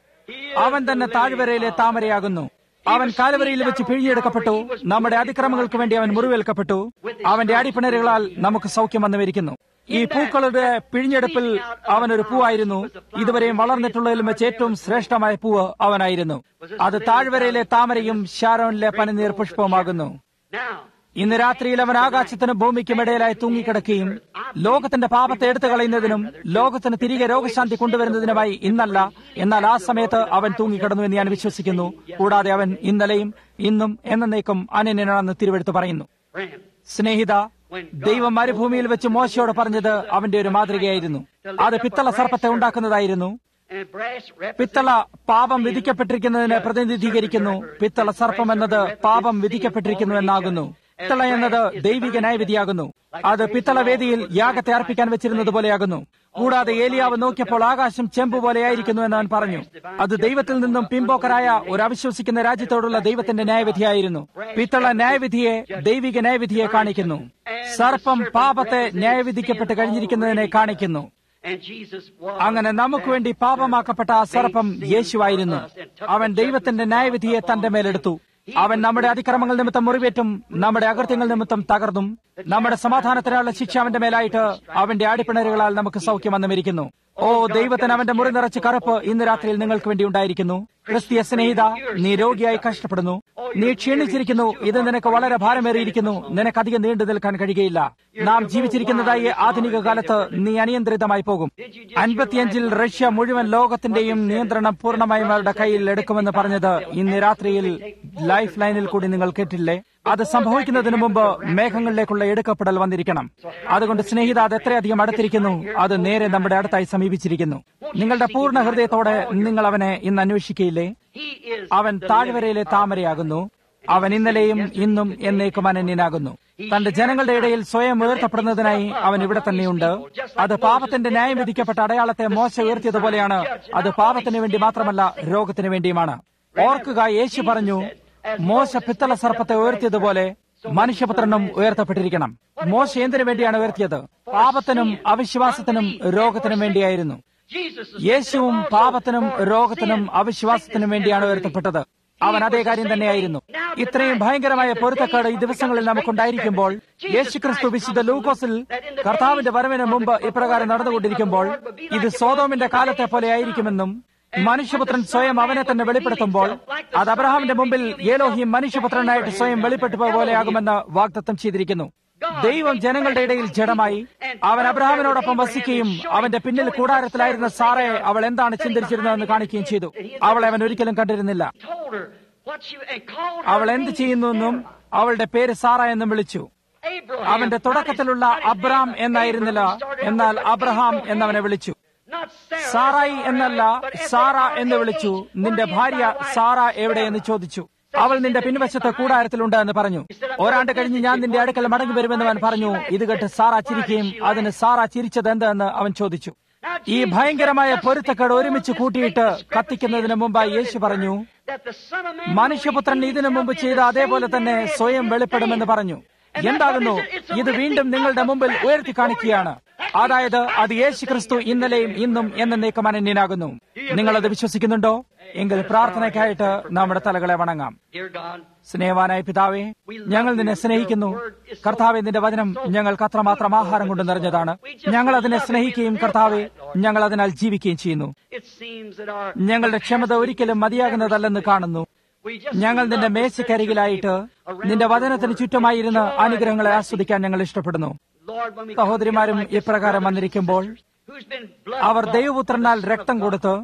അവൻ തന്നെ താഴ്വരയിലെ താമരയാകുന്നു അവൻ കാലവരയിൽ വെച്ച് പിഴിഞ്ഞെടുക്കപ്പെട്ടു നമ്മുടെ അതിക്രമങ്ങൾക്ക് വേണ്ടി അവൻ മുറിവേൽക്കപ്പെട്ടു അവന്റെ അടിപ്പിണരുകളാൽ നമുക്ക് സൗഖ്യം വന്നുവരിക്കുന്നു ഈ പൂക്കളുടെ പിഴിഞ്ഞെടുപ്പിൽ അവനൊരു പൂവായിരുന്നു ഇതുവരെയും വളർന്നിട്ടുള്ളതിലും വെച്ച് ഏറ്റവും ശ്രേഷ്ഠമായ പൂവ് അവനായിരുന്നു അത് താഴ്വരയിലെ താമരയും ഷാരോണിലെ പനിനീർ പുഷ്പവുമാകുന്നു Now, ഇന്ന് രാത്രിയിൽ അവൻ ആകാശത്തിനും ഭൂമിക്കും ഇടയിലായി തൂങ്ങിക്കിടക്കുകയും ലോകത്തിന്റെ പാപത്തെ എടുത്തു കളയുന്നതിനും ലോകത്തിന് തിരികെ രോഗശാന്തി കൊണ്ടുവരുന്നതിനുമായി ഇന്നല്ല എന്നാൽ ആ സമയത്ത് അവൻ തൂങ്ങിക്കിടന്നു എന്ന് ഞാൻ വിശ്വസിക്കുന്നു കൂടാതെ അവൻ ഇന്നലെയും ഇന്നും എന്നേക്കും അനന്യനാണെന്ന് തിരുവെടുത്ത് പറയുന്നു friend, സ്നേഹിത ദൈവം മരുഭൂമിയിൽ വെച്ച് മോശയോട് പറഞ്ഞത് അവന്റെ ഒരു മാതൃകയായിരുന്നു അത് പിത്തള സർപ്പത്തെ ഉണ്ടാക്കുന്നതായിരുന്നു and brass പിത്തള പാപം വിധിക്കപ്പെട്ടിരിക്കുന്നതിനെ പ്രതിനിധീകരിക്കുന്നു പിത്തള സർപ്പം എന്നത് പാപം വിധിക്കപ്പെട്ടിരിക്കുന്നു എന്നാകുന്നു പിത്തള എന്നത് ദൈവിക ന്യായവിധിയാകുന്നു അത് പിത്തള വേദിയിൽ യാഗത്തെ അർപ്പിക്കാൻ വെച്ചിരുന്നത് പോലെയാകുന്നു കൂടാതെ ഏലിയാവ് നോക്കിയപ്പോൾ ആകാശം ചെമ്പ് പോലെയായിരിക്കുന്നു എന്ന് അവൻ പറഞ്ഞു അത് ദൈവത്തിൽ നിന്നും പിമ്പോക്കരായ ഒരു അവിശ്വസിക്കുന്ന രാജ്യത്തോടുള്ള ദൈവത്തിന്റെ ന്യായവിധിയായിരുന്നു പിത്തള ന്യായവിധിയെ ദൈവിക ന്യായവിധിയെ കാണിക്കുന്നു സർപ്പം പാപത്തെ ന്യായവിധിക്കപ്പെട്ട് കഴിഞ്ഞിരിക്കുന്നതിനെ കാണിക്കുന്നു and Jesus was അങ്ങനെ നമുക്ക് വേണ്ടി പാപമാക്കപ്പെട്ട ആ സർപ്പം യേശുവായിരുന്നു അവൻ ദൈവത്തിന്റെ ന്യായവിധിയെ തന്റെ മേലെടുത്തു അവൻ നമ്മുടെ അതിക്രമങ്ങൾ നിമിത്തം മുറിവേറ്റും നമ്മുടെ അകൃത്യങ്ങൾ നിമിത്തം തകർന്നും നമ്മുടെ സമാധാനത്തിനുള്ള ശിക്ഷ അവന്റെ മേലായിട്ട് അവന്റെ ആടിപ്പിണരുകളാൽ നമുക്ക് സൗഖ്യം വന്നുമിരിക്കുന്നു ഓ ദൈവത്തിന് അവന്റെ മുറി നിറച്ച് കറുപ്പ് ഇന്ന് രാത്രിയിൽ നിങ്ങൾക്ക് വേണ്ടി ഉണ്ടായിരിക്കുന്നു ക്രിസ്തീയ സ്നേഹിത നീ രോഗിയായി കഷ്ടപ്പെടുന്നു നീ ക്ഷീണിച്ചിരിക്കുന്നു ഇത് നിനക്ക് വളരെ ഭാരമേറിയിരിക്കുന്നു നിനക്ക് അധികം നീണ്ടു നിൽക്കാൻ കഴിയുകയില്ല നാം ജീവിച്ചിരിക്കുന്നതായി ആധുനിക കാലത്ത് നീ അനിയന്ത്രിതമായി പോകും അൻപത്തിയഞ്ചിൽ റഷ്യ മുഴുവൻ ലോകത്തിന്റെയും നിയന്ത്രണം പൂർണ്ണമായും അവരുടെ കയ്യിൽ എടുക്കുമെന്ന് പറഞ്ഞത് ഇന്ന് രാത്രിയിൽ ലൈഫ് ലൈനിൽ കൂടി നിങ്ങൾ കേട്ടില്ലേ അത് സംഭവിക്കുന്നതിന് മുമ്പ് മേഘങ്ങളിലേക്കുള്ള എടുക്കപ്പെടൽ വന്നിരിക്കണം അതുകൊണ്ട് സ്നേഹിത അത് എത്രയധികം അടുത്തിരിക്കുന്നു അത് നേരെ നമ്മുടെ അടുത്തായി സമീപിച്ചിരിക്കുന്നു നിങ്ങളുടെ പൂർണ്ണ ഹൃദയത്തോടെ നിങ്ങൾ അവനെ ഇന്ന് അന്വേഷിക്കയില്ലേ He is അവൻ താഴ്വരയിലെ താമരയാകുന്നു അവൻ ഇന്നലെയും ഇന്നും എന്നേക്കും അനന്യനാകുന്നു തന്റെ ജനങ്ങളുടെ ഇടയിൽ സ്വയം ഉയർത്തപ്പെടുന്നതിനായി അവൻ ഇവിടെ തന്നെയുണ്ട് അത് പാപത്തിന്റെ ന്യായം വിധിക്കപ്പെട്ട അടയാളത്തെ മോശ ഉയർത്തിയതുപോലെയാണ് അത് പാപത്തിന് വേണ്ടി മാത്രമല്ല രോഗത്തിന് വേണ്ടിയുമാണ് ഓർക്കുക യേശു പറഞ്ഞു മോശ പിത്തള സർപ്പത്തെ ഉയർത്തിയതുപോലെ മനുഷ്യപുത്രനും ഉയർത്തപ്പെട്ടിരിക്കണം മോശ എന്തിനു വേണ്ടിയാണ് ഉയർത്തിയത് പാപത്തിനും അവിശ്വാസത്തിനും രോഗത്തിനും വേണ്ടിയായിരുന്നു Jesus is യേശുവും പാപത്തിനും രോഗത്തിനും അവിശ്വാസത്തിനും വേണ്ടിയാണ് ഉയർത്തപ്പെട്ടത് അവൻ അതേ കാര്യം തന്നെയായിരുന്നു ഇത്രയും ഭയങ്കരമായ പൊരുത്തക്കേട് ഈ ദിവസങ്ങളിൽ നമുക്കുണ്ടായിരിക്കുമ്പോൾ യേശുക്രിസ്തു വിശുദ്ധ ലൂക്കോസിൽ കർത്താവിന്റെ വരവിന് മുമ്പ് ഇപ്രകാരം നടന്നുകൊണ്ടിരിക്കുമ്പോൾ ഇത് സോതോമിന്റെ കാലത്തെ പോലെ ആയിരിക്കുമെന്നും മനുഷ്യപുത്രൻ സ്വയം അവനെ തന്നെ വെളിപ്പെടുത്തുമ്പോൾ അത് അബ്രഹാമിന്റെ മുമ്പിൽ ഏലോഹിയും മനുഷ്യപുത്രനായിട്ട് സ്വയം വെളിപ്പെട്ടു പോലെയാകുമെന്ന് വാഗ്ദത്തം ചെയ്തിരിക്കുന്നു ദൈവം ജനങ്ങളുടെ ഇടയിൽ ജഡമായി അവൻ അബ്രഹാമിനോടൊപ്പം വസിക്കുകയും അവന്റെ പിന്നിൽ കൂടാരത്തിലായിരുന്ന സാറയെ അവൾ എന്താണ് ചിന്തിച്ചിരുന്നതെന്ന് കാണിക്കുകയും ചെയ്തു അവളെ അവൻ ഒരിക്കലും കണ്ടിരുന്നില്ല told her what she and called her അവൾ എന്ത് ചെയ്യുന്നുവെന്നും അവളുടെ പേര് സാറ എന്നും വിളിച്ചു Abraham. അവന്റെ തുടക്കത്തിലുള്ള അബ്രാം എന്നായിരുന്നില്ല എന്നാൽ അബ്രഹാം എന്നവനെ വിളിച്ചു Not Sarah. സാറായി എന്നല്ല സാറ എന്ന് വിളിച്ചു നിന്റെ ഭാര്യ സാറ എവിടെയെന്ന് ചോദിച്ചു അവൾ നിന്റെ പിൻവശത്ത് കൂടാരത്തിലുണ്ട് എന്ന് പറഞ്ഞു ഒരാണ്ട് കഴിഞ്ഞ് ഞാൻ നിന്റെ അടുക്കൽ മടങ്ങി വരുമെന്ന് അവൻ പറഞ്ഞു ഇത് കേട്ട് സാറ ചിരിക്കുകയും അതിന് സാറ ചിരിച്ചത് എന്തെന്ന് അവൻ ചോദിച്ചു ഈ ഭയങ്കരമായ പൊരുത്തക്കേട് ഒരുമിച്ച് കൂട്ടിയിട്ട് കത്തിക്കുന്നതിന് മുമ്പായി യേശു പറഞ്ഞു That the Son of Man മനുഷ്യപുത്രൻ ഇതിനു മുമ്പ് ചെയ്ത അതേപോലെ തന്നെ സ്വയം വെളിപ്പെടുമെന്ന് പറഞ്ഞു എന്താകുന്നു ഇത് വീണ്ടും നിങ്ങളുടെ മുമ്പിൽ ഉയർത്തി കാണിക്കുകയാണ് അതായത് അത് യേശു ക്രിസ്തു ഇന്നലെയും ഇന്നും എന്നേക്കും അനന്യനാകുന്നു നിങ്ങളത് വിശ്വസിക്കുന്നുണ്ടോ എങ്കിൽ പ്രാർത്ഥനയ്ക്കായിട്ട് നമ്മുടെ തലകളെ വണങ്ങാം Dear God, സ്നേഹവാനായ പിതാവേ ഞങ്ങൾ നിന്നെ സ്നേഹിക്കുന്നു കർത്താവെ നിന്റെ വചനം ഞങ്ങൾക്ക് അത്രമാത്രം ആഹാരം കൊണ്ട് നിറഞ്ഞതാണ് ഞങ്ങൾ അതിനെ സ്നേഹിക്കുകയും കർത്താവെ ഞങ്ങൾ അതിനാൽ ജീവിക്കുകയും ചെയ്യുന്നു it seems that our ഞങ്ങളുടെ ക്ഷമത ഒരിക്കലും മതിയാകുന്നതല്ലെന്ന് കാണുന്നു we just ഞങ്ങൾ നിന്റെ മേശക്കരികിലായിട്ട് നിന്റെ വചനത്തിന് ചുറ്റുമായിരുന്ന് അനുഗ്രഹങ്ങളെ ആസ്വദിക്കാൻ ഞങ്ങൾ ഇഷ്ടപ്പെടുന്നു Lord, when we come സഹോദരിമാരും together like this, ഇപ്രകാരം brothers and വന്നിരിക്കുമ്പോൾ sisters, who's been blood our bought ദൈവപുത്രനാൽ by the Son of രക്തം God, കൊടുത്ത് who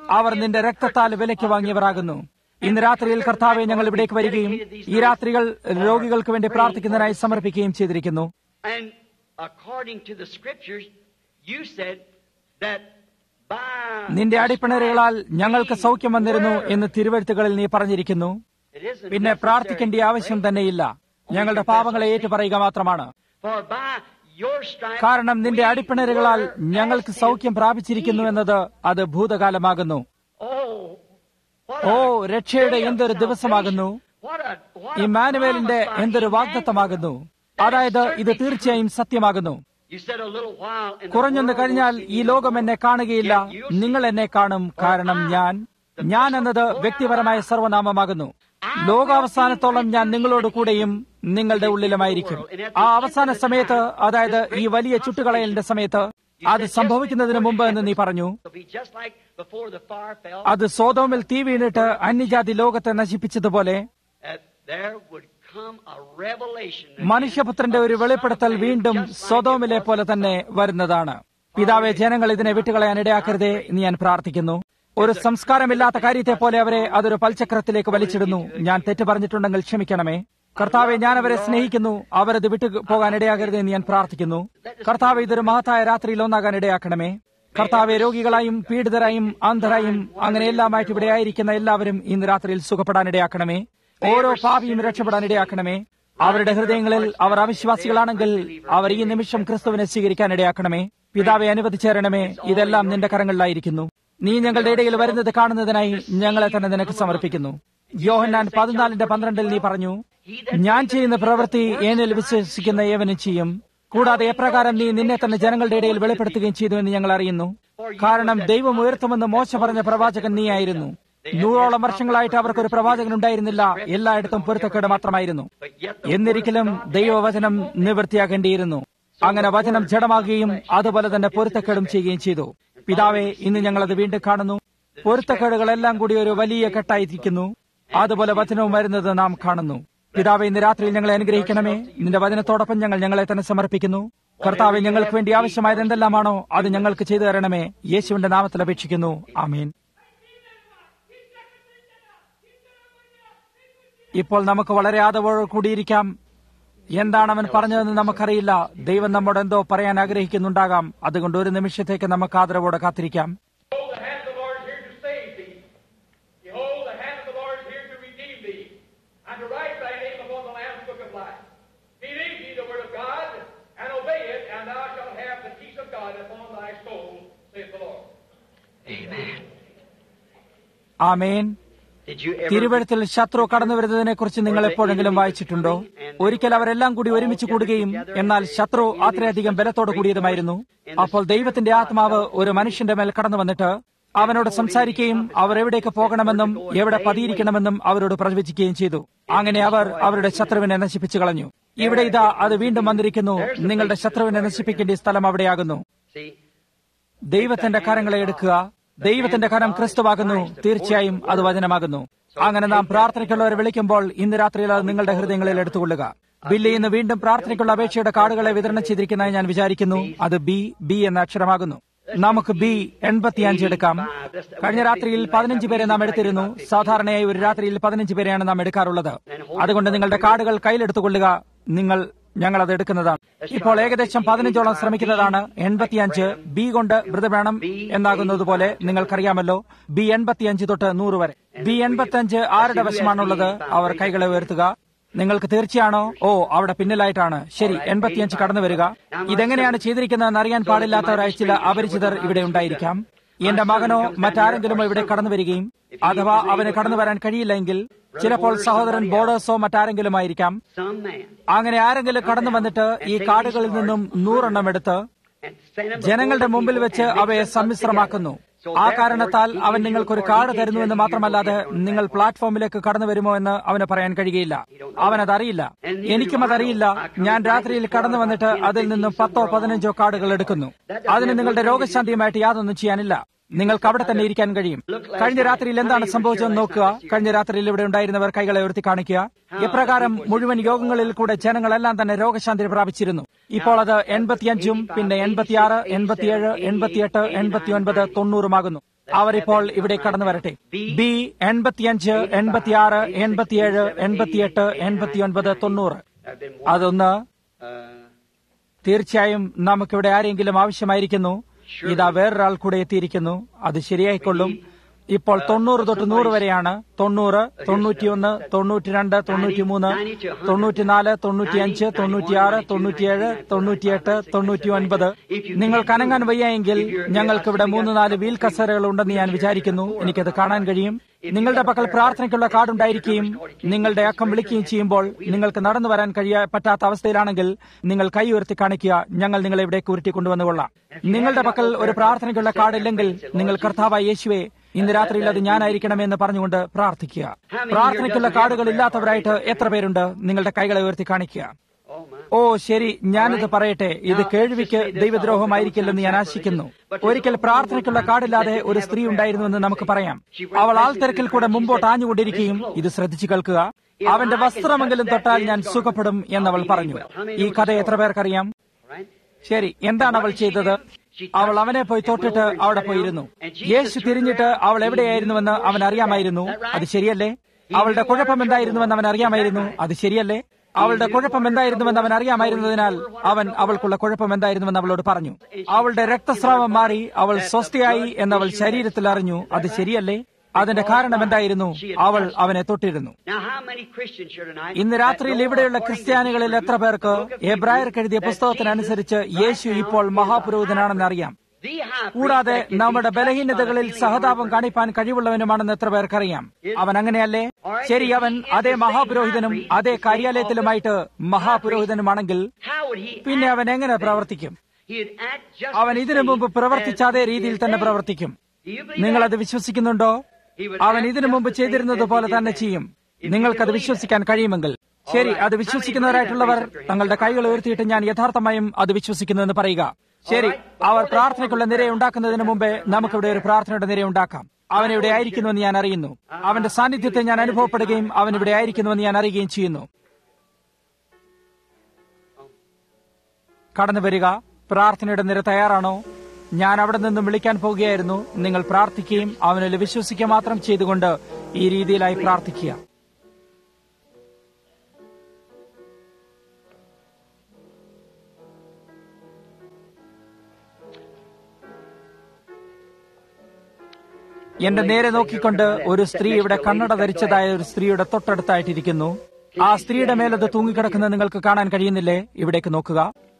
അവർ നിന്റെ രക്തത്താൽ വിലയ്ക്ക് വാങ്ങിയവരാകുന്നു ഇന്ന് രാത്രിയിൽ കർത്താവെ ഞങ്ങൾ ഇവിടേക്ക് വരികയും ഈ രാത്രികൾ രോഗികൾക്ക് വേണ്ടി പ്രാർത്ഥിക്കുന്നതിനായി സമർപ്പിക്കുകയും ചെയ്തിരിക്കുന്നു And according to the scriptures, you said that by നിന്റെ അടിപ്പിണരുകളാൽ ഞങ്ങൾക്ക് സൗഖ്യം വന്നിരുന്നു എന്ന് തിരുവഴുത്തുകളിൽ നീ പറഞ്ഞിരിക്കുന്നു it isn't പിന്നെ necessary പ്രാർത്ഥിക്കേണ്ട to ആവശ്യം pray. തന്നെയില്ല ഞങ്ങളുടെ പാപങ്ങളെ ഏറ്റുപറയുക മാത്രമാണ് For by your stripes കാരണം നിന്റെ we അടിപ്പിണരുകളാൽ were ഞങ്ങൾക്ക് as സൗഖ്യം in പ്രാപിച്ചിരിക്കുന്നു healed. എന്നത് അത് ഭൂതകാലമാകുന്നു Oh, what ഓ a രക്ഷയുടെ day of എന്തൊരു ദിവസമാകുന്നു salvation. What a- what a ഇമ്മാനുവേലിന്റെ promise by എന്തൊരു Emmanuel. വാഗ്ദത്തമാകുന്നു That is അതായത് ഇത് certainly തീർച്ചയായും സത്യമാകുന്നു You said a little while in the കുറഞ്ഞൊന്ന് world കഴിഞ്ഞാൽ will see ഈ you ലോകം no എന്നെ more. കാണുകയില്ല Yet you'll see നിങ്ങൾ എന്നെ കാണും കാരണം ഞാൻ ഞാൻ എന്നത് വ്യക്തിപരമായ സർവനാമമാകുന്നു ലോകാവസാനത്തോളം ഞാൻ നിങ്ങളോട് കൂടെയും നിങ്ങളുടെ ഉള്ളിലുമായിരിക്കും ആ അവസാന സമയത്ത് അതായത് ഈ വലിയ ചുട്ടുകളയലിന്റെ സമയത്ത് അത് സംഭവിക്കുന്നതിന് മുമ്പ് എന്ന് നീ പറഞ്ഞു It'll be just like before the fire fell, അത് സോതോമിൽ തീ വീണിട്ട് അന്യജാതി ലോകത്തെ നശിപ്പിച്ചതുപോലെ that there would come a revelation again മനുഷ്യപുത്രന്റെ ഒരു of വെളിപ്പെടുത്തൽ something വീണ്ടും just like സ്വതോമിലെ it was പോലെ തന്നെ വരുന്നതാണ് പിതാവെ ജനങ്ങൾ ഇതിനെ വിട്ടുകളയാൻ ഇടയാക്കരുതേ എന്ന് ഞാൻ പ്രാർത്ഥിക്കുന്നു ഒരു സംസ്കാരമില്ലാത്ത കാര്യത്തെ പോലെ അവരെ അതൊരു പൽചക്രത്തിലേക്ക് വലിച്ചിടുന്നു ഞാൻ തെറ്റ് പറഞ്ഞിട്ടുണ്ടെങ്കിൽ ക്ഷമിക്കണമേ കർത്താവെ ഞാൻ അവരെ സ്നേഹിക്കുന്നു അവരത് വിട്ടു പോകാൻ ഇടയാകരുതേ എന്ന് ഞാൻ പ്രാർത്ഥിക്കുന്നു കർത്താവ് ഇതൊരു മഹത്തായ രാത്രിയിൽ ഒന്നാകാൻ ഇടയാക്കണമേ കർത്താവെ രോഗികളായും പീഡിതരായും അന്ധരായും അങ്ങനെ എല്ലാമായിട്ട് ഇവിടെ ആയിരിക്കുന്ന എല്ലാവരും ഇന്ന് രാത്രിയിൽ സുഖപ്പെടാൻ ഇടയാക്കണമേ ഓരോ പാപിയും രക്ഷപ്പെടാൻ ഇടയാക്കണമേ അവരുടെ ഹൃദയങ്ങളിൽ അവർ അവിശ്വാസികളാണെങ്കിൽ അവർ ഈ നിമിഷം ക്രിസ്തുവിനെ സ്വീകരിക്കാൻ ഇടയാക്കണമേ പിതാവെ അനുവദിച്ചേരണമേ ഇതെല്ലാം നിന്റെ കരങ്ങളിലായിരിക്കുന്നു നീ ഞങ്ങളുടെ ഇടയിൽ വരുന്നത് കാണുന്നതിനായി ഞങ്ങളെ തന്നെ നിനക്ക് സമർപ്പിക്കുന്നു യോഹന്നാൻ പതിനാലിന്റെ പന്ത്രണ്ടിൽ നീ പറഞ്ഞു ഞാൻ ചെയ്യുന്ന പ്രവൃത്തി എന്നിൽ വിശ്വസിക്കുന്ന ഏവനും ചെയ്യും കൂടാതെ എപ്രകാരം നീ നിന്നെ തന്നെ ജനങ്ങളുടെ ഇടയിൽ വെളിപ്പെടുത്തുകയും ചെയ്തു എന്ന് ഞങ്ങൾ അറിയുന്നു കാരണം ദൈവം ഉയർത്തുമെന്ന് മോശ പറഞ്ഞ പ്രവാചകൻ നീയായിരുന്നു നൂറോളം വർഷങ്ങളായിട്ട് അവർക്കൊരു പ്രവാചകൻ ഉണ്ടായിരുന്നില്ല എല്ലായിടത്തും പൊരുത്തക്കേട് മാത്രമായിരുന്നു എന്നിരിക്കലും ദൈവവചനം നിവൃത്തിയാക്കേണ്ടിയിരുന്നു അങ്ങനെ വചനം ജഡമാകുകയും അതുപോലെ തന്നെ പൊരുത്തക്കേടും ചെയ്യുകയും ചെയ്തു പിതാവെ ഇന്ന് ഞങ്ങളത് വീണ്ടും കാണുന്നു പൊരുത്തക്കേടുകളെല്ലാം കൂടി ഒരു വലിയ കെട്ടായിരിക്കുന്നു അതുപോലെ വചനവും വരുന്നത് നാം കാണുന്നു പിതാവെ ഇന്ന് രാത്രിയിൽ ഞങ്ങളെ അനുഗ്രഹിക്കണമേ നിന്റെ വചനത്തോടൊപ്പം ഞങ്ങൾ ഞങ്ങളെ തന്നെ സമർപ്പിക്കുന്നു കർത്താവെ ഞങ്ങൾക്ക് വേണ്ടി ആവശ്യമായത് എന്തെല്ലാമാണോ അത് ഞങ്ങൾക്ക് ചെയ്തു തരണമേ യേശുവിന്റെ നാമത്തിൽ അപേക്ഷിക്കുന്നു ആമീൻ ഇപ്പോൾ നമുക്ക് വളരെ ആദവോട് കൂടിയിരിക്കാം എന്താണ് അവൻ പറഞ്ഞതെന്ന് നമുക്കറിയില്ല ദൈവം നമ്മോട് എന്തോ പറയാൻ ആഗ്രഹിക്കുന്നുണ്ടാകാം അതുകൊണ്ട് ഒരു നിമിഷത്തേക്ക് നമുക്ക് ആദരവോടെ കാത്തിരിക്കാം Behold, the hand of the Lord is here to save thee. Behold, the hand of the Lord is here to redeem thee, and to write thy name upon the Lamb's book of life. Believe ye the word of God, and obey it, and thou shalt have the peace of God upon thy soul, saith the Lord. Amen. Amen Did you ever തിരുവഴുത്തിൽ ശത്രു കടന്നു വരുന്നതിനെ കുറിച്ച് നിങ്ങൾ എപ്പോഴെങ്കിലും വായിച്ചിട്ടുണ്ടോ ഒരിക്കൽ അവരെല്ലാം കൂടി ഒരുമിച്ച് കൂടുകയും എന്നാൽ ശത്രു അത്രയധികം ബലത്തോട് കൂടിയതുമായിരുന്നു അപ്പോൾ ദൈവത്തിന്റെ ആത്മാവ് ഒരു മനുഷ്യന്റെ മേൽ കടന്നു വന്നിട്ട് അവനോട് സംസാരിക്കുകയും അവർ എവിടേക്ക് പോകണമെന്നും എവിടെ പതിയിരിക്കണമെന്നും അവരോട് പ്രവചിക്കുകയും ചെയ്തു അങ്ങനെ അവർ അവരുടെ ശത്രുവിനെ നശിപ്പിച്ചു കളഞ്ഞു ഇവിടെ ഇതാ അത് വീണ്ടും വന്നിരിക്കുന്നു നിങ്ങളുടെ ശത്രുവിനെ നശിപ്പിക്കേണ്ട സ്ഥലം അവിടെയാകുന്നു see? ദൈവത്തിന്റെ കരങ്ങളെ എടുക്കുക ദൈവത്തിന്റെ കരം ക്രിസ്തുവാകുന്നു തീർച്ചയായും അത് വചനമാകുന്നു അങ്ങനെ നാം പ്രാർത്ഥനയ്ക്കുള്ളവരെ വിളിക്കുമ്പോൾ ഇന്ന് രാത്രിയിൽ അത് നിങ്ങളുടെ ഹൃദയങ്ങളിൽ എടുത്തുകൊള്ളുക ബില്ല് ഇന്ന് വീണ്ടും പ്രാർത്ഥനയ്ക്കുള്ള അപേക്ഷയുടെ കാർഡുകളെ വിതരണം ചെയ്തിരിക്കുന്നതായി ഞാൻ വിചാരിക്കുന്നു അത് ബി ബി എന്ന അക്ഷരമാകുന്നു നമുക്ക് ബി എൺപത്തിയഞ്ച് എടുക്കാം കഴിഞ്ഞ രാത്രിയിൽ പതിനഞ്ച് പേരെ നാം എടുത്തിരുന്നു സാധാരണയായി ഒരു രാത്രിയിൽ പതിനഞ്ച് പേരെയാണ് നാം എടുക്കാറുള്ളത് അതുകൊണ്ട് നിങ്ങളുടെ കാർഡുകൾ കയ്യിലെടുത്തുകൊള്ളുക നിങ്ങൾ ഞങ്ങൾ അത് എടുക്കുന്നതാണ് ഇപ്പോൾ ഏകദേശം പതിനഞ്ചോളം ശ്രമിക്കുന്നതാണ് എൺപത്തിയഞ്ച് ബി കൊണ്ട് വ്രത വേണം എന്നാകുന്നത് പോലെ നിങ്ങൾക്കറിയാമല്ലോ ബി എൺപത്തിയഞ്ച് തൊട്ട് നൂറ് വരെ ബി എൺപത്തിയഞ്ച് ആരുടെ വശമാണുള്ളത് അവർ കൈകളെ ഉയർത്തുക നിങ്ങൾക്ക് തീർച്ചയാണോ ഓ അവിടെ പിന്നിലായിട്ടാണ് ശരി എൺപത്തിയഞ്ച് കടന്നു വരിക ഇതെങ്ങനെയാണ് ചെയ്തിരിക്കുന്നതെന്ന് അറിയാൻ പാടില്ലാത്തവരായി ചില അപരിചിതർ ഇവിടെ ഉണ്ടായിരിക്കാം എന്റെ മകനോ മറ്റാരെങ്കിലും ഇവിടെ കടന്നു വരികയും അഥവാ അവന് കടന്നു വരാൻ കഴിയില്ലെങ്കിൽ ചിലപ്പോൾ സഹോദരൻ ബോർഡേഴ്സോ മറ്റാരെങ്കിലും ആയിരിക്കാം Some man. അങ്ങനെ ആരെങ്കിലും കടന്നു വന്നിട്ട് ഈ കാർഡുകളിൽ നിന്നും നൂറെണ്ണം എടുത്ത് And send them ജനങ്ങളുടെ before the മുമ്പിൽ people വെച്ച് and mix അവയെ them up സമ്മിശ്രമാക്കുന്നു together. So ആ therefore, കാരണത്താൽ he അവൻ gives നിങ്ങൾക്ക് ഒരു you കാർഡ് authority തരുന്നു എന്ന് to മാത്രമല്ലാതെ go on നിങ്ങൾ that പ്ലാറ്റ്ഫോമിലേക്ക് കടന്നു വരുമോ എന്ന് അവന് പറയാൻ കഴിയുകയില്ല അവനതറിയില്ല എനിക്കും അതറിയില്ല ഞാൻ രാത്രിയിൽ കടന്നു വന്നിട്ട് അതിൽ നിന്നും പത്തോ പതിനഞ്ചോ കാർഡുകൾ എടുക്കുന്നു അതിന് നിങ്ങളുടെ രോഗശാന്തിയുമായിട്ട് യാതൊന്നും ചെയ്യാനില്ല നിങ്ങൾക്ക് അവിടെ തന്നെ ഇരിക്കാൻ കഴിയും കഴിഞ്ഞ രാത്രിയിൽ എന്താണ് സംഭവിച്ചതെന്ന് നോക്കുക കഴിഞ്ഞ രാത്രിയിൽ ഇവിടെ ഉണ്ടായിരുന്നവർ കൈകളെ ഉയർത്തി കാണിക്കുക ഇപ്രകാരം മുഴുവൻ യോഗങ്ങളിൽ കൂടെ ജനങ്ങളെല്ലാം തന്നെ രോഗശാന്തി പ്രാപിച്ചിരുന്നു ഇപ്പോൾ അത് എൺപത്തിയഞ്ചും പിന്നെ എൺപത്തിയാറ് എൺപത്തിയേഴ് എൺപത്തിയെട്ട് എൺപത്തിയൊൻപത് തൊണ്ണൂറുമാകുന്നു അവർ ഇപ്പോൾ ഇവിടെ കടന്നു വരട്ടെ ബി എൺപത്തിയഞ്ച് എൺപത്തിയാറ് എൺപത്തിയേഴ് എൺപത്തിയെട്ട് എൺപത്തിയൊൻപത് തൊണ്ണൂറ് Have been അതൊന്ന് uh, തീർച്ചയായും നമുക്കിവിടെ ആരെങ്കിലും ആവശ്യമായിരിക്കുന്നു ഇതാ വേറൊരാൾ കൂടെ എത്തിയിരിക്കുന്നു അത് ശരിയായിക്കൊള്ളും ഇപ്പോൾ തൊണ്ണൂറ് തൊട്ട് നൂറ് വരെയാണ് തൊണ്ണൂറ് തൊണ്ണൂറ്റിയൊന്ന് തൊണ്ണൂറ്റിരണ്ട് തൊണ്ണൂറ്റിമൂന്ന് തൊണ്ണൂറ്റിനാല് തൊണ്ണൂറ്റിയഞ്ച് തൊണ്ണൂറ്റിയാറ് തൊണ്ണൂറ്റിയേഴ് തൊണ്ണൂറ്റിയെട്ട് തൊണ്ണൂറ്റി ഒൻപത് നിങ്ങൾക്ക് അനങ്ങാൻ വയ്യെങ്കിൽ ഞങ്ങൾക്ക് ഇവിടെ മൂന്ന് നാല് വീൽ കസേരകൾ ഉണ്ടെന്ന് ഞാൻ വിചാരിക്കുന്നു എനിക്കത് കാണാൻ കഴിയും നിങ്ങളുടെ പക്കൽ പ്രാർത്ഥനയ്ക്കുള്ള കാർഡ് ഉണ്ടായിരിക്കുകയും നിങ്ങളുടെ അക്കം വിളിക്കുകയും ചെയ്യുമ്പോൾ നിങ്ങൾക്ക് നടന്നു വരാൻ കഴിയാ പറ്റാത്ത അവസ്ഥയിലാണെങ്കിൽ നിങ്ങൾ കൈ ഉയർത്തി കാണിക്കുക ഞങ്ങൾ നിങ്ങളെ ഇവിടേക്ക് ഉരുട്ടി കൊണ്ടുവന്നുകൊള്ളാം നിങ്ങളുടെ പക്കൽ ഒരു പ്രാർത്ഥനയ്ക്കുള്ള കാർഡ് ഇല്ലെങ്കിൽ നിങ്ങൾ കർത്താവായ യേശുവെ ഇന്ന് രാത്രിയിൽ അത് ഞാനായിരിക്കണമെന്ന് പറഞ്ഞുകൊണ്ട് പ്രാർത്ഥിക്കുക പ്രാർത്ഥനയ്ക്കുള്ള കാർഡുകൾ ഇല്ലാത്തവരായിട്ട് എത്ര പേരുണ്ട് നിങ്ങളുടെ കൈകളെ ഉയർത്തി കാണിക്കുക oh my. ഓ ശരി ഞാനിത് പറയട്ടെ ഇത് കേൾവിക്ക് ദൈവദ്രോഹമായിരിക്കില്ലെന്ന് ഞാൻ ആശിക്കുന്നു ഒരിക്കൽ പ്രാർത്ഥനയ്ക്കുള്ള കാർഡില്ലാതെ ഒരു സ്ത്രീ ഉണ്ടായിരുന്നുവെന്ന് നമുക്ക് പറയാം അവൾ ആൾത്തിരക്കിൽ കൂടെ മുമ്പോട്ട് ആഞ്ഞുകൊണ്ടിരിക്കുകയും ഇത് ശ്രദ്ധിച്ചു കേൾക്കുക അവന്റെ വസ്ത്രമെങ്കിലും തൊട്ടാൽ ഞാൻ സുഖപ്പെടും എന്നവൾ പറഞ്ഞു ഈ കഥ എത്ര പേർക്കറിയാം Right? ശരി എന്താണ് അവൾ ചെയ്തത് അവൾ അവനെ പോയി തൊട്ടിട്ട് അവിടെ പോയിരുന്നു യേശു തിരിഞ്ഞിട്ട് അവൾ എവിടെയായിരുന്നുവെന്ന് അവൻ അറിയാമായിരുന്നു അത് ശരിയല്ലേ അവളുടെ കുഴപ്പം എന്തായിരുന്നുവെന്ന് അവൻ അറിയാമായിരുന്നു അത് ശരിയല്ലേ അവളുടെ കുഴപ്പം എന്തായിരുന്നുവെന്ന് അവൻ അറിയാമായിരുന്നതിനാൽ അവൻ അവൾക്കുള്ള കുഴപ്പം എന്തായിരുന്നുവെന്ന് അവളോട് പറഞ്ഞു അവളുടെ രക്തസ്രാവം മാറി അവൾ സ്വസ്ഥയായി എന്നവൾ ശരീരത്തിൽ അറിഞ്ഞു അത് ശരിയല്ലേ അതിന്റെ കാരണം എന്തായിരുന്നു അവൾ അവനെ തൊട്ടിരുന്നു Now, how many Christians here tonight? ഇന്ന് രാത്രിയിൽ ഇവിടെയുള്ള ക്രിസ്ത്യാനികളിൽ എത്ര പേർക്ക് എബ്രായർക്ക് എഴുതിയ പുസ്തകത്തിനനുസരിച്ച് യേശു ഇപ്പോൾ മഹാപുരോഹിതനാണെന്ന് അറിയാം The high കൂടാതെ priest that can നമ്മുടെ be ബലഹീനതകളിൽ touched by the സഹതാപം feeling of കാണിപ്പാൻ കഴിവുള്ളവനുമാണെന്ന് എത്ര പേർക്കറിയാം അവൻ അങ്ങനെയല്ലേ ശരി അവൻ അതേ മഹാപുരോഹിതനും അതേ കാര്യാലയത്തിലുമായിട്ട് മഹാപുരോഹിതനുമാണെങ്കിൽ How would he പിന്നെ act അവൻ എങ്ങനെ പ്രവർത്തിക്കും He'd act just അവൻ the ഇതിനു same മുമ്പ് പ്രവർത്തിച്ച അതേ as രീതിയിൽ he തന്നെ did. പ്രവർത്തിക്കും Do you believe നിങ്ങൾ that? അത് വിശ്വസിക്കുന്നുണ്ടോ അവൻ ഇതിനു മുമ്പ് ചെയ്തിരുന്നത് പോലെ തന്നെ ചെയ്യും നിങ്ങൾക്കത് വിശ്വസിക്കാൻ കഴിയുമെങ്കിൽ ശരി അത് വിശ്വസിക്കുന്നവരായിട്ടുള്ളവർ തങ്ങളുടെ കൈകൾ ഉയർത്തിയിട്ട് ഞാൻ യഥാർത്ഥമായും അത് വിശ്വസിക്കുന്നുവെന്ന് പറയുക ശരി അവർ പ്രാർത്ഥനയ്ക്കുള്ള നിരയുണ്ടാക്കുന്നതിന് മുമ്പേ നമുക്കിവിടെ ഒരു പ്രാർത്ഥനയുടെ നിരയുണ്ടാക്കാം അവൻ ഇവിടെ ആയിരിക്കുന്നുവെന്ന് ഞാൻ അറിയുന്നു അവന്റെ സാന്നിധ്യത്തെ ഞാൻ അനുഭവപ്പെടുകയും അവൻ ഇവിടെ ആയിരിക്കുന്നുവെന്ന് ഞാൻ അറിയുകയും ചെയ്യുന്നു കടന്നു വരിക പ്രാർത്ഥനയുടെ നിര തയ്യാറാണോ ഞാൻ അവിടെ നിന്നും വിളിക്കാൻ പോകുകയായിരുന്നു നിങ്ങൾ പ്രാർത്ഥിക്കുകയും അവനിൽ വിശ്വസിക്കുക മാത്രം ചെയ്തുകൊണ്ട് ഈ രീതിയിലായി പ്രാർത്ഥിക്കുക എന്റെ നേരെ നോക്കിക്കൊണ്ട് ഒരു സ്ത്രീ ഇവിടെ കണ്ണട ധരിച്ചതായ ഒരു സ്ത്രീയുടെ തൊട്ടടുത്തായിട്ടിരിക്കുന്നു ആ സ്ത്രീയുടെ മേലത് തൂങ്ങിക്കിടക്കുന്നത് നിങ്ങൾക്ക് കാണാൻ കഴിയുന്നില്ലേ ഇവിടേക്ക് നോക്കുക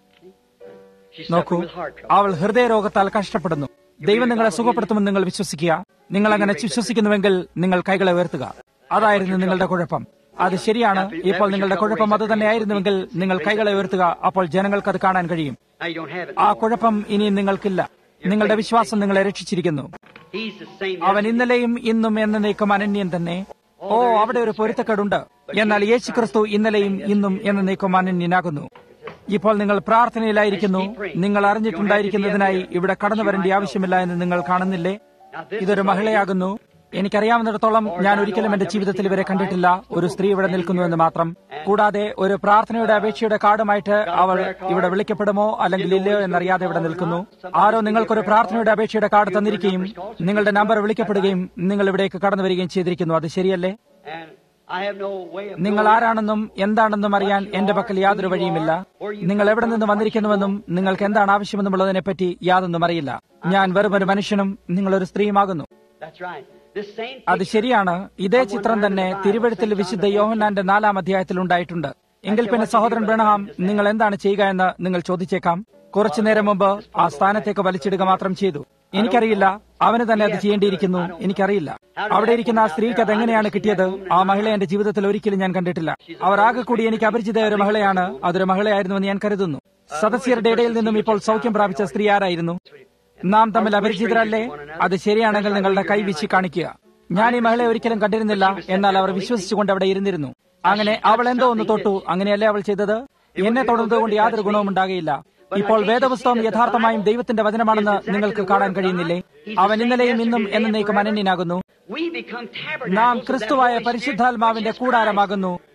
She's നോക്കൂ suffering with heart trouble. അവൾ ഹൃദയരോഗത്താൽ കഷ്ടപ്പെടുന്നു ദൈവം നിങ്ങളെ സുഖപ്പെടുത്തുമെന്ന് നിങ്ങൾ വിശ്വസിക്കുക നിങ്ങൾ അങ്ങനെ വിശ്വസിക്കുന്നുവെങ്കിൽ നിങ്ങൾ കൈകളെ ഉയർത്തുക അതായിരുന്നു നിങ്ങളുടെ കുഴപ്പം അത് ശരിയാണ് ഇപ്പോൾ നിങ്ങളുടെ കുഴപ്പം അത് തന്നെയായിരുന്നുവെങ്കിൽ നിങ്ങൾ കൈകളെ ഉയർത്തുക അപ്പോൾ ജനങ്ങൾക്ക് അത് കാണാൻ കഴിയും Now you don't have it. ആ കുഴപ്പം ഇനിയും നിങ്ങൾക്കില്ല നിങ്ങളുടെ വിശ്വാസം നിങ്ങളെ രക്ഷിച്ചിരിക്കുന്നു He's the same. അവൻ ഇന്നലെയും ഇന്നും എന്നേക്കും അനന്യൻ തന്നെ ഓ അവിടെ ഒരു പൊരുത്തക്കേടുണ്ട് എന്നാൽ യേശു ക്രിസ്തു ഇന്നലെയും ഇന്നും എന്നേക്കും അനന്യനാകുന്നു ഇപ്പോൾ നിങ്ങൾ പ്രാർത്ഥനയിലായിരിക്കുന്നു നിങ്ങൾ അറിഞ്ഞിട്ടുണ്ടായിരിക്കുന്നതിനായി ഇവിടെ കടന്നു വരേണ്ട ആവശ്യമില്ല എന്ന് നിങ്ങൾ കാണുന്നില്ലേ ഇതൊരു മഹിളയാകുന്നു എനിക്കറിയാവുന്നിടത്തോളം ഞാൻ ഒരിക്കലും എന്റെ ജീവിതത്തിൽ ഇവരെ കണ്ടിട്ടില്ല ഒരു സ്ത്രീ ഇവിടെ നിൽക്കുന്നുവെന്ന് മാത്രം കൂടാതെ ഒരു പ്രാർത്ഥനയുടെ അപേക്ഷയുടെ കാർഡുമായിട്ട് അവൾ ഇവിടെ വിളിക്കപ്പെടുമോ അല്ലെങ്കിൽ ഇല്ലയോ എന്നറിയാതെ ഇവിടെ നിൽക്കുന്നു ആരോ നിങ്ങൾക്കൊരു പ്രാർത്ഥനയുടെ അപേക്ഷയുടെ കാർഡ് തന്നിരിക്കുകയും നിങ്ങളുടെ നമ്പർ വിളിക്കപ്പെടുകയും നിങ്ങൾ ഇവിടേക്ക് കടന്നു വരികയും ചെയ്തിരിക്കുന്നു അത് ശരിയല്ലേ And I have no way of നിങ്ങൾ knowing ആരാണെന്നും എന്താണെന്നും അറിയാൻ എന്റെ പക്കൽ യാതൊരു വഴിയുമില്ല നിങ്ങൾ എവിടെ നിന്ന് വന്നിരിക്കുന്നുവെന്നും നിങ്ങൾക്ക് എന്താണ് ആവശ്യമെന്നുമുള്ളതിനെപ്പറ്റി യാതൊന്നും അറിയില്ല ഞാൻ വെറും ഒരു മനുഷ്യനും നിങ്ങളൊരു സ്ത്രീയുമാകുന്നു That's right. This same അത് ശരിയാണ് ഇതേ ചിത്രം തന്നെ തിരുവഴുത്തിൽ വിശുദ്ധ യോഹന്നാന്റെ നാലാം അധ്യായത്തിൽ ഉണ്ടായിട്ടുണ്ട് എങ്കിൽ പിന്നെ സഹോദരൻ ബ്രണഹാം നിങ്ങൾ എന്താണ് ചെയ്യുക എന്ന് നിങ്ങൾ ചോദിച്ചേക്കാം കുറച്ചു നേരം മുമ്പ് ആ സ്ഥാനത്തേക്ക് വലിച്ചിടുക മാത്രം ചെയ്തു എനിക്കറിയില്ല അവന് തന്നെ അത് ചെയ്യേണ്ടിയിരിക്കുന്നു എനിക്കറിയില്ല അവിടെ ഇരിക്കുന്ന ആ സ്ത്രീക്ക് അത് എങ്ങനെയാണ് കിട്ടിയത് ആ മഹിള എന്റെ ജീവിതത്തിൽ ഒരിക്കലും ഞാൻ കണ്ടിട്ടില്ല അവർ ആകെ കൂടി എനിക്ക് അപരിചിതയായ ഒരു മഹിളയാണ് അതൊരു മഹിളയായിരുന്നുവെന്ന് ഞാൻ കരുതുന്നു സദസ്യരുടെ ഇടയിൽ നിന്നും ഇപ്പോൾ സൗഖ്യം പ്രാപിച്ച സ്ത്രീ ആരായിരുന്നു നാം തമ്മിൽ അപരിചിതരല്ലേ അത് ശരിയാണെങ്കിൽ നിങ്ങളുടെ കൈ വീശി കാണിക്കുക ഞാൻ ഈ മഹിളയെ ഒരിക്കലും കണ്ടിരുന്നില്ല എന്നാൽ അവർ വിശ്വസിച്ചുകൊണ്ട് അവിടെ ഇരുന്നിരുന്നു അങ്ങനെ അവൾ എന്തോ ഒന്ന് തൊട്ടു അങ്ങനെയല്ലേ അവൾ ചെയ്തത് എന്നെ തൊടുന്നതുകൊണ്ട് യാതൊരു ഗുണവും ഉണ്ടാകുകയില്ല ഇപ്പോൾ വേദപുസ്തകം യഥാർത്ഥമായും ദൈവത്തിന്റെ വചനമാണെന്ന് നിങ്ങൾക്ക് കാണാൻ കഴിയുന്നില്ലേ അവൻ ഇന്നലെയും ഇന്നും എന്നേക്കും അനന്യനാകുന്നു we become നാം tabernacles of that ക്രിസ്തുവായ Holy Spirit, പരിശുദ്ധാത്മാവിന്റെ which is Christ. കൂടാരമാകുന്നു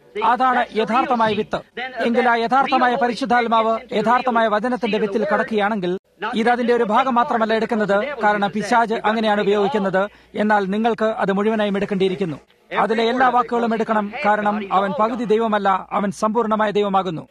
അതാണ് യഥാർത്ഥമായ വിത്ത് എങ്കിൽ ആ യഥാർത്ഥമായ പരിശുദ്ധാത്മാവ് യഥാർത്ഥമായ വചനത്തിന്റെ വിത്തിൽ കടക്കുകയാണെങ്കിൽ ഇത് അതിന്റെ ഒരു ഭാഗം മാത്രമല്ല എടുക്കുന്നത് കാരണം പിശാജ് അങ്ങനെയാണ് ഉപയോഗിക്കുന്നത് എന്നാൽ നിങ്ങൾക്ക് അത് മുഴുവനായും എടുക്കേണ്ടിയിരിക്കുന്നു അതിലെ എല്ലാ വാക്കുകളും എടുക്കണം കാരണം അവൻ പകുതി ദൈവമല്ല അവൻ സമ്പൂർണമായ ദൈവമാകുന്നു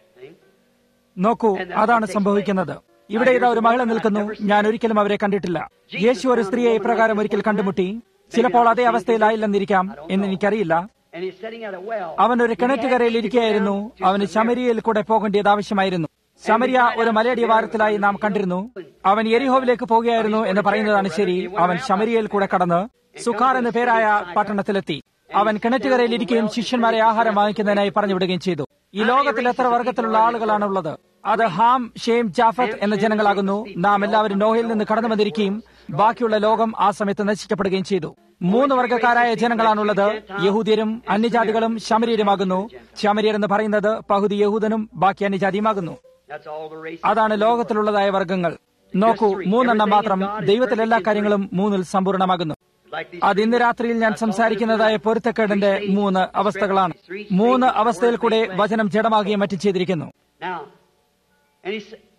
നോക്കൂ അതാണ് സംഭവിക്കുന്നത് ഇവിടെ ഇതാ ഒരു മഹിള നിൽക്കുന്നു ഞാൻ ഒരിക്കലും അവരെ കണ്ടിട്ടില്ല യേശു ഒരു സ്ത്രീയെ ഇപ്രകാരം ഒരിക്കൽ കണ്ടുമുട്ടി ചിലപ്പോൾ അതേ അവസ്ഥയിലായില്ലെന്നിരിക്കാം എന്ന് എനിക്കറിയില്ല And he's sitting at a well. അവൻ ഒരു കിണറ്റുകരയിൽ ഇരിക്കുകയായിരുന്നു അവന് ശമരിയയിൽ കൂടെ പോകേണ്ടത് ആവശ്യമായിരുന്നു ശമരിയ ഒരു മലയടിവാരത്തിലായി നാം കണ്ടിരുന്നു അവൻ എരിഹോവിലേക്ക് പോകുകയായിരുന്നു എന്ന് പറയുന്നതാണ് ശരി അവൻ ശമരിയയിൽ കൂടെ കടന്ന് സുഖാർ എന്ന പേരായ പട്ടണത്തിലെത്തി അവൻ കിണറ്റുകരയിൽ ഇരിക്കുകയും ശിഷ്യന്മാരെ ആഹാരം വാങ്ങിക്കുന്നതിനായി പറഞ്ഞു വിടുകയും ചെയ്തു ഈ ലോകത്തിൽ എത്ര വർഗത്തിലുള്ള ആളുകളാണ് ഉള്ളത് അത് ഹാം ഷേം ജാഫത്ത് എന്ന ജനങ്ങളാകുന്നു നാം എല്ലാവരും നോഹയിൽ നിന്ന് കടന്നു വന്നിരിക്കുകയും ബാക്കിയുള്ള ലോകം ആ സമയത്ത് നശിക്കപ്പെടുകയും ചെയ്തു മൂന്ന് വർഗക്കാരായ ജനങ്ങളാണുള്ളത് യഹൂദ്യരും അന്യജാതികളും ശമരീരുമാകുന്നു ശമരീർ എന്ന് പറയുന്നത് പകുതി യഹൂദനും ബാക്കി അന്യജാതിയുമാകുന്നു That's all the races. അതാണ് ലോകത്തിലുള്ളതായ വർഗങ്ങൾ നോക്കൂ മൂന്നെണ്ണം മാത്രം ദൈവത്തിൽ എല്ലാ കാര്യങ്ങളും മൂന്നിൽ സമ്പൂർണ്ണമാകുന്നു Like these അത് ഇന്ന് രാത്രിയിൽ ഞാൻ സംസാരിക്കുന്നതായ പൊരുത്തക്കേടിന്റെ മൂന്ന് അവസ്ഥകളാണ് മൂന്ന് അവസ്ഥയിൽ കൂടെ വചനം ജഡമാകുകയും മറ്റും ചെയ്തിരിക്കുന്നു now, and he said,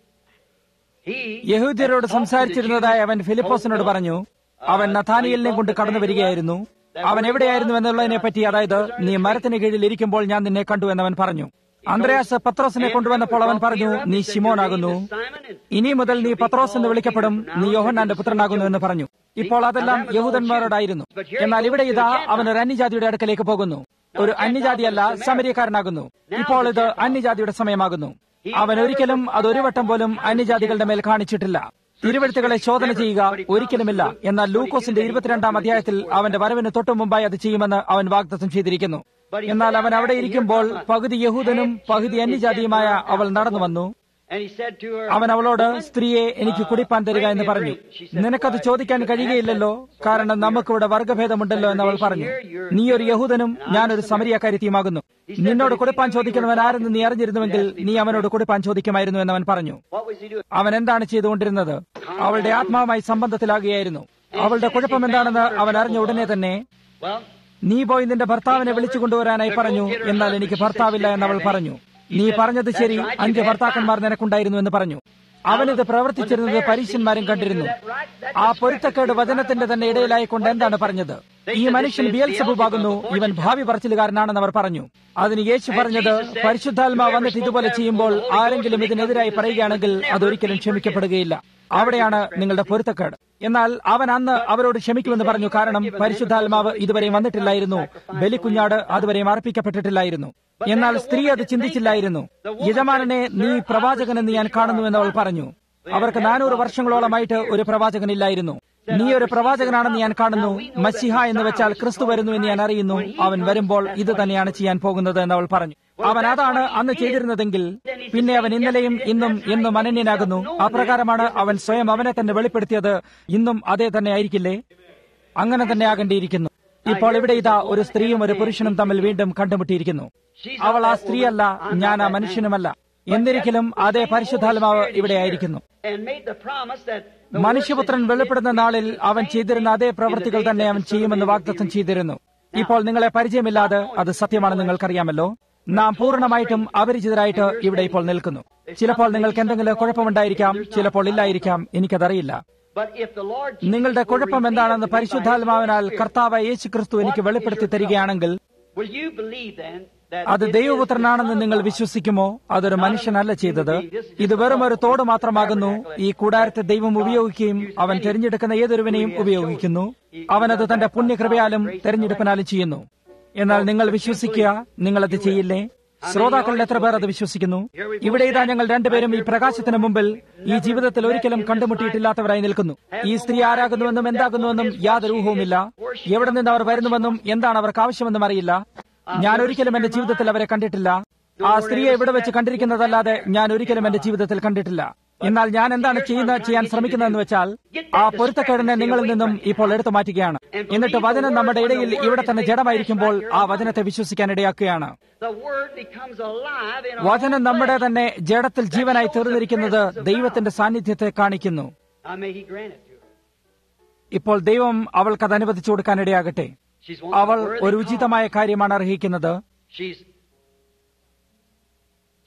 he യഹൂദ്യരോട് സംസാരിച്ചിരുന്നതായ അവൻ ഫിലിപ്പോസിനോട് പറഞ്ഞു അവൻ നഥാനിയലിനെ കൊണ്ട് കടന്നു വരികയായിരുന്നു അവൻ എവിടെയായിരുന്നു എന്നുള്ളതിനെ പറ്റി അതായത് നീ മരത്തിന് കീഴിൽ ഇരിക്കുമ്പോൾ ഞാൻ നിന്നെ കണ്ടു എന്നവൻ പറഞ്ഞു അന്ത്രയാസ് പത്രോസിനെ കൊണ്ടുവന്നപ്പോൾ അവൻ പറഞ്ഞു നീ ശിമോനാകുന്നു Simon and ഇനി മുതൽ നീ പത്രോസ് എന്ന് വിളിക്കപ്പെടും നീ യോഹന്നാന്റെ പുത്രനാകുന്നു എന്ന് പറഞ്ഞു ഇപ്പോൾ അതെല്ലാം യഹൂദന്മാരോടായിരുന്നു എന്നാൽ ഇവിടെ ഇതാ അവൻ ഒരു അന്യജാതിയുടെ അടുക്കലേക്ക് പോകുന്നു ഒരു അന്യജാതിയല്ല സമരിയക്കാരനാകുന്നു ഇപ്പോൾ ഇത് അന്യജാതിയുടെ സമയമാകുന്നു അവൻ ഒരിക്കലും അത് ഒരു വട്ടം പോലും അന്യജാതികളുടെ മേൽ കാണിച്ചിട്ടില്ല തിരുവഴുത്തുകളെ ശോധന ചെയ്യുക ഒരിക്കലുമില്ല എന്നാൽ ലൂക്കോസിന്റെ ഇരുപത്തിരണ്ടാം അധ്യായത്തിൽ അവന്റെ വരവിന് തൊട്ടു മുമ്പായി അത് ചെയ്യുമെന്ന് അവൻ വാഗ്ദത്തം ചെയ്തിരിക്കുന്നു എന്നാൽ അവൻ അവിടെ ഇരിക്കുമ്പോൾ പകുതി യഹൂദനും പകുതി അന്യജാതിയുമായ അവൾ നടന്നു വന്നു and he said to her, അവൻ അവളോട് സ്ത്രീയെ എനിക്ക് കുടിപ്പാൻ തരിക എന്ന് പറഞ്ഞു നിനക്കത് ചോദിക്കാൻ കഴിയുകയില്ലല്ലോ കാരണം നമുക്കിവിടെ വർഗഭേദമുണ്ടല്ലോ എന്ന് അവൾ പറഞ്ഞു നീ ഒരു യഹൂദനും ഞാനൊരു സമരിയക്കാരിത്തിയുമാകുന്നു നിന്നോട് കുടിപ്പാൻ ചോദിക്കുന്നവൻ ആരെന്ന് നീ അറിഞ്ഞിരുന്നുവെങ്കിൽ നീ അവനോട് കുടിപ്പാൻ ചോദിക്കുമായിരുന്നു എന്ന് അവൻ പറഞ്ഞു What was he doing? അവൻ എന്താണ് ചെയ്തുകൊണ്ടിരുന്നത് അവളുടെ ആത്മാവുമായി സംബന്ധത്തിലാകുകയായിരുന്നു അവളുടെ കുഴപ്പം എന്താണെന്ന് അവൻ അറിഞ്ഞ ഉടനെ തന്നെ Well, നീ പോയി നിന്റെ ഭർത്താവിനെ വിളിച്ചു കൊണ്ടുവരാനായി പറഞ്ഞു എന്നാൽ എനിക്ക് ഭർത്താവില്ല എന്ന് അവൾ പറഞ്ഞു നീ പറഞ്ഞത് ശരി അഞ്ച് ഭർത്താക്കന്മാർ നിനക്കുണ്ടായിരുന്നു എന്ന് പറഞ്ഞു അവനിത് പ്രവർത്തിച്ചിരുന്നത് പരീശന്മാരും കണ്ടിരുന്നു ആ പൊരുത്തക്കേട് വചനത്തിന്റെ തന്നെ ഇടയിലായിക്കൊണ്ട് എന്താണ് പറഞ്ഞത് ഈ മനുഷ്യൻ ബിയൽസബുബാകുന്നു ഇവൻ ഭാവി പറച്ചിലുകാരനാണെന്ന് അവർ പറഞ്ഞു അതിന് യേശു പറഞ്ഞത് പരിശുദ്ധാത്മാ വന്നിട്ട് ഇതുപോലെ ചെയ്യുമ്പോൾ ആരെങ്കിലും ഇതിനെതിരായി പറയുകയാണെങ്കിൽ അതൊരിക്കലും ക്ഷമിക്കപ്പെടുകയില്ല അവിടെയാണ് നിങ്ങളുടെ പൊരുത്തക്കേട് എന്നാൽ അവൻ അന്ന് അവരോട് ക്ഷമിക്കുമെന്ന് പറഞ്ഞു കാരണം പരിശുദ്ധാത്മാവ് ഇതുവരെയും വന്നിട്ടില്ലായിരുന്നു ബലിക്കുഞ്ഞാട് അതുവരെയും അർപ്പിക്കപ്പെട്ടിട്ടില്ലായിരുന്നു എന്നാൽ സ്ത്രീ അത് ചിന്തിച്ചില്ലായിരുന്നു യജമാനനെ നീ പ്രവാചകനെന്ന് ഞാൻ കാണുന്നുവെന്ന് അവൾ പറഞ്ഞു അവർക്ക് നാനൂറ് വർഷങ്ങളോളമായിട്ട് ഒരു പ്രവാചകനില്ലായിരുന്നു നീ ഒരു പ്രവാചകനാണെന്ന് ഞാൻ കാണുന്നു മസിഹ എന്ന് വെച്ചാൽ ക്രിസ്തു വരുന്നു എന്ന് ഞാൻ അറിയുന്നു അവൻ വരുമ്പോൾ ഇത് തന്നെയാണ് ചെയ്യാൻ പോകുന്നത് എന്ന് അവൾ പറഞ്ഞു അവൻ അതാണ് അന്ന് ചെയ്തിരുന്നതെങ്കിൽ പിന്നെ അവൻ ഇന്നലെയും ഇന്നും എന്നും അനന്യനാകുന്നു അപ്രകാരമാണ് അവൻ സ്വയം അവനെ തന്നെ വെളിപ്പെടുത്തിയത് ഇന്നും അതേ തന്നെ ആയിരിക്കില്ലേ അങ്ങനെ തന്നെ ആകേണ്ടിയിരിക്കുന്നു ഇപ്പോൾ ഇവിടെ ഇതാ ഒരു സ്ത്രീയും ഒരു പുരുഷനും തമ്മിൽ വീണ്ടും കണ്ടുമുട്ടിയിരിക്കുന്നു അവൾ ആ സ്ത്രീയല്ല ഞാൻ ആ മനുഷ്യനുമല്ല എന്നിരിക്കലും അതേ പരിശുദ്ധാത്മാവ് ഇവിടെ ആയിരിക്കുന്നു and made the promise that the മനുഷ്യപുത്രൻ വെളിപ്പെടുന്ന നാളിൽ അവൻ ചെയ്തിരുന്ന അതേ പ്രവൃത്തികൾ തന്നെ അവൻ ചെയ്യുമെന്ന് വാഗ്ദത്തം ചെയ്തിരുന്നു ഇപ്പോൾ നിങ്ങളെ പരിചയമില്ലാതെ അത് സത്യമാണെന്ന് നിങ്ങൾക്കറിയാമല്ലോ നാം പൂർണ്ണമായിട്ടും അപരിചിതരായിട്ട് ഇവിടെ ഇപ്പോൾ നിൽക്കുന്നു ചിലപ്പോൾ നിങ്ങൾക്ക് എന്തെങ്കിലും കുഴപ്പമുണ്ടായിരിക്കാം ചിലപ്പോൾ ഇല്ലായിരിക്കാം എനിക്കതറിയില്ല But if the Lord നിങ്ങളുടെ കുഴപ്പം എന്താണെന്ന് പരിശുദ്ധാത്മാവിനാൽ കർത്താവ് യേശു ക്രിസ്തു എനിക്ക് വെളിപ്പെടുത്തി തരികയാണെങ്കിൽ will you believe then that അത് it is ദൈവപുത്രനാണെന്ന് നിങ്ങൾ വിശ്വസിക്കുമോ അതൊരു മനുഷ്യനല്ല ചെയ്തത് ഇത് വെറും ഒരു തോട് മാത്രമാകുന്നു ഈ കൂടാരത്തെ ദൈവം ഉപയോഗിക്കുകയും അവൻ തിരഞ്ഞെടുക്കുന്ന ഏതൊരുവനെയും ഉപയോഗിക്കുന്നു അവനത് തന്റെ പുണ്യകൃപയാലും തെരഞ്ഞെടുപ്പിനാലും ചെയ്യുന്നു എന്നാൽ നിങ്ങൾ വിശ്വസിക്കുക നിങ്ങളത് ചെയ്യില്ലേ ശ്രോതാക്കളിൽ എത്ര പേർ അത് വിശ്വസിക്കുന്നു ഇവിടെ ഇതാ ഞങ്ങൾ രണ്ടുപേരും ഈ പ്രകാശത്തിന് മുമ്പിൽ ഈ ജീവിതത്തിൽ ഒരിക്കലും കണ്ടുമുട്ടിയിട്ടില്ലാത്തവരായി നിൽക്കുന്നു ഈ സ്ത്രീ ആരാകുന്നുവെന്നും എന്താകുന്നുവെന്നും യാതൊരു ഊഹവുമില്ല എവിടെ നിന്ന് അവർ വരുന്നുവെന്നും എന്താണ് അവർക്ക് ആവശ്യമെന്നും അറിയില്ല ഞാൻ ഒരിക്കലും എന്റെ ജീവിതത്തിൽ അവരെ കണ്ടിട്ടില്ല ആ സ്ത്രീയെ ഇവിടെ വെച്ച് കണ്ടിരിക്കുന്നതല്ലാതെ ഞാൻ ഒരിക്കലും എന്റെ ജീവിതത്തിൽ കണ്ടിട്ടില്ല എന്നാൽ ഞാൻ എന്താണ് ചെയ്യുന്നത് ചെയ്യാൻ ശ്രമിക്കുന്നതെന്ന് വെച്ചാൽ ആ പൊരുത്തക്കേടിനെ നിങ്ങളിൽ നിന്നും ഇപ്പോൾ എടുത്തു മാറ്റുകയാണ് എന്നിട്ട് വചനം നമ്മുടെ ഇടയിൽ ഇവിടെ തന്നെ ജഡമായിരിക്കുമ്പോൾ ആ വചനത്തെ വിശ്വസിക്കാൻ ഇടയാക്കുകയാണ് the word becomes alive in our വചനം നമ്മുടെ തന്നെ ജഡത്തിൽ ജീവനായി തീർന്നിരിക്കുന്നത് ദൈവത്തിന്റെ സാന്നിധ്യത്തെ കാണിക്കുന്നു Now may he grant it to her. ഇപ്പോൾ ദൈവം അവൾക്ക് അത് അനുവദിച്ചു കൊടുക്കാൻ ഇടയാകട്ടെ She's അവൾ wanting a ഒരു worthy ഉചിതമായ കാര്യമാണ് അർഹിക്കുന്നത് She's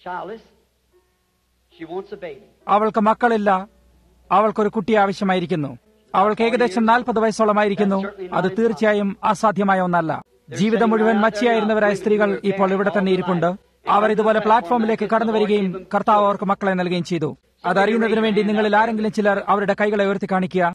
childless. She wants a baby. അവൾക്ക് മക്കളില്ല അവൾക്കൊരു കുട്ടി ആവശ്യമായിരിക്കുന്നു അവൾക്ക് ഏകദേശം നാൽപ്പത് വയസ്സോളമായിരിക്കുന്നു അത് തീർച്ചയായും അസാധ്യമായ ഒന്നല്ല ജീവിതം മുഴുവൻ മച്ചിയായിരുന്നവരായ സ്ത്രീകൾ ഇപ്പോൾ ഇവിടെ തന്നെ ഇരിപ്പുണ്ട് അവർ ഇതുപോലെ പ്ലാറ്റ്ഫോമിലേക്ക് കടന്നു വരികയും കർത്താവ് അവർക്ക് മക്കളെ നൽകുകയും ചെയ്തു അതറിയുന്നതിനു വേണ്ടി നിങ്ങളിൽ ആരെങ്കിലും ചിലർ അവരുടെ കൈകളെ ഉയർത്തി കാണിക്കുക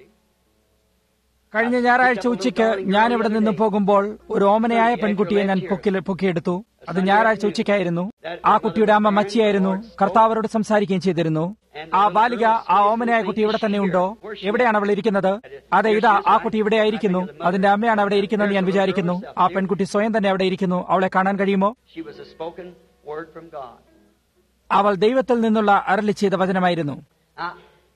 കഴിഞ്ഞ ഞായറാഴ്ച ഉച്ചയ്ക്ക് ഞാൻ ഇവിടെ നിന്ന് പോകുമ്പോൾ ഒരു ഓമനയായ പെൺകുട്ടിയെ ഞാൻ പൊക്കിൽ പൊക്കിയെടുത്തു അത് ഞായറാഴ്ച ഉച്ചയ്ക്കായിരുന്നു ആ കുട്ടിയുടെ അമ്മ മച്ചിയായിരുന്നു കർത്താവരോട് സംസാരിക്കുകയും ചെയ്തിരുന്നു ആ ബാലിക ആ ഓമനയായ കുട്ടി ഇവിടെ തന്നെ ഉണ്ടോ എവിടെയാണ് അവൾ ഇരിക്കുന്നത് അതെ ഇതാ ആ കുട്ടി ഇവിടെ ആയിരിക്കുന്നു അതിന്റെ അമ്മയാണ് അവിടെ ഇരിക്കുന്നതെന്ന് ഞാൻ വിചാരിക്കുന്നു ആ പെൺകുട്ടി സ്വയം തന്നെ അവിടെ ഇരിക്കുന്നു അവളെ കാണാൻ കഴിയുമോ She was a spoken word from God. അവൾ ദൈവത്തിൽ നിന്നുള്ള അരളി ചെയ്ത വചനമായിരുന്നു Now,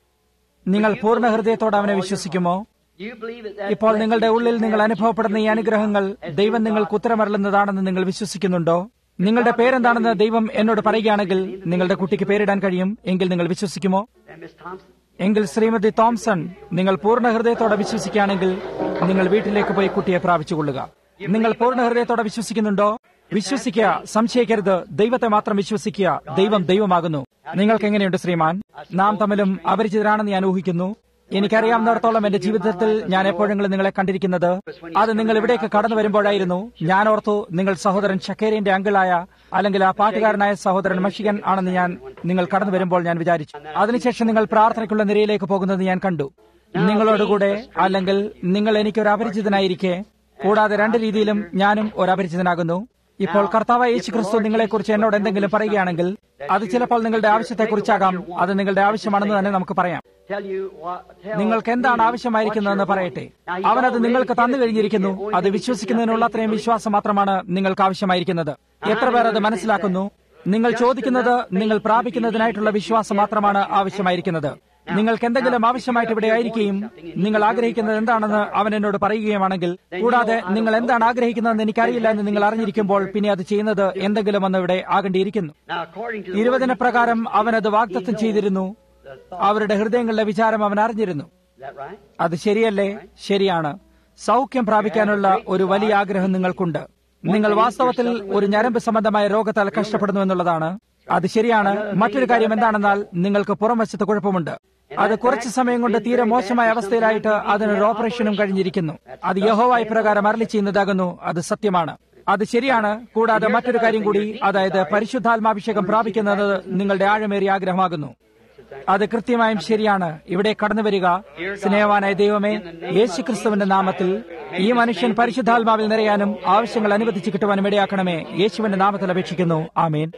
നിങ്ങൾ പൂർണ്ണ ഹൃദയത്തോടെ അവനെ വിശ്വസിക്കുമോ you believe that that ഇപ്പോൾ നിങ്ങളുടെ blessing ഉള്ളിൽ you നിങ്ങൾ have അനുഭവപ്പെടുന്ന ഈ that you അനുഗ്രഹങ്ങൾ receive ദൈവം as നിങ്ങൾക്ക് God ഉത്തരമരളുന്നതാണെന്ന് നിങ്ങൾ വിശ്വസിക്കുന്നുണ്ടോ നിങ്ങളുടെ പേരെന്താണെന്ന് ദൈവം എന്നോട് പറയുകയാണെങ്കിൽ നിങ്ങളുടെ കുട്ടിക്ക് പേരിടാൻ കഴിയും എങ്കിൽ നിങ്ങൾ വിശ്വസിക്കുമോ And Miss Thompson, എങ്കിൽ ശ്രീമതി തോംസൺ നിങ്ങൾ പൂർണ്ണ ഹൃദയത്തോടെ വിശ്വസിക്കുകയാണെങ്കിൽ നിങ്ങൾ വീട്ടിലേക്ക് പോയി കുട്ടിയെ പ്രാപിച്ചുകൊള്ളുക നിങ്ങൾ പൂർണ്ണ ഹൃദയത്തോടെ വിശ്വസിക്കുന്നുണ്ടോ വിശ്വസിക്കുക സംശയിക്കരുത് ദൈവത്തെ മാത്രം വിശ്വസിക്കുക ദൈവം ദൈവമാകുന്നു നിങ്ങൾക്ക് എങ്ങനെയുണ്ട് ശ്രീമാൻ നാം തമ്മിലും അപരിചിതരാണെന്ന് ഞാൻ ഊഹിക്കുന്നു എനിക്കറിയാവുന്നിടത്തോളം എന്റെ ജീവിതത്തിൽ ഞാൻ എപ്പോഴെങ്കിലും നിങ്ങളെ കണ്ടിരിക്കുന്നത് അത് നിങ്ങൾ ഇവിടേക്ക് കടന്നു വരുമ്പോഴായിരുന്നു ഞാൻ ഓർത്തു നിങ്ങൾ സഹോദരൻ ഷക്കേരിന്റെ അങ്കിളായ അല്ലെങ്കിൽ ആ പാട്ടുകാരനായ സഹോദരൻ മഷികൻ ആണെന്ന് ഞാൻ നിങ്ങൾ കടന്നു വരുമ്പോൾ ഞാൻ വിചാരിച്ചു അതിനുശേഷം നിങ്ങൾ പ്രാർത്ഥനയ്ക്കുള്ള നിരയിലേക്ക് പോകുന്നത് ഞാൻ കണ്ടു നിങ്ങളോടുകൂടെ അല്ലെങ്കിൽ നിങ്ങൾ എനിക്കൊരു അപരിചിതനായിരിക്കെ കൂടാതെ രണ്ട് രീതിയിലും ഞാനും ഒരു അപരിചിതനാകുന്നു ഇപ്പോൾ കർത്താവ് യേശു ക്രിസ്തു നിങ്ങളെക്കുറിച്ച് എന്നോട് എന്തെങ്കിലും പറയുകയാണെങ്കിൽ അത് ചിലപ്പോൾ നിങ്ങളുടെ ആവശ്യത്തെക്കുറിച്ചാകാം അത് നിങ്ങളുടെ ആവശ്യമാണെന്ന് തന്നെ നമുക്ക് പറയാം tell you what, tell നിങ്ങൾക്ക് എന്താണ് me ആവശ്യമായിരിക്കുന്നതെന്ന് what you're പറയട്ടെ wanting. Now, you അവനത് don't നിങ്ങൾക്ക് really തന്നു give it കഴിഞ്ഞിരിക്കുന്നു to you. അത് വിശ്വസിക്കുന്നതിനുള്ള അത്രയും വിശ്വാസം മാത്രമാണ് നിങ്ങൾക്ക് ആവശ്യമായിരിക്കുന്നത് എത്ര പേർ അത് മനസ്സിലാക്കുന്നു നിങ്ങൾ ചോദിക്കുന്നത് നിങ്ങൾ പ്രാപിക്കുന്നതിനായിട്ടുള്ള വിശ്വാസം മാത്രമാണ് ആവശ്യമായിരിക്കുന്നത് നിങ്ങൾക്ക് എന്തെങ്കിലും ആവശ്യമായിട്ട് ഇവിടെ ആയിരിക്കുകയും നിങ്ങൾ ആഗ്രഹിക്കുന്നത് എന്താണെന്ന് അവൻ എന്നോട് പറയുകയുമാണെങ്കിൽ കൂടാതെ നിങ്ങൾ എന്താണ് ആഗ്രഹിക്കുന്നതെന്ന് എനിക്കറിയില്ല എന്ന് നിങ്ങൾ അറിഞ്ഞിരിക്കുമ്പോൾ പിന്നെ അത് ചെയ്യുന്നത് എന്തെങ്കിലും ഒന്ന് ഇവിടെ ആകേണ്ടിയിരിക്കുന്നു Now, according to the ഇരുപതിന് word, പ്രകാരം അവനത് വാഗ്ദത്തം ചെയ്തിരുന്നു the thought, അവരുടെ ഹൃദയങ്ങളിലെ വിചാരം അവൻ അറിഞ്ഞിരുന്നു is that right? അത് ശരിയല്ലേ ശരിയാണ് സൗഖ്യം പ്രാപിക്കാനുള്ള ഒരു വലിയ ആഗ്രഹം നിങ്ങൾക്കുണ്ട് നിങ്ങൾ വാസ്തവത്തിൽ ഒരു ഞരമ്പ് സംബന്ധമായ രോഗത്താൽ കഷ്ടപ്പെടുന്നു എന്നുള്ളതാണ് അത് ശരിയാണ് മറ്റൊരു കാര്യം എന്താണെന്നാൽ നിങ്ങൾക്ക് പുറംവശത്ത് കുഴപ്പമുണ്ട് അത് കുറച്ചു സമയം കൊണ്ട് തീരെ മോശമായ അവസ്ഥയിലായിട്ട് അതിനൊരു ഓപ്പറേഷനും കഴിഞ്ഞിരിക്കുന്നു അത് യഹോവായി പ്രകാരം അരളി ചെയ്യുന്നതാകുന്നു അത് സത്യമാണ് അത് ശരിയാണ് കൂടാതെ മറ്റൊരു കാര്യം കൂടി അതായത് പരിശുദ്ധാത്മാഭിഷേകം പ്രാപിക്കുന്നത് നിങ്ങളുടെ ആഴമേറിയ ആഗ്രഹമാകുന്നു അത് കൃത്യമായും ശരിയാണ് ഇവിടെ കടന്നു വരിക സ്നേഹവാനായ ദൈവമേ യേശുക്രിസ്തുവിന്റെ നാമത്തിൽ ഈ മനുഷ്യൻ പരിശുദ്ധാത്മാവിൽ നിറയാനും ആവശ്യങ്ങൾ അനുവദിച്ചു കിട്ടുവാനും ഇടയാക്കണമേ യേശുവിന്റെ നാമത്തിൽ അപേക്ഷിക്കുന്നു ആമേൻ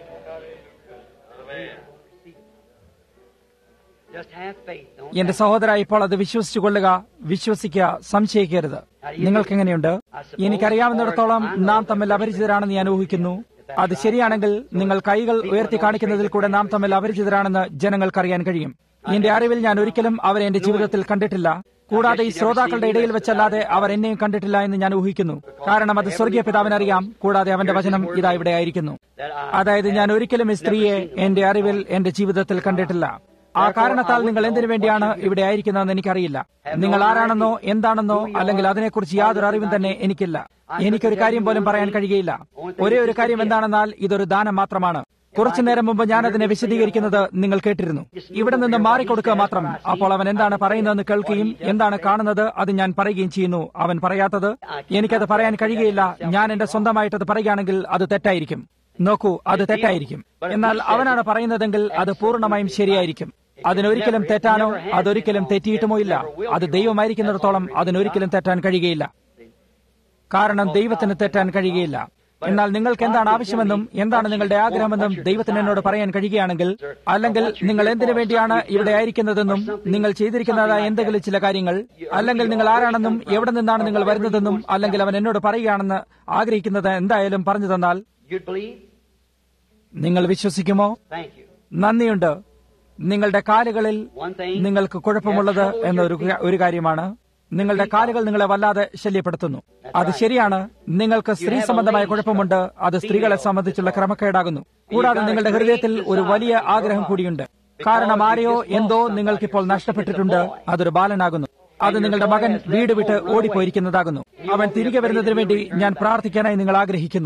Just have faith. Don't എന്റെ സഹോദര ഇപ്പോൾ അത് വിശ്വസിച്ചു കൊള്ളുക വിശ്വസിക്കുക സംശയിക്കരുത് നിങ്ങൾക്ക് എങ്ങനെയുണ്ട് എനിക്കറിയാവുന്നിടത്തോളം നാം തമ്മിൽ അപരിചിതരാണെന്ന് ഞാൻ ഊഹിക്കുന്നു അത് ശരിയാണെങ്കിൽ നിങ്ങൾ കൈകൾ ഉയർത്തി കാണിക്കുന്നതിൽ കൂടെ നാം തമ്മിൽ അപരിചിതരാണെന്ന് ജനങ്ങൾക്കറിയാൻ കഴിയും എന്റെ അറിവിൽ ഞാൻ ഒരിക്കലും അവരെ എന്റെ ജീവിതത്തിൽ കണ്ടിട്ടില്ല കൂടാതെ ഈ ശ്രോതാക്കളുടെ ഇടയിൽ വെച്ചല്ലാതെ അവർ എന്നെയും കണ്ടിട്ടില്ല എന്ന് ഞാൻ ഊഹിക്കുന്നു കാരണം അത് സ്വർഗീയ പിതാവിനറിയാം കൂടാതെ അവന്റെ വചനം ഇതാ ഇവിടെ ആയിരിക്കുന്നു that I അതായത് ഞാൻ ഒരിക്കലും ഈ സ്ത്രീയെ എന്റെ അറിവിൽ എന്റെ ജീവിതത്തിൽ കണ്ടിട്ടില്ല ആ കാരണത്താൽ നിങ്ങൾ എന്തിനു വേണ്ടിയാണ് ഇവിടെ ആയിരിക്കുന്നതെന്ന് എനിക്കറിയില്ല നിങ്ങൾ ആരാണെന്നോ എന്താണെന്നോ അല്ലെങ്കിൽ അതിനെക്കുറിച്ച് യാതൊരു അറിവും തന്നെ എനിക്കില്ല എനിക്കൊരു കാര്യം പോലും പറയാൻ കഴിയുകയില്ല ഒരേ ഒരു കാര്യം എന്താണെന്നാൽ ഇതൊരു ദാനം മാത്രമാണ് കുറച്ചു നേരം മുമ്പ് ഞാൻ അതിനെ വിശദീകരിക്കുന്നത് നിങ്ങൾ കേട്ടിരുന്നു ഇവിടെ നിന്ന് മാറിക്കൊടുക്കുക മാത്രം അപ്പോൾ അവൻ എന്താണ് പറയുന്നതെന്ന് കേൾക്കുകയും എന്താണ് കാണുന്നത് അത് ഞാൻ പറയുകയും ചെയ്യുന്നു അവൻ പറയാത്തത് എനിക്കത് പറയാൻ കഴിയുകയില്ല ഞാൻ എന്റെ സ്വന്തമായിട്ടത് പറയുകയാണെങ്കിൽ അത് തെറ്റായിരിക്കും നോക്കൂ അത് തെറ്റായിരിക്കും എന്നാൽ അവനാണ് പറയുന്നതെങ്കിൽ അത് പൂർണ്ണമായും ശരിയായിരിക്കും അതിനൊരിക്കലും തെറ്റാനോ അതൊരിക്കലും തെറ്റിയിട്ടുമോ ഇല്ല അത് ദൈവമായിരിക്കുന്നിടത്തോളം അതിനൊരിക്കലും തെറ്റാൻ കഴിയുകയില്ല കാരണം ദൈവത്തിന് തെറ്റാൻ കഴിയുകയില്ല എന്നാൽ നിങ്ങൾക്ക് എന്താണ് ആവശ്യമെന്നും എന്താണ് നിങ്ങളുടെ ആഗ്രഹമെന്നും ദൈവത്തിന് എന്നോട് പറയാൻ കഴിയുകയാണെങ്കിൽ അല്ലെങ്കിൽ നിങ്ങൾ എന്തിനു വേണ്ടിയാണ് ഇവിടെ ആയിരിക്കുന്നതെന്നും നിങ്ങൾ ചെയ്തിരിക്കുന്നതായ എന്തെങ്കിലും ചില കാര്യങ്ങൾ അല്ലെങ്കിൽ നിങ്ങൾ ആരാണെന്നും എവിടെ നിന്നാണ് നിങ്ങൾ വരുന്നതെന്നും അല്ലെങ്കിൽ അവൻ എന്നോട് പറയുകയാണെന്ന് ആഗ്രഹിക്കുന്നത് എന്തായാലും പറഞ്ഞു തന്നാൽ you'd believe? നിങ്ങൾ വിശ്വസിക്കുമോ Thank you. നന്ദിയുണ്ട് നിങ്ങളുടെ കാലുകളിൽ One thing. നിങ്ങൾക്ക് കുഴപ്പമുള്ളത് എന്നൊരു ഒരു കാര്യമാണ് നിങ്ങളുടെ കാലുകൾ നിങ്ങളെ വല്ലാതെ ശല്യപ്പെടുത്തുന്നു അത് ശരിയാണ് നിങ്ങൾക്ക് സ്ത്രീ സംബന്ധമായ കുഴപ്പമുണ്ട് അത് സ്ത്രീകളെ സംബന്ധിച്ചുള്ള ക്രമക്കേടാകുന്നു കൂടാതെ നിങ്ങളുടെ ഹൃദയത്തിൽ ഒരു വലിയ ആഗ്രഹം കൂടിയുണ്ട് കാരണം ആരെയോ എന്തോ നിങ്ങൾക്കിപ്പോൾ നഷ്ടപ്പെട്ടിട്ടുണ്ട് അതൊരു ബാലനാകുന്നു അത് നിങ്ങളുടെ മകൻ വീട് വിട്ട് ഓടിപ്പോയിരിക്കുന്നതാകുന്നു അവൻ തിരികെ വരുന്നതിന് വേണ്ടി ഞാൻ പ്രാർത്ഥിക്കാനായി നിങ്ങൾ ആഗ്രഹിക്കുന്നു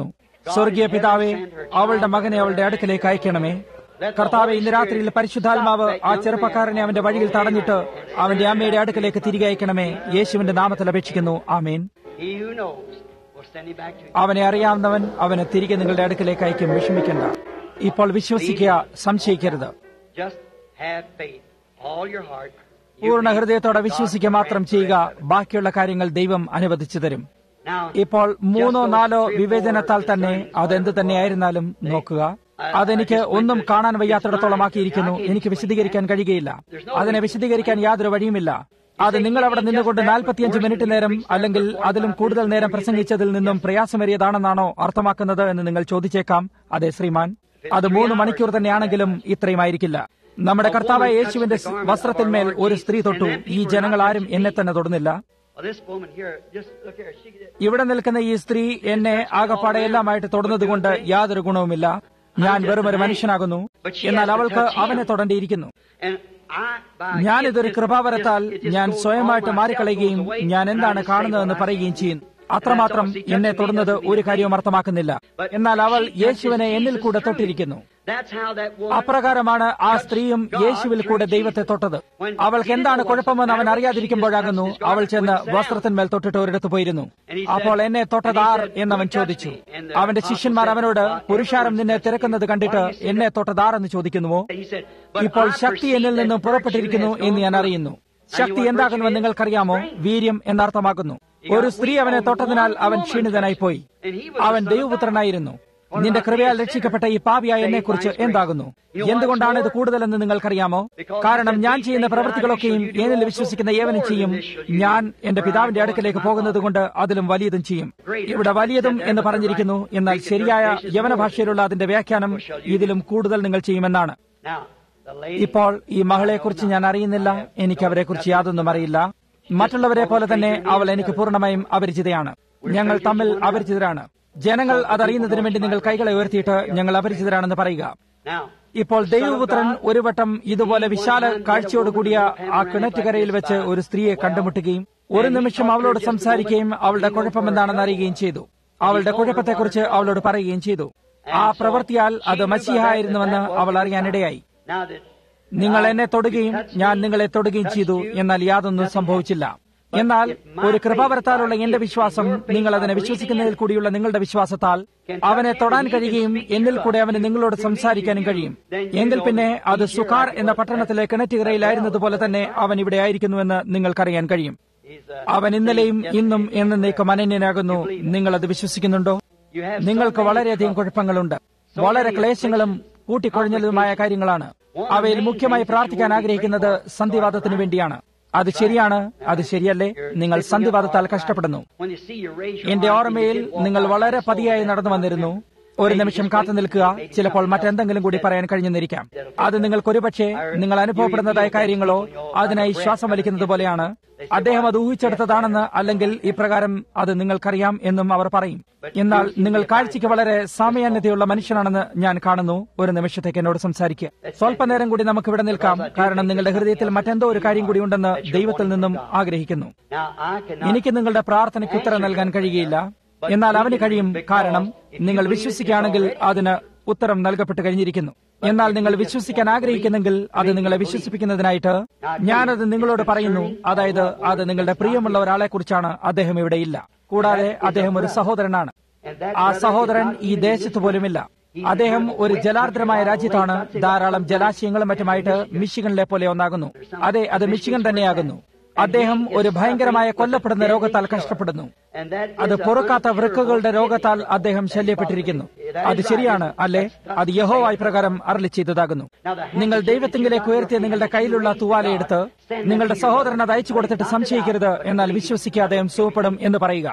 സ്വർഗീയ പിതാവെ അവളുടെ മകനെ അവളുടെ അടുക്കലേക്ക് അയക്കണമേ കർത്താവെ ഇന്ന് രാത്രിയിൽ പരിശുദ്ധാത്മാവ് ആ ചെറുപ്പക്കാരനെ അവന്റെ വഴിയിൽ തടഞ്ഞിട്ട് അവന്റെ അമ്മയുടെ അടുക്കലേക്ക് തിരികെ അയക്കണമേ യേശുവിന്റെ നാമത്തിൽ അപേക്ഷിക്കുന്നു ആമേൻ He who knows will send him back to you. അവനെ അറിയാവുന്നവൻ അവനെ തിരികെ നിങ്ങളുടെ അടുക്കലേക്ക് അയക്കും വിഷമിക്കണ്ട ഇപ്പോൾ വിശ്വസിക്കുക സംശയിക്കരുത് Just have faith. All your heart. You പൂർണ്ണ believe ഹൃദയത്തോടെ God വിശ്വസിക്കുക will മാത്രം grant ചെയ്യുക forever. ബാക്കിയുള്ള കാര്യങ്ങൾ ദൈവം അനുവദിച്ചു തരും Now, ഇപ്പോൾ മൂന്നോ just those നാലോ three or four വിവേചനത്താൽ തന്നെ discernings, അതെന്ത് whatever തന്നെയായിരുന്നാലും it was, നോക്കുക I- അതെനിക്ക് I just went ഒന്നും to- കാണാൻ it's വയ്യാത്തിടത്തോളം mine. ആക്കിയിരിക്കുന്നു I can't എനിക്ക് explain വിശദീകരിക്കാൻ that. കഴിയുകയില്ല There's no അതിനെ way to വിശദീകരിക്കാൻ explain യാതൊരു വഴിയുമില്ല അത് നിങ്ങൾ അവിടെ നിന്നുകൊണ്ട് നാൽപ്പത്തിയഞ്ച് മിനിറ്റ് നേരം അല്ലെങ്കിൽ അതിലും കൂടുതൽ നേരം പ്രസംഗിച്ചതിൽ നിന്നും പ്രയാസമേറിയതാണെന്നാണോ അർത്ഥമാക്കുന്നത് എന്ന് നിങ്ങൾ ചോദിച്ചേക്കാം അതെ ശ്രീമാൻ അത് മൂന്ന് മണിക്കൂർ തന്നെയാണെങ്കിലും ഇത്രയുമായിരിക്കില്ല നമ്മുടെ കർത്താവായ യേശുവിന്റെ വസ്ത്രത്തിന്മേൽ ഒരു സ്ത്രീ തൊട്ടു ഈ ജനങ്ങൾ ആരും എന്നെ തന്നെ തൊടുന്നില്ല Well, this woman here, just look here. She, ഇവിടെ നിൽക്കുന്ന ഈ സ്ത്രീ എന്നെ ആകപ്പാടെ എല്ലാമായിട്ട് തൊടുന്നതുകൊണ്ട് യാതൊരു ഗുണവുമില്ല ഞാൻ വെറും ഒരു മനുഷ്യനാകുന്നു എന്നാൽ അവൾക്ക് അവനെ തൊടേണ്ടിയിരിക്കുന്നു and I, by ഞാനിതൊരു it, കൃപാവരത്താൽ just- it just ഞാൻ goes സ്വയമായിട്ട് on മാറിക്കളയുകയും myself, goes away, ഞാൻ and I എന്താണ് just say കാണുന്നതെന്ന് what I പറയുകയും see. ചെയ്യുന്നു And that's അത്രമാത്രം all. See, എന്നെ touching me തൊടുന്നത് doesn't mean ഒരു a കാര്യവും thing. അർത്ഥമാക്കുന്നില്ല But എന്നാൽ അവൾ she touches യേശുവിനെ എന്നിൽ Jesus കൂടെ through. തൊട്ടിരിക്കുന്നു That's how that woman അപ്രകാരമാണ് ആ touched സ്ത്രീയും God യേശുവിൽ through കൂടെ Jesus. ദൈവത്തെ തൊട്ടത് When അവൾക്ക് she എന്താണ് didn't know what's കുഴപ്പമെന്ന് the അവൻ matter, അറിയാതിരിക്കുമ്പോഴാകുന്നു she just touched his അവൾ ചെന്ന് garment, went വസ്ത്രത്തിന്മേൽ തൊട്ടിട്ട് ഒരിടത്ത് പോയിരുന്നു And he said- അപ്പോൾ എന്നെ തൊട്ടതാർ and he said, എന്നവൻ "Who touched ചോദിച്ചു me?" And the അവന്റെ apostle ശിഷ്യന്മാർ said, അവനോട് "Well, പുരുഷാരം everyone നിന്നെ touched തിരക്കുന്നത് you. കണ്ടിട്ട് Why do you say എന്നെ that?" തൊട്ടതാർ എന്ന് ചോദിക്കുന്നുവോ He said, "But ഇപ്പോൾ I ശക്തി perceive എന്നിൽ that നിന്നും virtue പുറപ്പെട്ടിരിക്കുന്നു has gone എന്ന് ഞാൻ through." അറിയുന്നു And Shakti you know what എന്താകുമെന്ന് virtue is? നിങ്ങൾക്കറിയാമോ Strength. വീര്യം എന്നർത്ഥമാക്കുന്നു ഒരു സ്ത്രീ അവനെ തൊട്ടതിനാൽ അവൻ ക്ഷീണിതനായി പോയി അവൻ ദൈവപുത്രനായിരുന്നു നിന്റെ കൃപയാൽ രക്ഷിക്കപ്പെട്ട ഈ പാപിയായ എന്നെ കുറിച്ച് എന്താകുന്നു എന്തുകൊണ്ടാണ് ഇത് കൂടുതലെന്ന് നിങ്ങൾക്കറിയാമോ കാരണം ഞാൻ ചെയ്യുന്ന പ്രവൃത്തികളൊക്കെയും എന്നിൽ വിശ്വസിക്കുന്ന ഏവനും ചെയ്യും ഞാൻ എന്റെ പിതാവിന്റെ അടുക്കലേക്ക് പോകുന്നത് കൊണ്ട് അതിലും വലിയതും ചെയ്യും ഇവിടെ വലിയതും എന്ന് പറഞ്ഞിരിക്കുന്നു എന്നാൽ ശരിയായ യവന ഭാഷയിലുള്ള അതിന്റെ വ്യാഖ്യാനം ഇതിലും കൂടുതൽ നിങ്ങൾ ചെയ്യുമെന്നാണ് Now, the lady, ഇപ്പോൾ ഈ മകളെക്കുറിച്ച് ഞാൻ അറിയുന്നില്ല എനിക്ക് അവരെക്കുറിച്ച് യാതൊന്നും അറിയില്ല മറ്റുള്ളവരെ പോലെ തന്നെ അവൾ എനിക്ക് പൂർണ്ണമായും അപരിചിതയാണ് ഞങ്ങൾ തമ്മിൽ അപരിചിതരാണ് ജനങ്ങൾ അതറിയുന്നതിന് വേണ്ടി നിങ്ങൾ കൈകളെ ഉയർത്തിയിട്ട് ഞങ്ങൾ അപരിചിതരാണെന്ന് പറയുക now, ഇപ്പോൾ ദൈവപുത്രൻ ഒരു വട്ടം ഇതുപോലെ വിശാല കാഴ്ചയോടുകൂടിയ ആ കിണറ്റുകരയിൽ വെച്ച് ഒരു സ്ത്രീയെ കണ്ടുമുട്ടുകയും ഒരു നിമിഷം അവളോട് സംസാരിക്കുകയും അവളുടെ കുഴപ്പം എന്താണെന്ന് അറിയുകയും ചെയ്തു അവളുടെ കുഴപ്പത്തെക്കുറിച്ച് അവളോട് പറയുകയും ചെയ്തു ആ പ്രവൃത്തിയാൽ അത് മസിഹായിരുന്നുവെന്ന് അവൾ അറിയാനിടയായി now that നിങ്ങൾ എന്നെ തൊടുകയും ഞാൻ നിങ്ങളെ തൊടുകയും ചെയ്തു എന്നാൽ യാതൊന്നും സംഭവിച്ചില്ല എന്നാൽ ഒരു കൃപാവരത്താലുള്ള എന്റെ വിശ്വാസം നിങ്ങൾ അതിനെ വിശ്വസിക്കുന്നതിൽ കൂടിയുള്ള നിങ്ങളുടെ വിശ്വാസത്താൽ അവനെ തൊടാൻ കഴിയുകയും എന്നിൽ കൂടെ അവന് നിങ്ങളോട് സംസാരിക്കാനും കഴിയും എങ്കിൽ പിന്നെ അത് സുഖാർ എന്ന പട്ടണത്തിലെ കിണറ്റുകരയിലായിരുന്നതുപോലെ തന്നെ അവൻ ഇവിടെ ആയിരിക്കുന്നുവെന്ന് നിങ്ങൾക്കറിയാൻ കഴിയും he's, uh, അവൻ ഇന്നലെയും ഇന്നും എന്നേക്കും അനന്യനാകുന്നു നിങ്ങൾ അത് വിശ്വസിക്കുന്നുണ്ടോ you have so നിങ്ങൾക്ക് many വളരെയധികം troubles. കുഴപ്പങ്ങളുണ്ട് വളരെ ക്ലേശങ്ങളും കൂട്ടിക്കൊഴിഞ്ഞതുമായ കാര്യങ്ങളാണ് അവയിൽ മുഖ്യമായി പ്രാർത്ഥിക്കാൻ ആഗ്രഹിക്കുന്നത് സന്ധിവാദത്തിനു വേണ്ടിയാണ് അത് ശരിയാണ് അത് ശരിയല്ലേ നിങ്ങൾ സന്ധിവാദത്താൽ കഷ്ടപ്പെടുന്നു When you see you raise your എന്റെ arm and you ഓർമ്മയിൽ did walk നിങ്ങൾ out, വളരെ that's so പതിയായി bad. നടന്നു വന്നിരുന്നു ഒരു നിമിഷം കാത്തു നിൽക്കുക ചിലപ്പോൾ മറ്റെന്തെങ്കിലും കൂടി പറയാൻ കഴിഞ്ഞെന്നിരിക്കാം അത് നിങ്ങൾക്കൊരുപക്ഷെ നിങ്ങൾ അനുഭവപ്പെടുന്നതായ കാര്യങ്ങളോ അതിനായി ശ്വാസം വലിക്കുന്നത് പോലെയാണ് അദ്ദേഹം അത് ഊഹിച്ചെടുത്തതാണെന്ന് അല്ലെങ്കിൽ ഇപ്രകാരം അത് നിങ്ങൾക്കറിയാം എന്നും അവർ പറയും എന്നാൽ നിങ്ങൾ കാഴ്ചയ്ക്ക് വളരെ സാമയാന്യതയുള്ള മനുഷ്യനാണെന്ന് ഞാൻ കാണുന്നു ഒരു നിമിഷത്തേക്ക് എന്നോട് സംസാരിക്കുക സ്വല്പനേരം കൂടി നമുക്ക് ഇവിടെ നിൽക്കാം കാരണം നിങ്ങളുടെ ഹൃദയത്തിൽ മറ്റെന്തോ ഒരു കാര്യം കൂടി ഉണ്ടെന്ന് ദൈവത്തിൽ നിന്നും ആഗ്രഹിക്കുന്നു Now, I cannot എനിക്ക് നിങ്ങളുടെ പ്രാർത്ഥനയ്ക്ക് ഉത്തരം നൽകാൻ കഴിയുകയില്ല എന്നാൽ അവന് കഴിയും കാരണം നിങ്ങൾ വിശ്വസിക്കുകയാണെങ്കിൽ അതിന് ഉത്തരം നൽകപ്പെട്ട് കഴിഞ്ഞിരിക്കുന്നു എന്നാൽ നിങ്ങൾ വിശ്വസിക്കാൻ ആഗ്രഹിക്കുന്നെങ്കിൽ അത് നിങ്ങളെ വിശ്വസിപ്പിക്കുന്നതിനായിട്ട് ഞാനത് നിങ്ങളോട് പറയുന്നു അതായത് അത് നിങ്ങളുടെ പ്രിയമുള്ള ഒരാളെ കുറിച്ചാണ് അദ്ദേഹം ഇവിടെയില്ല കൂടാതെ അദ്ദേഹം ഒരു സഹോദരനാണ് and that ആ brother സഹോദരൻ is not ഈ even ദേശത്ത് പോലുമില്ല അദ്ദേഹം ഒരു ജലാർദ്രമായ രാജ്യത്താണ് ധാരാളം ജലാശയങ്ങളും മറ്റുമായിട്ട് മിഷിഗണിലെ പോലെ ഒന്നാകുന്നു അതെ അത് മിഷിഗൺ തന്നെയാകുന്നു അദ്ദേഹം ഒരു ഭയങ്കരമായ കൊല്ലപ്പെടുന്ന രോഗത്താൽ കഷ്ടപ്പെടുന്നു and that is അത് a പൊറുക്കാത്ത virtue വൃക്കകളുടെ of രോഗത്താൽ അദ്ദേഹം ശല്യപ്പെട്ടിരിക്കുന്നു അത് ശരിയാണ് അല്ലെ അത് യഹോവായി പ്രകാരം അരളി ചെയ്തതാകുന്നു നിങ്ങൾ ദൈവത്തിങ്കിലേക്ക് ഉയർത്തിയ നിങ്ങളുടെ കയ്യിലുള്ള തുവാലയെടുത്ത് നിങ്ങളുടെ സഹോദരൻ അത് അയച്ചു കൊടുത്തിട്ട് സംശയിക്കരുത് എന്നാൽ വിശ്വസിക്കുക അദ്ദേഹം സുഖപ്പെടും എന്ന് പറയുക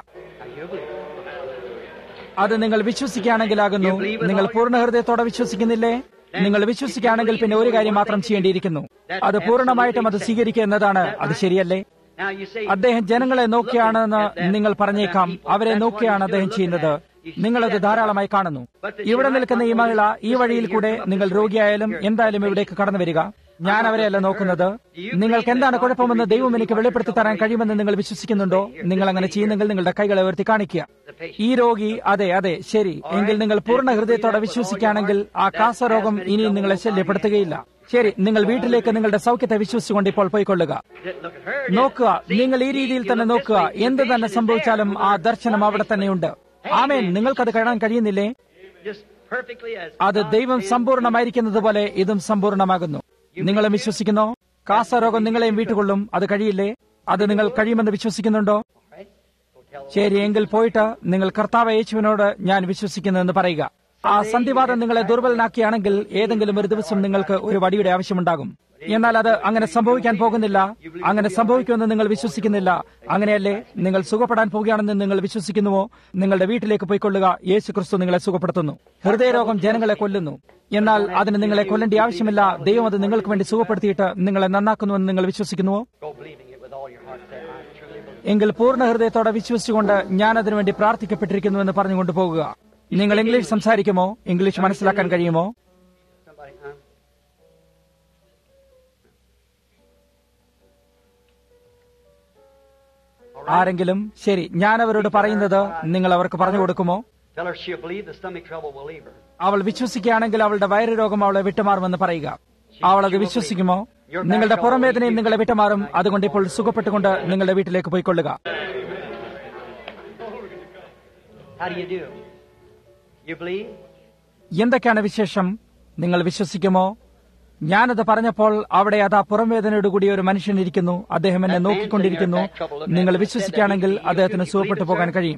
അത് നിങ്ങൾ വിശ്വസിക്കുകയാണെങ്കിലാകുന്നു നിങ്ങൾ പൂർണ്ണ ഹൃദയത്തോടെ വിശ്വസിക്കുന്നില്ലേ നിങ്ങൾ വിശ്വസിക്കുകയാണെങ്കിൽ പിന്നെ ഒരു കാര്യം മാത്രം ചെയ്യേണ്ടിയിരിക്കുന്നു അത് പൂർണ്ണമായിട്ടും അത് സ്വീകരിക്കുക എന്നതാണ് അത് ശരിയല്ലേ Now you say, അദ്ദേഹം ജനങ്ങളെ നോക്കിയാണെന്ന് നിങ്ങൾ പറഞ്ഞേക്കാം അവരെ നോക്കിയാണ് അദ്ദേഹം ചെയ്യുന്നത് നിങ്ങളത് ധാരാളമായി കാണുന്നു ഇവിടെ നിൽക്കുന്ന ഈ മഹിള ഈ വഴിയിൽ കൂടെ നിങ്ങൾ രോഗിയായാലും എന്തായാലും ഇവിടേക്ക് കടന്നു വരിക ഞാൻ അവരെയല്ല നോക്കുന്നത് നിങ്ങൾക്ക് എന്താണ് കുഴപ്പമെന്ന് ദൈവം എനിക്ക് വെളിപ്പെടുത്തി തരാൻ കഴിയുമെന്ന് നിങ്ങൾ വിശ്വസിക്കുന്നുണ്ടോ നിങ്ങൾ അങ്ങനെ ചെയ്യുന്നെങ്കിൽ നിങ്ങളുടെ കൈകളെ ഉയർത്തി കാണിക്കുക ഈ രോഗി അതെ അതെ ശരി എങ്കിൽ നിങ്ങൾ പൂർണ്ണ ഹൃദയത്തോടെ വിശ്വസിക്കുകയാണെങ്കിൽ ആ കാസരോഗം ഇനിയും നിങ്ങളെ ശല്യപ്പെടുത്തുകയില്ല ശരി നിങ്ങൾ വീട്ടിലേക്ക് നിങ്ങളുടെ സൗഖ്യത്തെ വിശ്വസിച്ചുകൊണ്ട് ഇപ്പോൾ പോയിക്കൊള്ളുക Look at her. നോക്കുക നിങ്ങൾ ഈ രീതിയിൽ തന്നെ നോക്കുക എന്ത് തന്നെ സംഭവിച്ചാലും ആ ദർശനം അവിടെ തന്നെയുണ്ട് ആമേൻ നിങ്ങൾക്കത് കാണാൻ കഴിയുന്നില്ലേ Just perfectly as അത് ദൈവം സമ്പൂർണ്ണമായിരിക്കുന്നത് പോലെ ഇതും സമ്പൂർണ്ണമാകുന്നു നിങ്ങളും വിശ്വസിക്കുന്നോ കാസരോഗം നിങ്ങളെയും വീട്ടുകൊള്ളും അത് കഴിയില്ലേ അത് നിങ്ങൾ കഴിയുമെന്ന് വിശ്വസിക്കുന്നുണ്ടോ Right? Go tell ശരി എങ്കിൽ പോയിട്ട് നിങ്ങൾ കർത്താവ് യേശുവിനോട് ഞാൻ വിശ്വസിക്കുന്നു എന്ന് പറയുക ആ സന്ധിവാദം നിങ്ങളെ ദുർബലനാക്കിയാണെങ്കിൽ ഏതെങ്കിലും ഒരു ദിവസം നിങ്ങൾക്ക് ഒരു വടിയുടെ ആവശ്യമുണ്ടാകും എന്നാൽ അത് അങ്ങനെ സംഭവിക്കാൻ പോകുന്നില്ല അങ്ങനെ സംഭവിക്കുമെന്ന് നിങ്ങൾ വിശ്വസിക്കുന്നില്ല അങ്ങനെയല്ലേ നിങ്ങൾ സുഖപ്പെടാൻ പോകുകയാണെന്ന് നിങ്ങൾ വിശ്വസിക്കുന്നുവോ നിങ്ങളുടെ വീട്ടിലേക്ക് പോയിക്കൊള്ളുക യേശു ക്രിസ്തു നിങ്ങളെ സുഖപ്പെടുത്തുന്നു ഹൃദയരോഗം ജനങ്ങളെ കൊല്ലുന്നു എന്നാൽ അതിന് നിങ്ങളെ കൊല്ലേണ്ട ആവശ്യമില്ല ദൈവം അത് നിങ്ങൾക്ക് വേണ്ടി സുഖപ്പെടുത്തിയിട്ട് നിങ്ങളെ നന്നാക്കുന്നുവെന്ന് നിങ്ങൾ വിശ്വസിക്കുന്നുവോ Go believing it with all your heart. Say, I truly believe. എങ്കിൽ പൂർണ്ണ ഹൃദയത്തോടെ വിശ്വസിച്ചുകൊണ്ട് ഞാൻ അതിനുവേണ്ടി പ്രാർത്ഥിക്കപ്പെട്ടിരിക്കുന്നു എന്ന് പറഞ്ഞുകൊണ്ട് പോകുക നിങ്ങൾ ഇംഗ്ലീഷ് സംസാരിക്കുമോ ഇംഗ്ലീഷ് മനസ്സിലാക്കാൻ കഴിയുമോ Somebody, huh? ആരെങ്കിലും ശരി ഞാൻ അവരോട് പറയുന്നത് നിങ്ങൾ അവർക്ക് പറഞ്ഞു കൊടുക്കുമോ Tell her she'll believe the stomach trouble will leave her. അവൾ വിശ്വസിക്കുകയാണെങ്കിൽ അവളുടെ വയറ് രോഗം അവളെ വിട്ടുമാറുമെന്ന് പറയുക അവൾ അത് വിശ്വസിക്കുമോ നിങ്ങളുടെ പുറംവേദനയും നിങ്ങളെ വിട്ടുമാറും അതുകൊണ്ട് ഇപ്പോൾ സുഖപ്പെട്ടുകൊണ്ട് നിങ്ങളുടെ വീട്ടിലേക്ക് പോയിക്കൊള്ളുക How do you do? You believe? എന്തൊക്കെയാണ് വിശേഷം നിങ്ങൾ വിശ്വസിക്കുമോ ഞാനത് പറഞ്ഞപ്പോൾ അവിടെ അതാ പുറംവേദനയോട് കൂടി ഒരു മനുഷ്യൻ ഇരിക്കുന്നു അദ്ദേഹം എന്നെ നോക്കിക്കൊണ്ടിരിക്കുന്നു നിങ്ങൾ വിശ്വസിക്കുകയാണെങ്കിൽ അദ്ദേഹത്തിന് സുഖപ്പെട്ടു പോകാൻ കഴിയും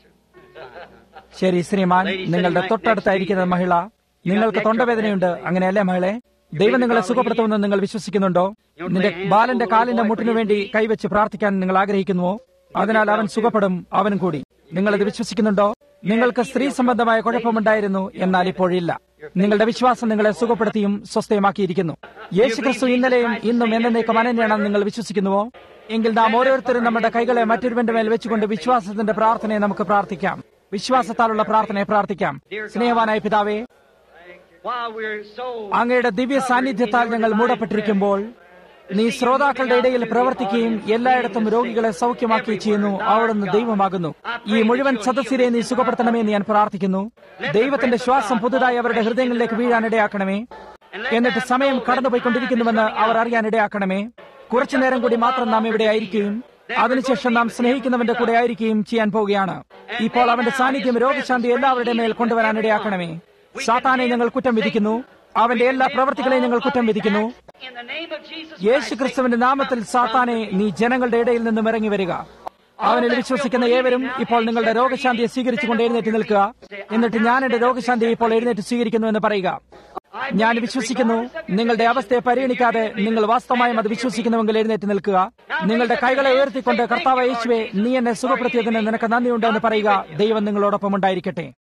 ശരി ശ്രീമാൻ നിങ്ങളുടെ തൊട്ടടുത്തായിരിക്കുന്ന മഹിള നിങ്ങൾക്ക് തൊണ്ടവേദനയുണ്ട് അങ്ങനെയല്ലേ മഹിളെ ദൈവം നിങ്ങളെ സുഖപ്പെടുത്തുമെന്ന് നിങ്ങൾ വിശ്വസിക്കുന്നുണ്ടോ നിന്റെ ബാലന്റെ കാലിന്റെ മുട്ടിനു വേണ്ടി കൈവച്ച് പ്രാർത്ഥിക്കാൻ നിങ്ങൾ ആഗ്രഹിക്കുന്നുവോ അതിനാൽ അവൻ സുഖപ്പെടും അവനും കൂടി നിങ്ങളത് വിശ്വസിക്കുന്നുണ്ടോ നിങ്ങൾക്ക് സ്ത്രീ സംബന്ധമായ കുഴപ്പമുണ്ടായിരുന്നു എന്നാൽ ഇപ്പോഴില്ല നിങ്ങളുടെ വിശ്വാസം നിങ്ങളെ സുഖപ്പെടുത്തിയും സ്വസ്ഥയുമാക്കിയിരിക്കുന്നു യേശുക്രിസ്തു ഇന്നലെയും ഇന്നും എന്നേക്കും അനന്യാണെന്ന് നിങ്ങൾ വിശ്വസിക്കുന്നുവോ എങ്കിൽ നാം ഓരോരുത്തരും നമ്മുടെ കൈകളെ മറ്റൊരുവന്റെ മേൽ വെച്ചുകൊണ്ട് വിശ്വാസത്തിന്റെ പ്രാർത്ഥനയെ നമുക്ക് പ്രാർത്ഥിക്കാം വിശ്വാസത്താലുള്ള പ്രാർത്ഥനയെ പ്രാർത്ഥിക്കാം സ്നേഹവാനായ പിതാവേ While we're so അങ്ങയുടെ ദിവ്യ സാന്നിധ്യത്താൽ ഞങ്ങൾ മൂടപ്പെട്ടിരിക്കുമ്പോൾ നീ ശ്രോതാക്കളുടെ ഇടയിൽ പ്രവർത്തിക്കുകയും എല്ലായിടത്തും രോഗികളെ സൗഖ്യമാക്കുകയും ചെയ്യുന്നു അവിടുന്ന് ദൈവമാകുന്നു ഈ മുഴുവൻ സദസ്യരെ നീ സുഖപ്പെടുത്തണമേ എന്ന് ഞാൻ പ്രാർത്ഥിക്കുന്നു ദൈവത്തിന്റെ ശ്വാസം പുതുതായി അവരുടെ ഹൃദയങ്ങളിലേക്ക് വീഴാൻ ഇടയാക്കണമേ എന്നിട്ട് സമയം കടന്നുപോയിക്കൊണ്ടിരിക്കുന്നുവെന്ന് അവർ അറിയാൻ ഇടയാക്കണമേ കുറച്ചു നേരം കൂടി മാത്രം നാം ഇവിടെ ആയിരിക്കുകയും അതിനുശേഷം നാം സ്നേഹിക്കുന്നവന്റെ കൂടെ ആയിരിക്കുകയും ചെയ്യാൻ പോവുകയാണ് ഇപ്പോൾ അവന്റെ സാന്നിധ്യം രോഗശാന്തി എല്ലാവരുടെ മേൽ കൊണ്ടുവരാൻ ഇടയാക്കണമേ സാത്താനെ ഞങ്ങൾ കുറ്റം വിധിക്കുന്നു അവന്റെ എല്ലാ പ്രവർത്തികളെയും ഞങ്ങൾ കുറ്റം വിധിക്കുന്നു in the name of Jesus Yeshu Christ, ക്രിസ്തുവിന്റെ നാമത്തിൽ സാത്താനെ നീ ജനങ്ങളുടെ ഇടയിൽ നിന്നും ഇറങ്ങി വരിക അവനിൽ വിശ്വസിക്കുന്ന ഏവരും ഇപ്പോൾ നിങ്ങളുടെ രോഗശാന്തിയെ സ്വീകരിച്ചുകൊണ്ട് എഴുന്നേറ്റ് നിൽക്കുക എന്നിട്ട് ഞാൻ എന്റെ രോഗശാന്തിയെ ഇപ്പോൾ എഴുന്നേറ്റ് സ്വീകരിക്കുന്നു എന്ന് പറയുക ഞാൻ വിശ്വസിക്കുന്നു നിങ്ങളുടെ അവസ്ഥയെ പരിഗണിക്കാതെ നിങ്ങൾ വാസ്തവമായും അത് വിശ്വസിക്കുന്നുവെങ്കിൽ എഴുന്നേറ്റ് നിൽക്കുക നിങ്ങളുടെ കൈകളെ ഉയർത്തിക്കൊണ്ട് കർത്താവ് യേശുവെ നീ എന്നെ സുഖപ്പെടുത്തിയതിന് നിനക്ക് നന്ദിയുണ്ട് എന്ന് പറയുക ദൈവം നിങ്ങളോടൊപ്പം ഉണ്ടായിരിക്കട്ടെ